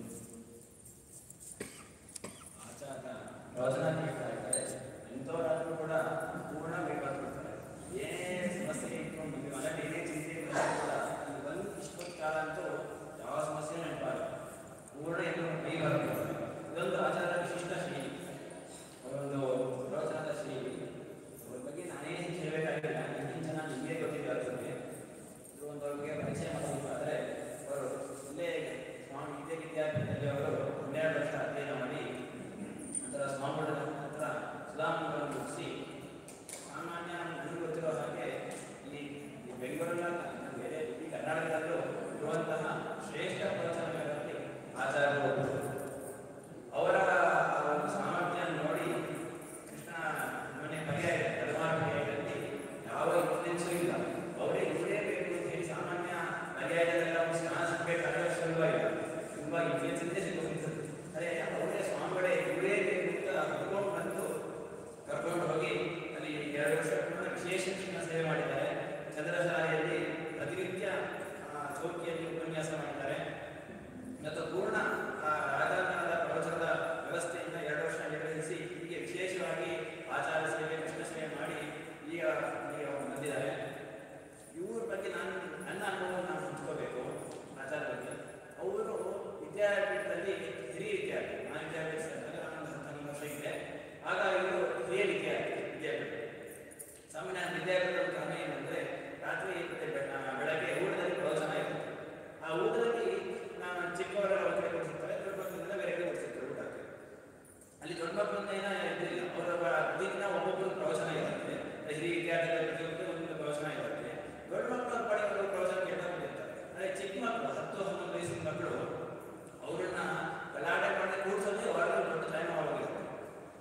ಆಚಾರ್ಯ ಪ್ರವಚನ ನೀಡ್ತಾ ಇದ್ದಾರೆ ಎಂಥವರಾದ್ರೂ ಕೂಡ ಪೂರ್ಣ ಬೇಕಾಗ್ಬಿಡ್ತಾರೆ ಏನೇ ಸಮಸ್ಯೆ ಇಟ್ಕೊಂಡು ಬಂದು ಮನೇಲಿ ಏನೇ ಚಿಂತೆ ಬಂದರೂ ಕೂಡ ಅಲ್ಲಿ ಬಂದು ಇಷ್ಟೊತ್ತು ಕಾಲ ಅಂತೂ ಯಾವ ಸಮಸ್ಯೆ ನೆನಪಾಗ ಪೂರ್ಣ ಇದು ಕೈ ಬರಬೇಕು ಇದೊಂದು ಆಚಾರ ವಿಶಿಷ್ಟ ಶೈಲಿ ಒಂದು ಪ್ರವಚನದ ಶೈಲಿ ಅವ್ರ ಬಗ್ಗೆ ನಾನೇನು ಹೇಳಬೇಕಾಗಿಲ್ಲ ಇನ್ನೂ ಚೆನ್ನಾಗಿ ನಿಮಗೆ ಗೊತ್ತಿದೆ ಅದ್ರ ಬಗ್ಗೆ ಇದು ಒಂದು ಅವ್ರಿಗೆ ಪರಿಚಯ ಮಾಡಬೇಕಾದ್ರೆ ಅವರು ಇಲ್ಲೇ ಸ್ವಾಮಿ ವಿದ್ಯೆ ವಿದ್ಯಾಪೀಠದಲ್ಲಿ ಅವರು ಹನ್ನೆರಡು ವರ್ಷ ಅಧ್ಯಯನ ಮಾಡಿ ನಂತರ ಸ್ವಾಮಿಗಳ ಹತ್ರ ಸುಧಾಮಗಳನ್ನು ಮುಗಿಸಿ ಸಾಮಾನ್ಯ ನನಗೆ ಗೊತ್ತಿರೋ ಹಾಗೆ ಈ ಈ ಬೆಂಗಳೂರಿನ ಬೇರೆ ಇಡೀ ಕರ್ನಾಟಕದಲ್ಲೂ ಇರುವಂತಹ ಶ್ರೇಷ್ಠ ಪ್ರವಚನಗಳಲ್ಲಿ ಆಚಾರ್ಯರು ಒಬ್ಬರು. ಅವರ ಆ ಒಂದು ಸಾಮರ್ಥ್ಯ ನೋಡಿ ಕೃಷ್ಣ ಮನೆ ಪರ್ಯಾಯ ಪರಮಾತ್ಮೆಯಲ್ಲಿ ಯಾವ ಇನ್ಫ್ಲುಯೆನ್ಸು ಇಲ್ಲ ಅವರೇ ಇವರೇ ಬೇಕು ಅಂತ ಹೇಳಿ ಸಾಮಾನ್ಯ ಪರ್ಯಾಯದಲ್ಲೆಲ್ಲ ಒಂದು ಸ್ನಾನ ಸಿಗಬೇಕಾದ್ರೆ ಸುಲಭ ಇಲ್ಲ ತುಂಬ ಇನ್ಫ್ಲುಯೆನ್ಸ್ ಇದ್ದೇ ಸಿಗೋದು ಅದೇ ಅವರೇ ಸ್ವಾಮಿಗಳೇ ಇವರೇ ಬೇಕು ಅಂತ ಕರ್ಕೊಂಡು ಬಂದು ಕರ್ಕೊಂಡು ಹೋಗಿ ಅಲ್ಲಿ ಎರಡು ವರ್ಷ ಪೂರ್ಣ ವಿಶೇಷ ಕೃಷ್ಣ ಸೇವೆ ಮಾಡಿದ್ದಾರೆ ಚಂದ್ರಶಾಲೆಯಲ್ಲಿ ಪ್ರತಿನಿತ್ಯ ಆ, ಚೌಕಿಯಲ್ಲಿ ಉಪನ್ಯಾಸ ಮಾಡಿದ್ದಾರೆ ಮತ್ತು ಪೂರ್ಣ ಆ ರಾಜಾಂಗಣದ ಪ್ರವಚನದ ವ್ಯವಸ್ಥೆಯಿಂದ ಎರಡು ವರ್ಷ ನಿರ್ವಹಿಸಿ ಹೀಗೆ ವಿಶೇಷವಾಗಿ ಆಚಾರ ಸೇವೆ ಕೃಷ್ಣ ಸೇವೆ ಮಾಡಿ ಈಗ ಈಗ ಬಂದಿದ್ದಾರೆ ಇವ್ರ ಬಗ್ಗೆ ನಾನು ನನ್ನ ಅನುಭವ ನಾನು ಹಂಚ್ಕೋಬೇಕು ಆಚಾರ ಬಗ್ಗೆ ಅವರು ವಿದ್ಯಾಪೀಠದಲ್ಲಿ ಹಿರಿಯ ವಿದ್ಯಾರ್ಥಿ ನಾನು ವಿದ್ಯಾಪೀಠ ಸೇರಿದಾಗ ನಾನೊಂದು ಹತ್ತೊಂದು ವರ್ಷ ಇದ್ದೆ ಆಗ ಇವರು ಹಿರಿಯ ವಿದ್ಯಾರ್ಥಿ ವಿದ್ಯಾಪೀಠ ಸಾಮಾನ್ಯ ವಿದ್ಯಾರ್ಥಿಗಳ ಕಾರಣ ಏನಂದ್ರೆ ರಾತ್ರಿ ಮತ್ತೆ ಬೆ- ಆ, ಬೆಳಗ್ಗೆ ಊಟದಲ್ಲಿ ಪ್ರವಚನ ಇರುತ್ತೆ ಆ ಊಟದಲ್ಲಿ ನಾನು ಚಿಕ್ಕವರೆಲ್ಲ ಒಂದು ಕಡೆ ಕೊಡ್ತಿರ್ತಾರೆ ದೊಡ್ಡ ಮಕ್ಕಳನ್ನೆಲ್ಲ ಬೇರೆ ಕಡೆ ಕೊಡ್ತಿರ್ತಾರೆ ಊಟಕ್ಕೆ ಅಲ್ಲಿ ದೊಡ್ಡ ಮಕ್ಕಳನ್ನ ಏನೋ ಇದ್ದಿಲ್ಲ ಅವರ ಪ್ರತಿದಿನ ಒಬ್ಬೊಬ್ಬರು ಪ್ರವಚನ ಇರುತ್ತೆ ಹಿರಿಯ ವಿದ್ಯಾರ್ಥಿಗಳ ಪ್ರತಿಯೊಬ್ಬರು ಒಂದೊಂದು ಪ್ರವಚನ ಇರುತ್ತೆ ದೊಡ್ಡ ಮಕ್ಕಳ ಪಡೆ ಅವರು ಪ್ರವಚನ ಕೇಳ್ಕೊಂಡಿರ್ತಾರೆ ಅದೇ ಚಿಕ್ಕ ಮಕ್ಕಳು ಹತ್ತು ಹನ್ನೊಂದು ವಯಸ್ಸಿನ ಮಕ್ಕಳು ಅವರನ್ನ ಗಲಾಟೆ ಮಾಡಿ ಕೂಡ್ಸೋದೇ ಹೊರಗೆ ದೊಡ್ಡ ಟೈಮ್ ಆಗೋಗಿರುತ್ತೆ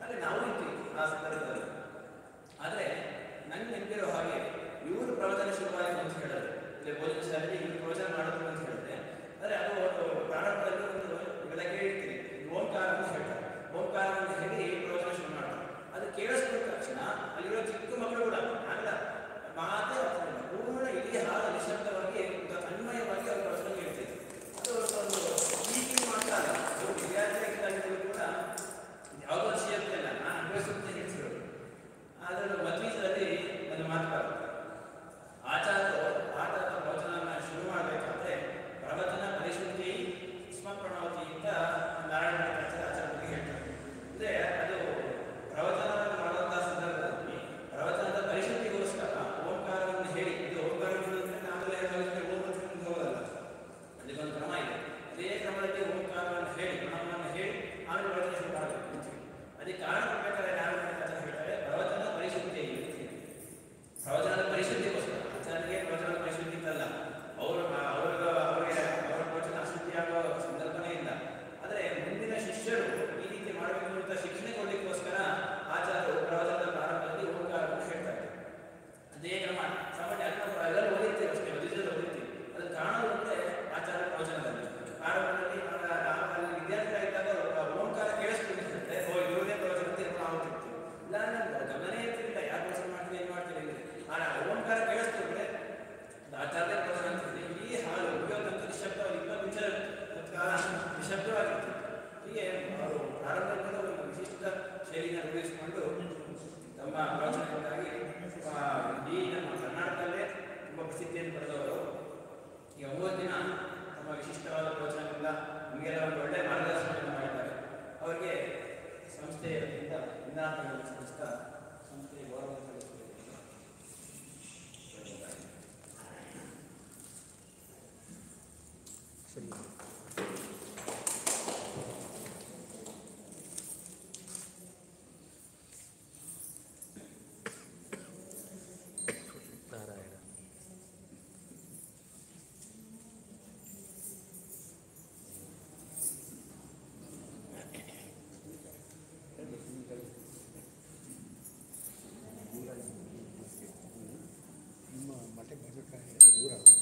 ಶೈಲಿಯನ್ನು ರೂಢಿಸಿಕೊಂಡು ತಮ್ಮ ಪ್ರವಚನದಿಂದಾಗಿ ಆ, ಇಡೀ ನಮ್ಮ ಕರ್ನಾಟಕದಲ್ಲೇ ತುಂಬ ಪ್ರಸಿದ್ಧಿಯನ್ನು ಪಡೆದವರು ಈಗ ಮೂವತ್ತು ದಿನ ತಮ್ಮ ವಿಶಿಷ್ಟವಾದ ಪ್ರವಚನದಿಂದ ನಮಗೆಲ್ಲ ಒಂದು ಒಳ್ಳೆಯ ಮಾರ್ಗದರ್ಶನವನ್ನು ಮಾಡಿದ್ದಾರೆ ಅವರಿಗೆ ಸಂಸ್ಥೆಯ ವತಿಯಿಂದ ವಂದನಾರ್ಥಗಳನ್ನು ಸಲ್ಲಿಸ್ತಾ ಸಂಸ್ಥೆಯ ಗೌರವ ಸಲ್ಲಿಸುತ್ತೇವೆ ನಾರಾಯಣ ನಿಮ್ಮ ಮಠಕ್ಕೆ ಬರಬೇಕಾದ್ರೆ ದೂರ ಆಗುತ್ತೆ